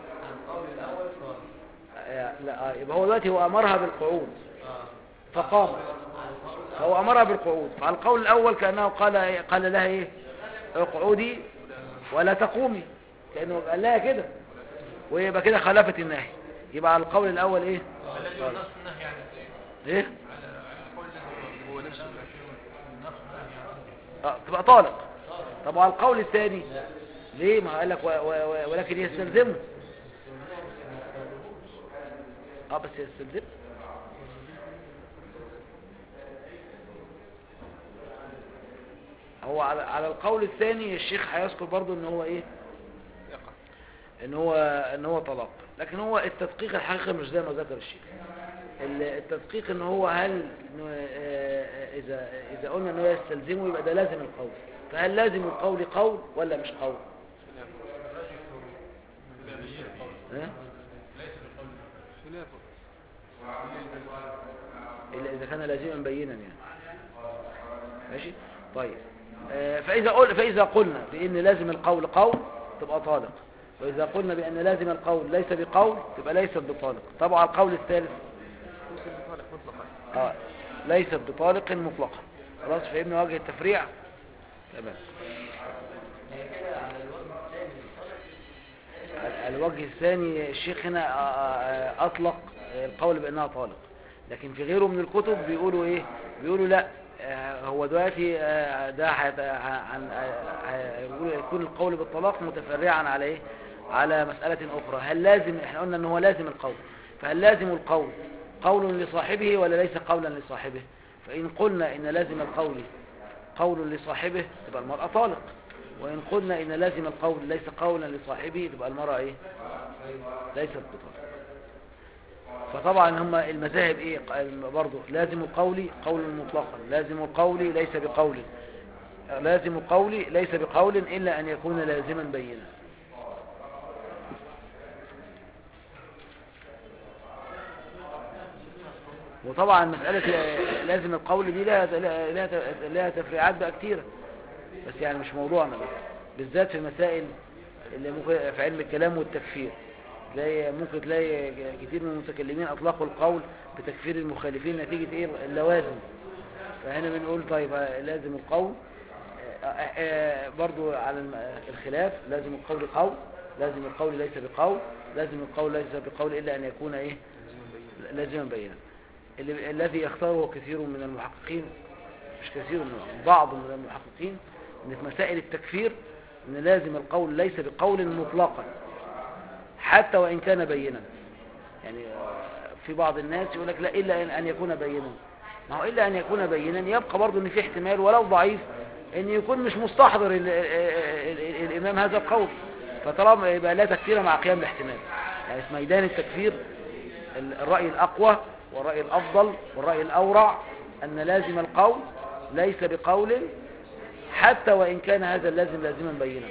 Speaker 1: آه، لا آه، يبقى هو دلوقتي هو أمرها بالقعود فقامت هو أمرها بالقعود فعلى القول الأول كأنه قال قال لها إيه اقعدي ولا تقومي كأنه قال لها كده ويبقى كده خالفت النهي يبقى على القول الأول إيه
Speaker 3: الذي هو نص النهي عن الشيء
Speaker 1: إيه
Speaker 3: على على القول الذي
Speaker 5: هو نفسه
Speaker 3: نص النهي عن
Speaker 1: آه تبقى طالق طب وعلى القول الثاني ليه ما قال لك و... و... و... ولكن يستلزمه اه بس يستلزم هو على, على القول الثاني الشيخ هيذكر برضو ان هو ايه
Speaker 5: يقع
Speaker 1: ان هو ان هو طلاق لكن هو التدقيق الحقيقي مش زي ما ذكر الشيخ ال- التدقيق ان هو هل إنه، آه، اذا اذا قلنا ان هو يستلزمه يبقى ده لازم القول فهل لازم القول قول ولا مش قول ها؟
Speaker 5: خلافه
Speaker 1: الا اذا كان لازما بينا يعني ماشي طيب آه، فاذا قل فاذا قلنا بان لازم القول قول تبقى طالق واذا قلنا بان لازم القول ليس بقول تبقى ليست بطالق طبعا القول الثالث
Speaker 5: ليس بطالق مطلقا
Speaker 1: اه ليست بطالق مطلقا خلاص فهمنا وجه التفريع تمام على الوجه الثاني الشيخ هنا آه، آه، اطلق القول بانها طالق لكن في غيره من الكتب بيقولوا ايه بيقولوا لا آه، هو دلوقتي آه، ده هيت- عن آه، هيقول- يكون القول بالطلاق متفرعا على ايه على مسألة أخرى هل لازم احنا قلنا ان هو لازم القول فهل لازم القول قول لصاحبه ولا ليس قولا لصاحبه فإن قلنا إن لازم القول قول لصاحبه تبقى المرأة طالق وإن قلنا إن لازم القول ليس قولا لصاحبه تبقى المرأة إيه ليست بطالق فطبعا هم المذاهب إيه ق- برضو لازم القول قول مطلقا لازم القول ليس بقول لازم القول ليس بقول إلا أن يكون لازما بينا وطبعا مسألة لازم القول دي لها, لها, لها, لها تفريعات بقى كتيرة بس يعني مش موضوعنا بس بالذات في مسائل اللي ممكن في علم الكلام والتكفير تلاقي ممكن تلاقي كتير من المتكلمين أطلقوا القول بتكفير المخالفين نتيجة إيه اللوازم فهنا بنقول طيب آه، لازم القول آه، آه، برضو على الم- الخلاف لازم القول قول لازم القول ليس بقول لازم القول ليس بقول إلا أن يكون إيه لازما بينا اللي- الذي يختاره كثير من المحققين مش كثير من بعض من المحققين ان في مسائل التكفير ان لازم القول ليس بقول مطلقا حتى وان كان بينا يعني آه، في بعض الناس يقول لك لا الا ان أن يكون بينا ما هو الا ان يكون بينا يبقى برضه ان في احتمال ولو ضعيف ان يكون مش مستحضر ال ال ال ال الامام هذا القول فطالما يبقى لا تكفير مع قيام الاحتمال يعني في ميدان التكفير ال- الرأي الأقوى والرأي الأفضل والرأي الأورع أن لازم القول ليس بقول حتى وإن كان هذا اللازم لازما بينا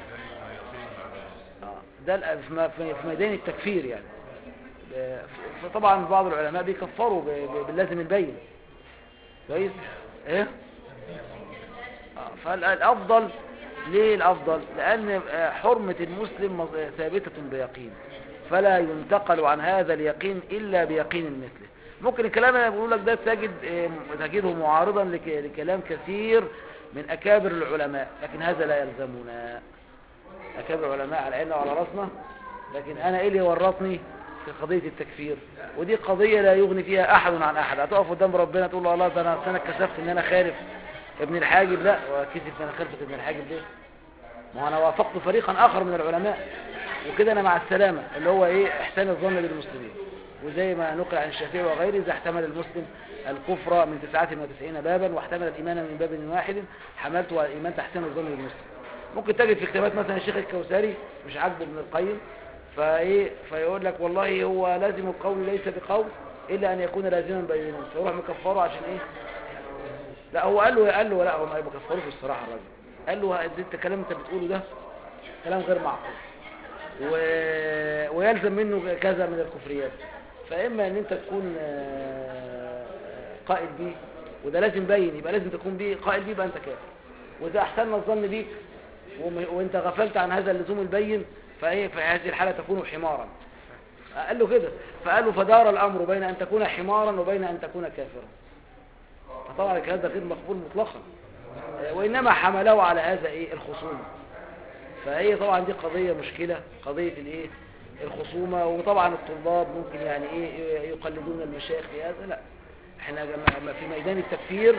Speaker 1: آه، ده ال- في م- في في ميدان التكفير يعني ب- فطبعا بعض العلماء بيكفروا ب- ب- باللازم البين كويس ايه آه، فالأفضل ليه الأفضل لأن آه، حرمة المسلم مز- ثابتة بيقين فلا ينتقل عن هذا اليقين إلا بيقين مثله ممكن الكلام اللي بقول لك ده تجد آه، تجده معارضا لك- لكلام كثير من أكابر العلماء لكن هذا لا يلزمنا أكابر العلماء على عيننا وعلى راسنا لكن أنا إيه اللي ورطني في قضية التكفير ودي قضية لا يغني فيها أحد عن أحد هتقف قدام ربنا تقول له الله ده أنا أنا اتكسفت إن أنا خالف ابن الحاجب لا وكسف إن أنا خالفت ابن الحاجب ليه ما هو أنا وافقت فريقا آخر من العلماء وكده أنا مع السلامة اللي هو إيه إحسان الظن بالمسلمين وزي ما نقل عن الشافعي وغيره إذا احتمل المسلم الكفر من 99 بابا واحتمل الإيمان من باب واحد حملته على الإيمان تحسين الظن بالمسلم ممكن تجد في كتابات مثلا الشيخ الكوثري مش عاجبه ابن القيم فايه فيقول لك والله هو لازم القول ليس بقول الا ان يكون لازما بينا فيروح مكفره عشان ايه لا هو قال له قال له لا هو ما بكفروش الصراحه الراجل قال له انت الكلام انت بتقوله ده كلام غير معقول و... ويلزم منه كذا من الكفريات فاما ان انت تكون آه، قائل بيه وده لازم باين يبقى لازم تكون بيه قائل بيه يبقى انت كافر واذا احسننا الظن بيك وم- وانت غفلت عن هذا اللزوم البين فايه في هذه الحاله تكون حمارا قال له كده فقال له فدار الامر بين ان تكون حمارا وبين ان تكون كافرا فطبعا هذا غير مقبول مطلقا آه، وانما حمله على هذا ايه الخصومه فهي طبعا دي قضيه مشكله قضيه الايه الخصومه وطبعا الطلاب ممكن يعني ايه يقلدون المشايخ في هذا لا احنا يا جماعة في ميدان التكفير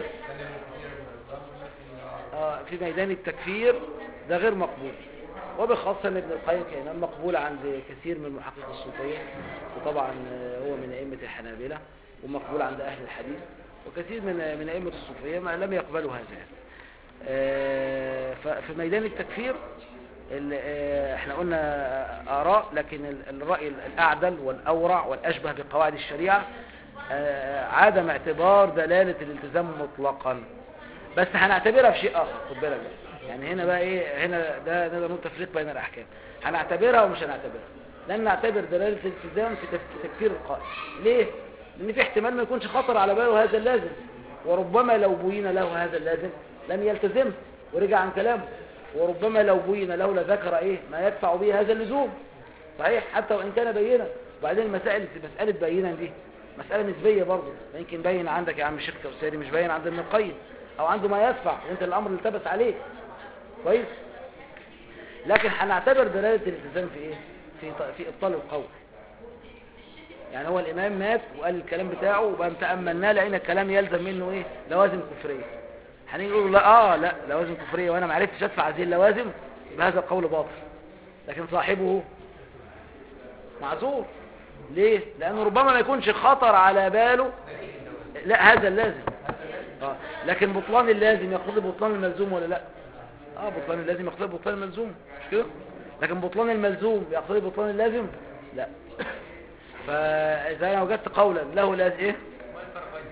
Speaker 1: آه، في ميدان التكفير ده غير مقبول وبخاصة ان ابن القيم كان مقبول عند كثير من محقق الصوفية وطبعا آه، هو من أئمة الحنابلة ومقبول عند أهل الحديث وكثير من من أئمة الصوفية ما لم يقبلوا هذا يعني. آه، ففي ميدان التكفير ال- آه، احنا قلنا آراء لكن ال- الرأي الأعدل والأورع والأشبه بقواعد الشريعة آه، عدم اعتبار دلالة الالتزام مطلقا بس هنعتبرها في شيء آخر خد بالك بقى. يعني هنا بقى ايه هنا ده نقدر نقول تفريق بين الأحكام هنعتبرها ومش هنعتبرها لن نعتبر دلالة الالتزام في تف- تكفير القائل ليه؟ لأن في احتمال ما يكونش خطر على باله هذا اللازم وربما لو بين له هذا اللازم لم يلتزم ورجع عن كلامه وربما لو بين له لذكر ايه ما يدفع به هذا اللزوم صحيح حتى وان كان بينا وبعدين مسائل مسألة بينا دي مسألة نسبية برضه يمكن باين عندك يا عم الشيخ كوثري مش باين عند ابن القيم او عنده ما يدفع وانت الامر التبس عليك كويس لكن هنعتبر دلالة الالتزام في ايه في ط- في ابطال القول يعني هو الامام مات وقال الكلام بتاعه وبقى تأملناه لقينا الكلام يلزم منه ايه لوازم كفرية هنيجي نقول لا اه لا لوازم كفرية وانا ما عرفتش ادفع هذه اللوازم يبقى هذا القول باطل لكن صاحبه معذور ليه لانه ربما ما يكونش خطر على باله لا هذا اللازم آه. لكن بطلان اللازم يقتضي بطلان الملزوم ولا لا اه بطلان اللازم يقتضي بطلان الملزوم مش كده لكن بطلان الملزوم يقتضي بطلان اللازم لا فاذا انا وجدت قولا له لازم ايه
Speaker 6: ما الفرق بين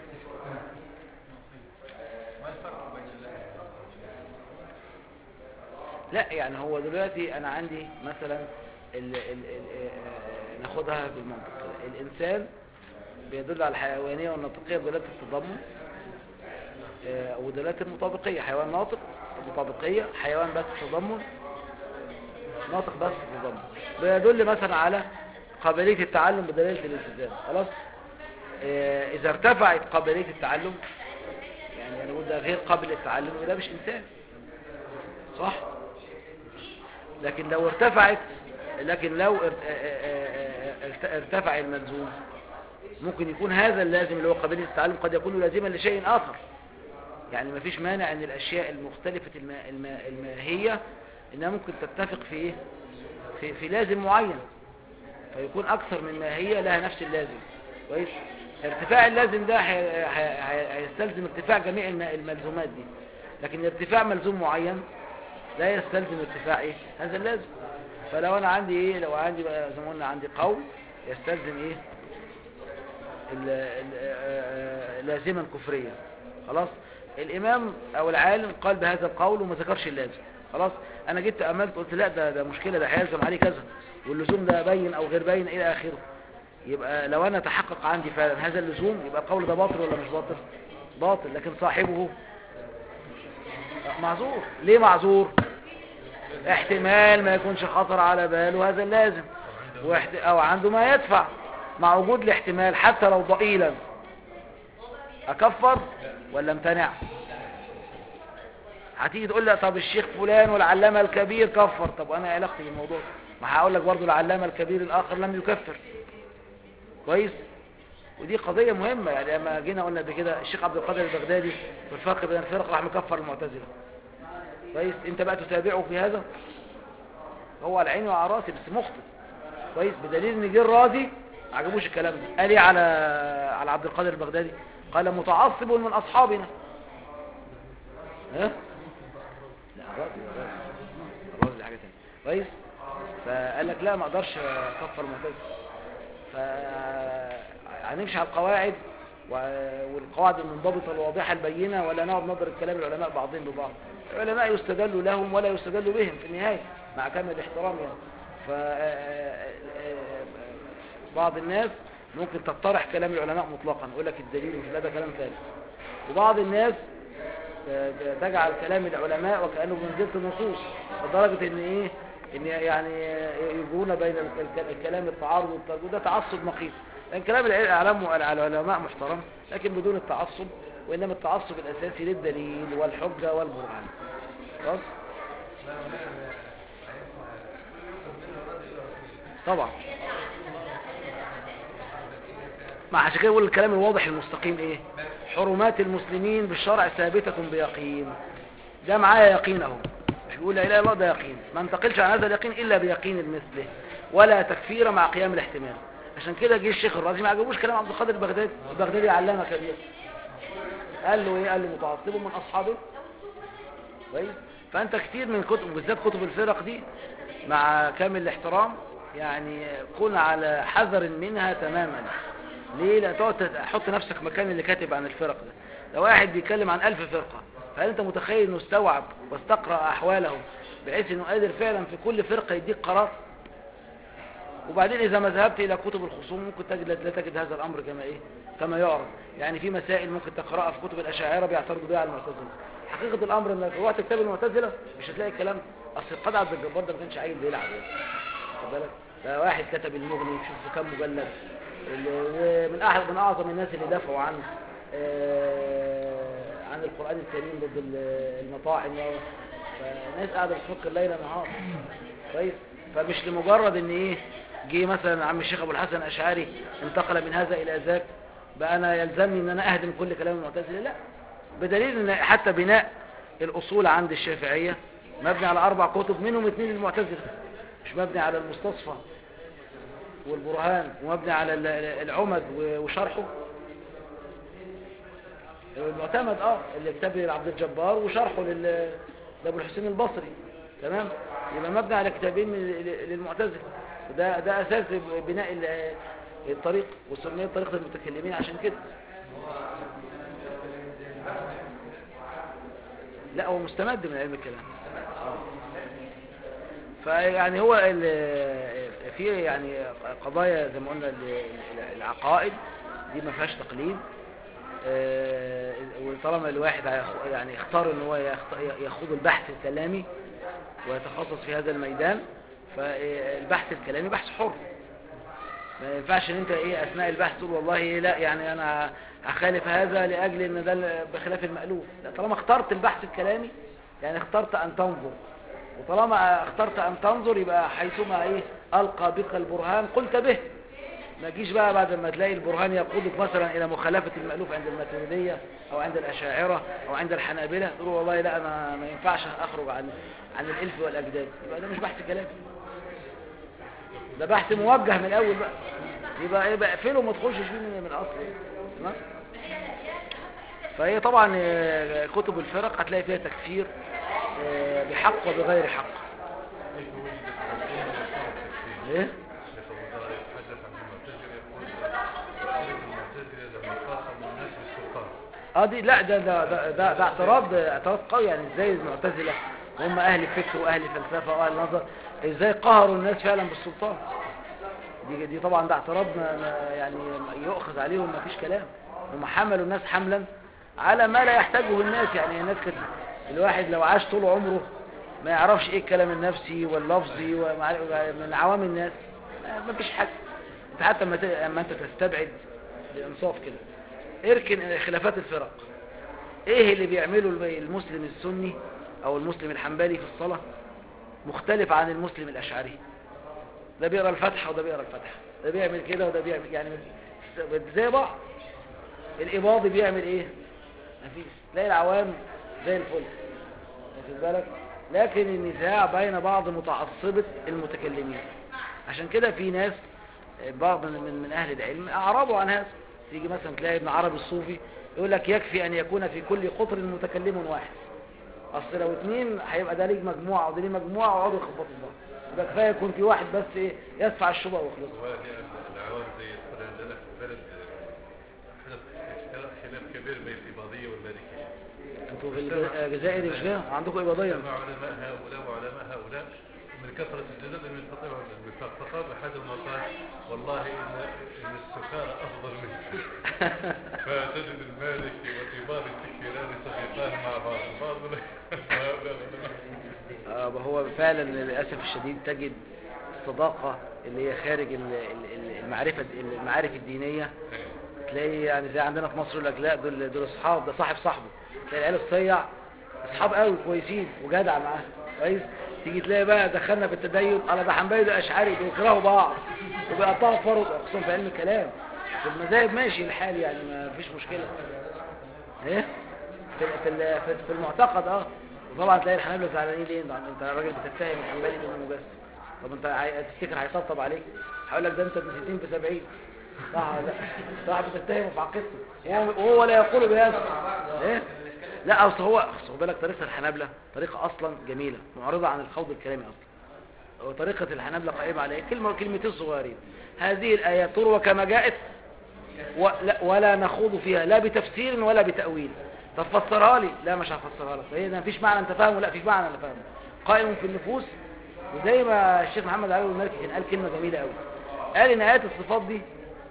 Speaker 6: ما الفرق بين الله
Speaker 1: لا يعني هو دلوقتي انا عندي مثلا ال ال ال آه، ناخدها بالمنطق كده. الانسان بيدل على الحيوانيه والناطقيه بدلاله التضمن آه، ودلاله المطابقيه حيوان ناطق مطابقيه حيوان بس تضمن ناطق بس تضمن بيدل مثلا على قابليه التعلم بدلاله الالتزام خلاص آه، اذا ارتفعت قابليه التعلم يعني انا بقول ده غير قابل للتعلم وده مش انسان صح لكن لو ارتفعت لكن لو ارت- ارت- ارتفع الملزوم ممكن يكون هذا اللازم اللي هو قابلية التعلم قد يكون لازما لشيء آخر يعني ما فيش مانع ان الاشياء المختلفة الما الما الماهية انها ممكن تتفق في ايه في, في لازم معين فيكون اكثر من ماهية لها نفس اللازم كويس ارتفاع اللازم ده هي- هي- هي- هيستلزم ارتفاع جميع الم- الملزومات دي لكن ارتفاع ملزوم معين لا يستلزم ارتفاع ايه هذا اللازم فلو انا عندي ايه لو عندي بقى زي ما قلنا عندي قول يستلزم ايه ال- ال- آه، آه، لازما كفريا خلاص الامام او العالم قال بهذا القول وما ذكرش اللازم خلاص انا جيت تاملت قلت لا ده ده مشكله ده هيلزم عليه كذا واللزوم ده باين او غير باين الى اخره يبقى لو انا تحقق عندي فعلا هذا اللزوم يبقى القول ده باطل ولا مش باطل باطل لكن صاحبه معذور ليه معذور احتمال ما يكونش خطر على باله هذا اللازم واحت... او عنده ما يدفع مع وجود الاحتمال حتى لو ضئيلا اكفر ولا امتنع هتيجي تقول لي طب الشيخ فلان والعلامة الكبير كفر طب انا إيه علاقتي بالموضوع ما هقول لك برضه العلامة الكبير الاخر لم يكفر كويس ودي قضية مهمة يعني لما جينا قلنا قبل كده الشيخ عبد القادر البغدادي في الفرق بين الفرق راح مكفر المعتزلة كويس انت بقى تتابعه في هذا هو على عيني وعلى راسي بس مخطئ كويس بدليل ان جه الرازي ما عجبوش الكلام ده قال ايه على على عبد القادر البغدادي قال متعصب من اصحابنا ها لا الرازي الرازي الرازي دي حاجه ثانيه كويس فقال لك لا ما اقدرش اكفر المعتزله ف هنمشي على القواعد و- والقواعد المنضبطة الواضحة البينة ولا نقعد نضرب كلام العلماء بعضهم ببعض العلماء يستدل لهم ولا يستدل بهم في النهاية مع كامل الاحترام يعني ف بعض الناس ممكن تقترح كلام العلماء مطلقا يقول لك الدليل مش لا ده كلام ثالث وبعض الناس ت- تجعل كلام العلماء وكأنه بمنزلة النصوص لدرجة ان ايه ان يعني يجرون بين ال- الك- الكلام التعارض والترجمة ده تعصب مقيت لان كلام العلم العلماء محترم لكن بدون التعصب وانما التعصب الاساسي للدليل والحجة والبرهان خلاص طبعا ما عشان كده يقول الكلام الواضح المستقيم ايه حرمات المسلمين بالشرع ثابتة بيقين ده معايا يقين اهو مش بيقول لا اله الا الله ده يقين ما انتقلش عن هذا اليقين الا بيقين مثله ولا تكفير مع قيام الاحتمال عشان كده جه الشيخ الرازي ما عجبوش كلام عبد القادر البغدادي البغدادي علامه كبير قال له ايه قال له متعصب من اصحابه كويس فانت كتير من كتب بالذات كتب الفرق دي مع كامل الاحترام يعني كن على حذر منها تماما ليه لا تقعد تحط نفسك مكان اللي كاتب عن الفرق ده لو واحد بيتكلم عن ألف فرقة هل انت متخيل انه استوعب واستقرأ احوالهم بحيث انه قادر فعلا في كل فرقة يديك قرار وبعدين اذا ما ذهبت الى كتب الخصوم ممكن تجد لا تجد هذا الامر كما ايه كما يعرف يعني في مسائل ممكن تقراها في كتب الاشاعره بيعترضوا بها على المعتزله حقيقه الامر انك رحت كتاب المعتزله مش هتلاقي الكلام ده. اصل القاضي عبد الجبار ده ما كانش عيل بيلعب يعني واخد بالك ده واحد كتب المغني شوف كم مجلد اللي- من احد من اعظم الناس اللي دافعوا عن آه، عن القران الكريم ضد ال- المطاعم و- فناس قاعده بتفكر ليل نهار كويس فمش لمجرد ان ايه جه مثلا عم الشيخ ابو الحسن الاشعري انتقل من هذا الى ذاك بقى انا يلزمني ان انا اهدم كل كلام المعتزله لا بدليل ان حتى بناء الاصول عند الشافعيه مبني على اربع كتب منهم اثنين للمعتزله مش مبني على المستصفى والبرهان ومبني على ال- ال- العمد و- وشرحه المعتمد اه اللي كتاب لعبد الجبار وشرحه لل لابو الحسين البصري تمام يبقى مبني على كتابين من ال- للمعتزله وده ده اساس بناء ال- الطريق وسميه طريقه المتكلمين عشان كده لا هو مستمد من علم الكلام آه. فيعني هو ال- في يعني قضايا زي ما قلنا ال- ال- العقائد دي ما فيهاش تقليد آه، وطالما الواحد هيخ- يعني اختار ان هو يخت- يخوض البحث الكلامي ويتخصص في هذا الميدان فالبحث الكلامي بحث حر ما ينفعش ان انت ايه اثناء البحث تقول والله إيه لا يعني انا هخالف هذا لاجل ان ده بخلاف المألوف لا طالما اخترت البحث الكلامي يعني اخترت ان تنظر وطالما اخترت ان تنظر يبقى حيثما ايه القى بك البرهان قلت به ما تجيش بقى بعد ما تلاقي البرهان يقودك مثلا الى مخالفه المألوف عند الماتريديه او عند الاشاعره او عند الحنابلة تقول والله لا انا ما ينفعش اخرج عن عن الالف والاجداد يبقى ده مش بحث كلامي ده بحث موجه من الاول بقى يبقى يبقى اقفله وما تخشش فيه من من اصله تمام فهي طبعا آه، كتب الفرق هتلاقي فيها تكفير آه، بحق وبغير حق
Speaker 3: كيف وجدت الأمة وصارت تكفير؟
Speaker 1: ايه
Speaker 3: شيخ أبو ذر يتحدث عن المعتزلة يقول مشكلة المعتزلة لما خاصموا الناس بالسلطان
Speaker 1: اه دي لا ده ده ده, ده, ده اعتراض اعتراض قوي يعني ازاي المعتزله وهم اهل فكر واهل فلسفه واهل نظر ازاي قهروا الناس فعلا بالسلطان دي دي طبعا ده اعتراض ما ما يعني يؤخذ عليهم ما فيش كلام هم حملوا الناس حملا على ما لا يحتاجه الناس يعني الناس كده الواحد لو عاش طول عمره ما يعرفش ايه الكلام النفسي واللفظي ومع- من عوام الناس ما- ما فيش حاجه انت حتى لما ت- لما انت تستبعد بانصاف كده اركن خلافات الفرق ايه اللي بيعمله الم- المسلم السني او المسلم الحنبلي في الصلاة مختلف عن المسلم الاشعري ده بيقرا الفاتحة وده بيقرا الفاتحة ده بيعمل كده وده بيعمل يعني زي بعض الاباضي بيعمل ايه مفيش تلاقي العوام زي الفل واخد بالك لكن النزاع بين بعض متعصبة المتكلمين عشان كده في ناس بعض من, من, من اهل العلم اعرضوا عن هذا تيجي مثلا تلاقي ابن عربي الصوفي يقول لك يكفي ان يكون في كل قطر متكلم واحد اصل لو اتنين هيبقى ده ليه مجموعه وده ليه مجموعه ويقعدوا يخبطوا في بعض يبقى كفايه يكون في واحد بس ايه يدفع الشبهه ويخلص
Speaker 3: وهذه العوام زي القرى عندنا في البلد حدث خلاف كبير بين الإباضية والمالكية
Speaker 1: انتوا في الجزائر مش كده عندكم اباضيه
Speaker 3: مع علماء هؤلاء وعلماء هؤلاء من كثرة الجدل لم يستطيعوا الوفاق فقال أحدهم قال والله إن إن السكارى أفضل منه فتجد المالكي والإباضي التكفيران صديقان مع بعض بعض هؤلاء
Speaker 1: آه هو فعلا للاسف الشديد تجد الصداقه اللي هي خارج ال- ال- ال- المعرفه المعارف الدينيه تلاقي يعني زي عندنا في مصر يقول لك لا دول دول اصحاب ده صاحب صاحبه تلاقي العيال الصيع اصحاب قوي كويسين وجدع معاه كويس تيجي تلاقي بقى دخلنا في التدين على ده حنبلي ده اشعري بيكرهوا بعض وبيقطعوا فرض خصوصا في علم الكلام في المذاهب ماشي الحال يعني ما فيش مشكله ايه في في ال- في- في المعتقد اه وطبعا تلاقي الحنابلة زعلانين ليه انت انت راجل بتتهم الحنبلي بانه مجسم طب انت عاي- تفتكر هيطبطب عليك هيقول لك ده انت ب 60 في 70 صح ولا لا صح بتتهمه في عقيدته وهو- وهو لا يقول بهذا ايه لا اصل هو اصل خد بالك طريقه الحنابلة طريقه اصلا جميله معرضه عن الخوض الكلامي اصلا وطريقه الحنابلة قائمه على ايه كلمه وكلمتين صغيرين هذه الايات تروى كما جاءت ولا, ولا نخوض فيها لا بتفسير ولا بتأويل طب فسرها لي لا مش هفسرها لك فهي ما فيش معنى انت فاهمه لا فيش معنى انا فاهمه قائم في النفوس وزي ما الشيخ محمد علي المالكي كان قال كلمة جميلة قوي قال ان ايات الصفات دي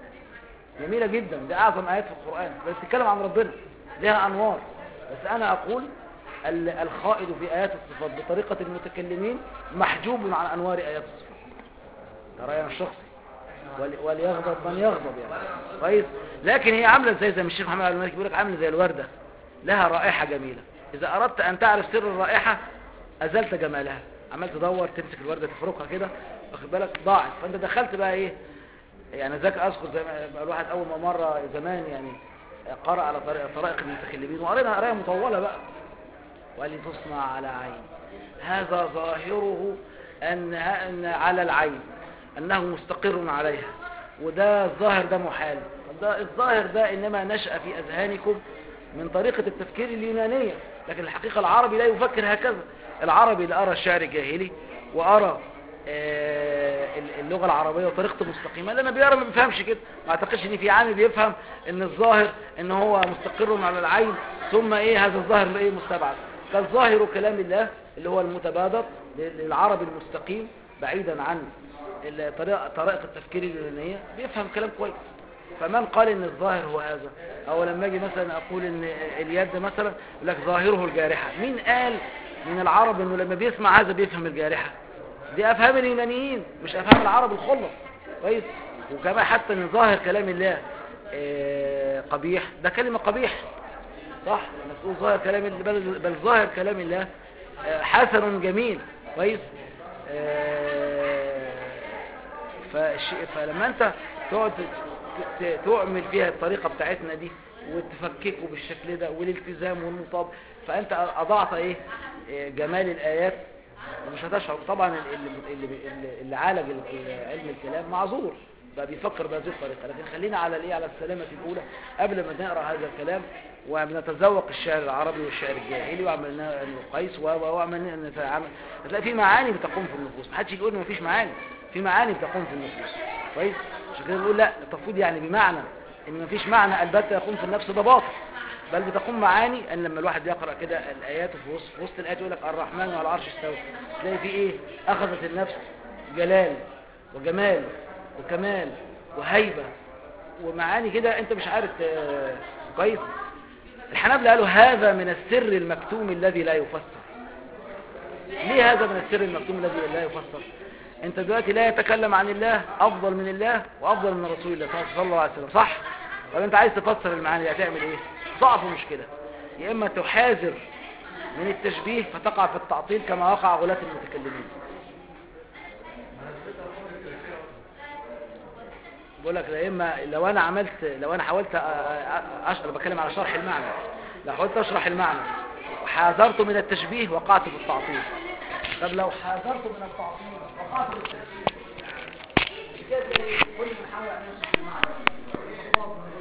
Speaker 1: جميلة جدا دي اعظم ايات في القرآن بس تتكلم عن ربنا لها انوار بس انا اقول ال- الخائض في ايات الصفات بطريقة المتكلمين محجوب عن انوار ايات الصفات ده رأينا الشخصي ول- وليغضب من يغضب يعني كويس لكن هي عامله زي زي ما الشيخ محمد عبد الملك بيقول لك عامله زي الورده لها رائحه جميله اذا اردت ان تعرف سر الرائحه ازلت جمالها عمال تدور تمسك الورده تفركها كده واخد بالك ضاعت فانت دخلت بقى ايه يعني ذاك اذكر زي ما بقى الواحد اول ما مره زمان يعني قرأ على طريق طرائق المتكلمين وقرينا قرايه مطوله بقى وقال لي تصنع على عين هذا ظاهره أن, أن على العين أنه مستقر عليها وده الظاهر ده محال ده الظاهر ده إنما نشأ في أذهانكم من طريقة التفكير اليونانية لكن الحقيقة العربي لا يفكر هكذا العربي لا أرى الشعر الجاهلي وأرى آه، اللغة العربية وطريقته مستقيمة لما بيقرا ما بيفهمش كده ما اعتقدش ان في عامل بيفهم ان الظاهر ان هو مستقر على العين ثم ايه هذا الظاهر ايه مستبعد فالظاهر كلام الله اللي هو المتبادر للعربي المستقيم بعيدا عن ال- طريقة طريقة التفكير اليونانية بيفهم كلام كويس فمن قال ان الظاهر هو هذا او لما اجي مثلا اقول ان اليد مثلا يقول لك ظاهره الجارحة مين قال من العرب انه لما بيسمع هذا بيفهم الجارحة دي افهام اليونانيين مش افهام العرب الخلص كويس وكمان حتى ان ظاهر كلام الله آه، قبيح ده كلمة قبيح صح انك تقول ظاهر كلام الله بل, بل ظاهر كلام الله آه، حسن جميل كويس آه، فالشيء فلما انت تقعد ت- ت- تعمل فيها الطريقة بتاعتنا دي وتفككه بالشكل ده والالتزام والمطابق فانت اضعت ايه آه، جمال الايات ومش هتشعر طبعا اللي, اللي, اللي, اللي عالج ال- علم الكلام معذور بقى بيفكر بهذه الطريقة لكن خلينا على الايه على السلامة الأولى قبل ما نقرأ هذا الكلام ونتذوق الشعر العربي والشعر الجاهلي وعملنا نقيس و- و- وعملنا نتعامل هتلاقي في معاني بتقوم في النفوس محدش يقول ما فيش معاني في معاني بتقوم في النفوس كويس عشان كده بنقول لا المفروض يعني بمعنى ان ما فيش معنى البتة يقوم في النفس ده باطل بل بتقوم معاني ان لما الواحد يقرأ كده الايات وفي وسط, في وسط الايات يقول لك الرحمن على العرش استوى تلاقي في ايه اخذت النفس جلال وجمال وكمال وهيبة ومعاني كده انت مش عارف آه، كويس الحنابلة قالوا هذا من السر المكتوم الذي لا يفسر ليه هذا من السر المكتوم الذي لا يفسر انت دلوقتي لا يتكلم عن الله افضل من الله وافضل من رسول الله صلى الله عليه وسلم صح طب انت عايز تفسر المعاني دي هتعمل ايه تقع في مشكله يا اما تحاذر من التشبيه فتقع في التعطيل كما وقع غلاة المتكلمين بقول لك يا اما لو انا عملت لو انا حاولت أ- أ- اشرح بتكلم على شرح المعنى لو حاولت اشرح المعنى وحاذرت من التشبيه وقعت في التعطيل طب لو حاذرت من التعطيل وقعت في التشبيه كده كل من حاول ان يشرح المعنى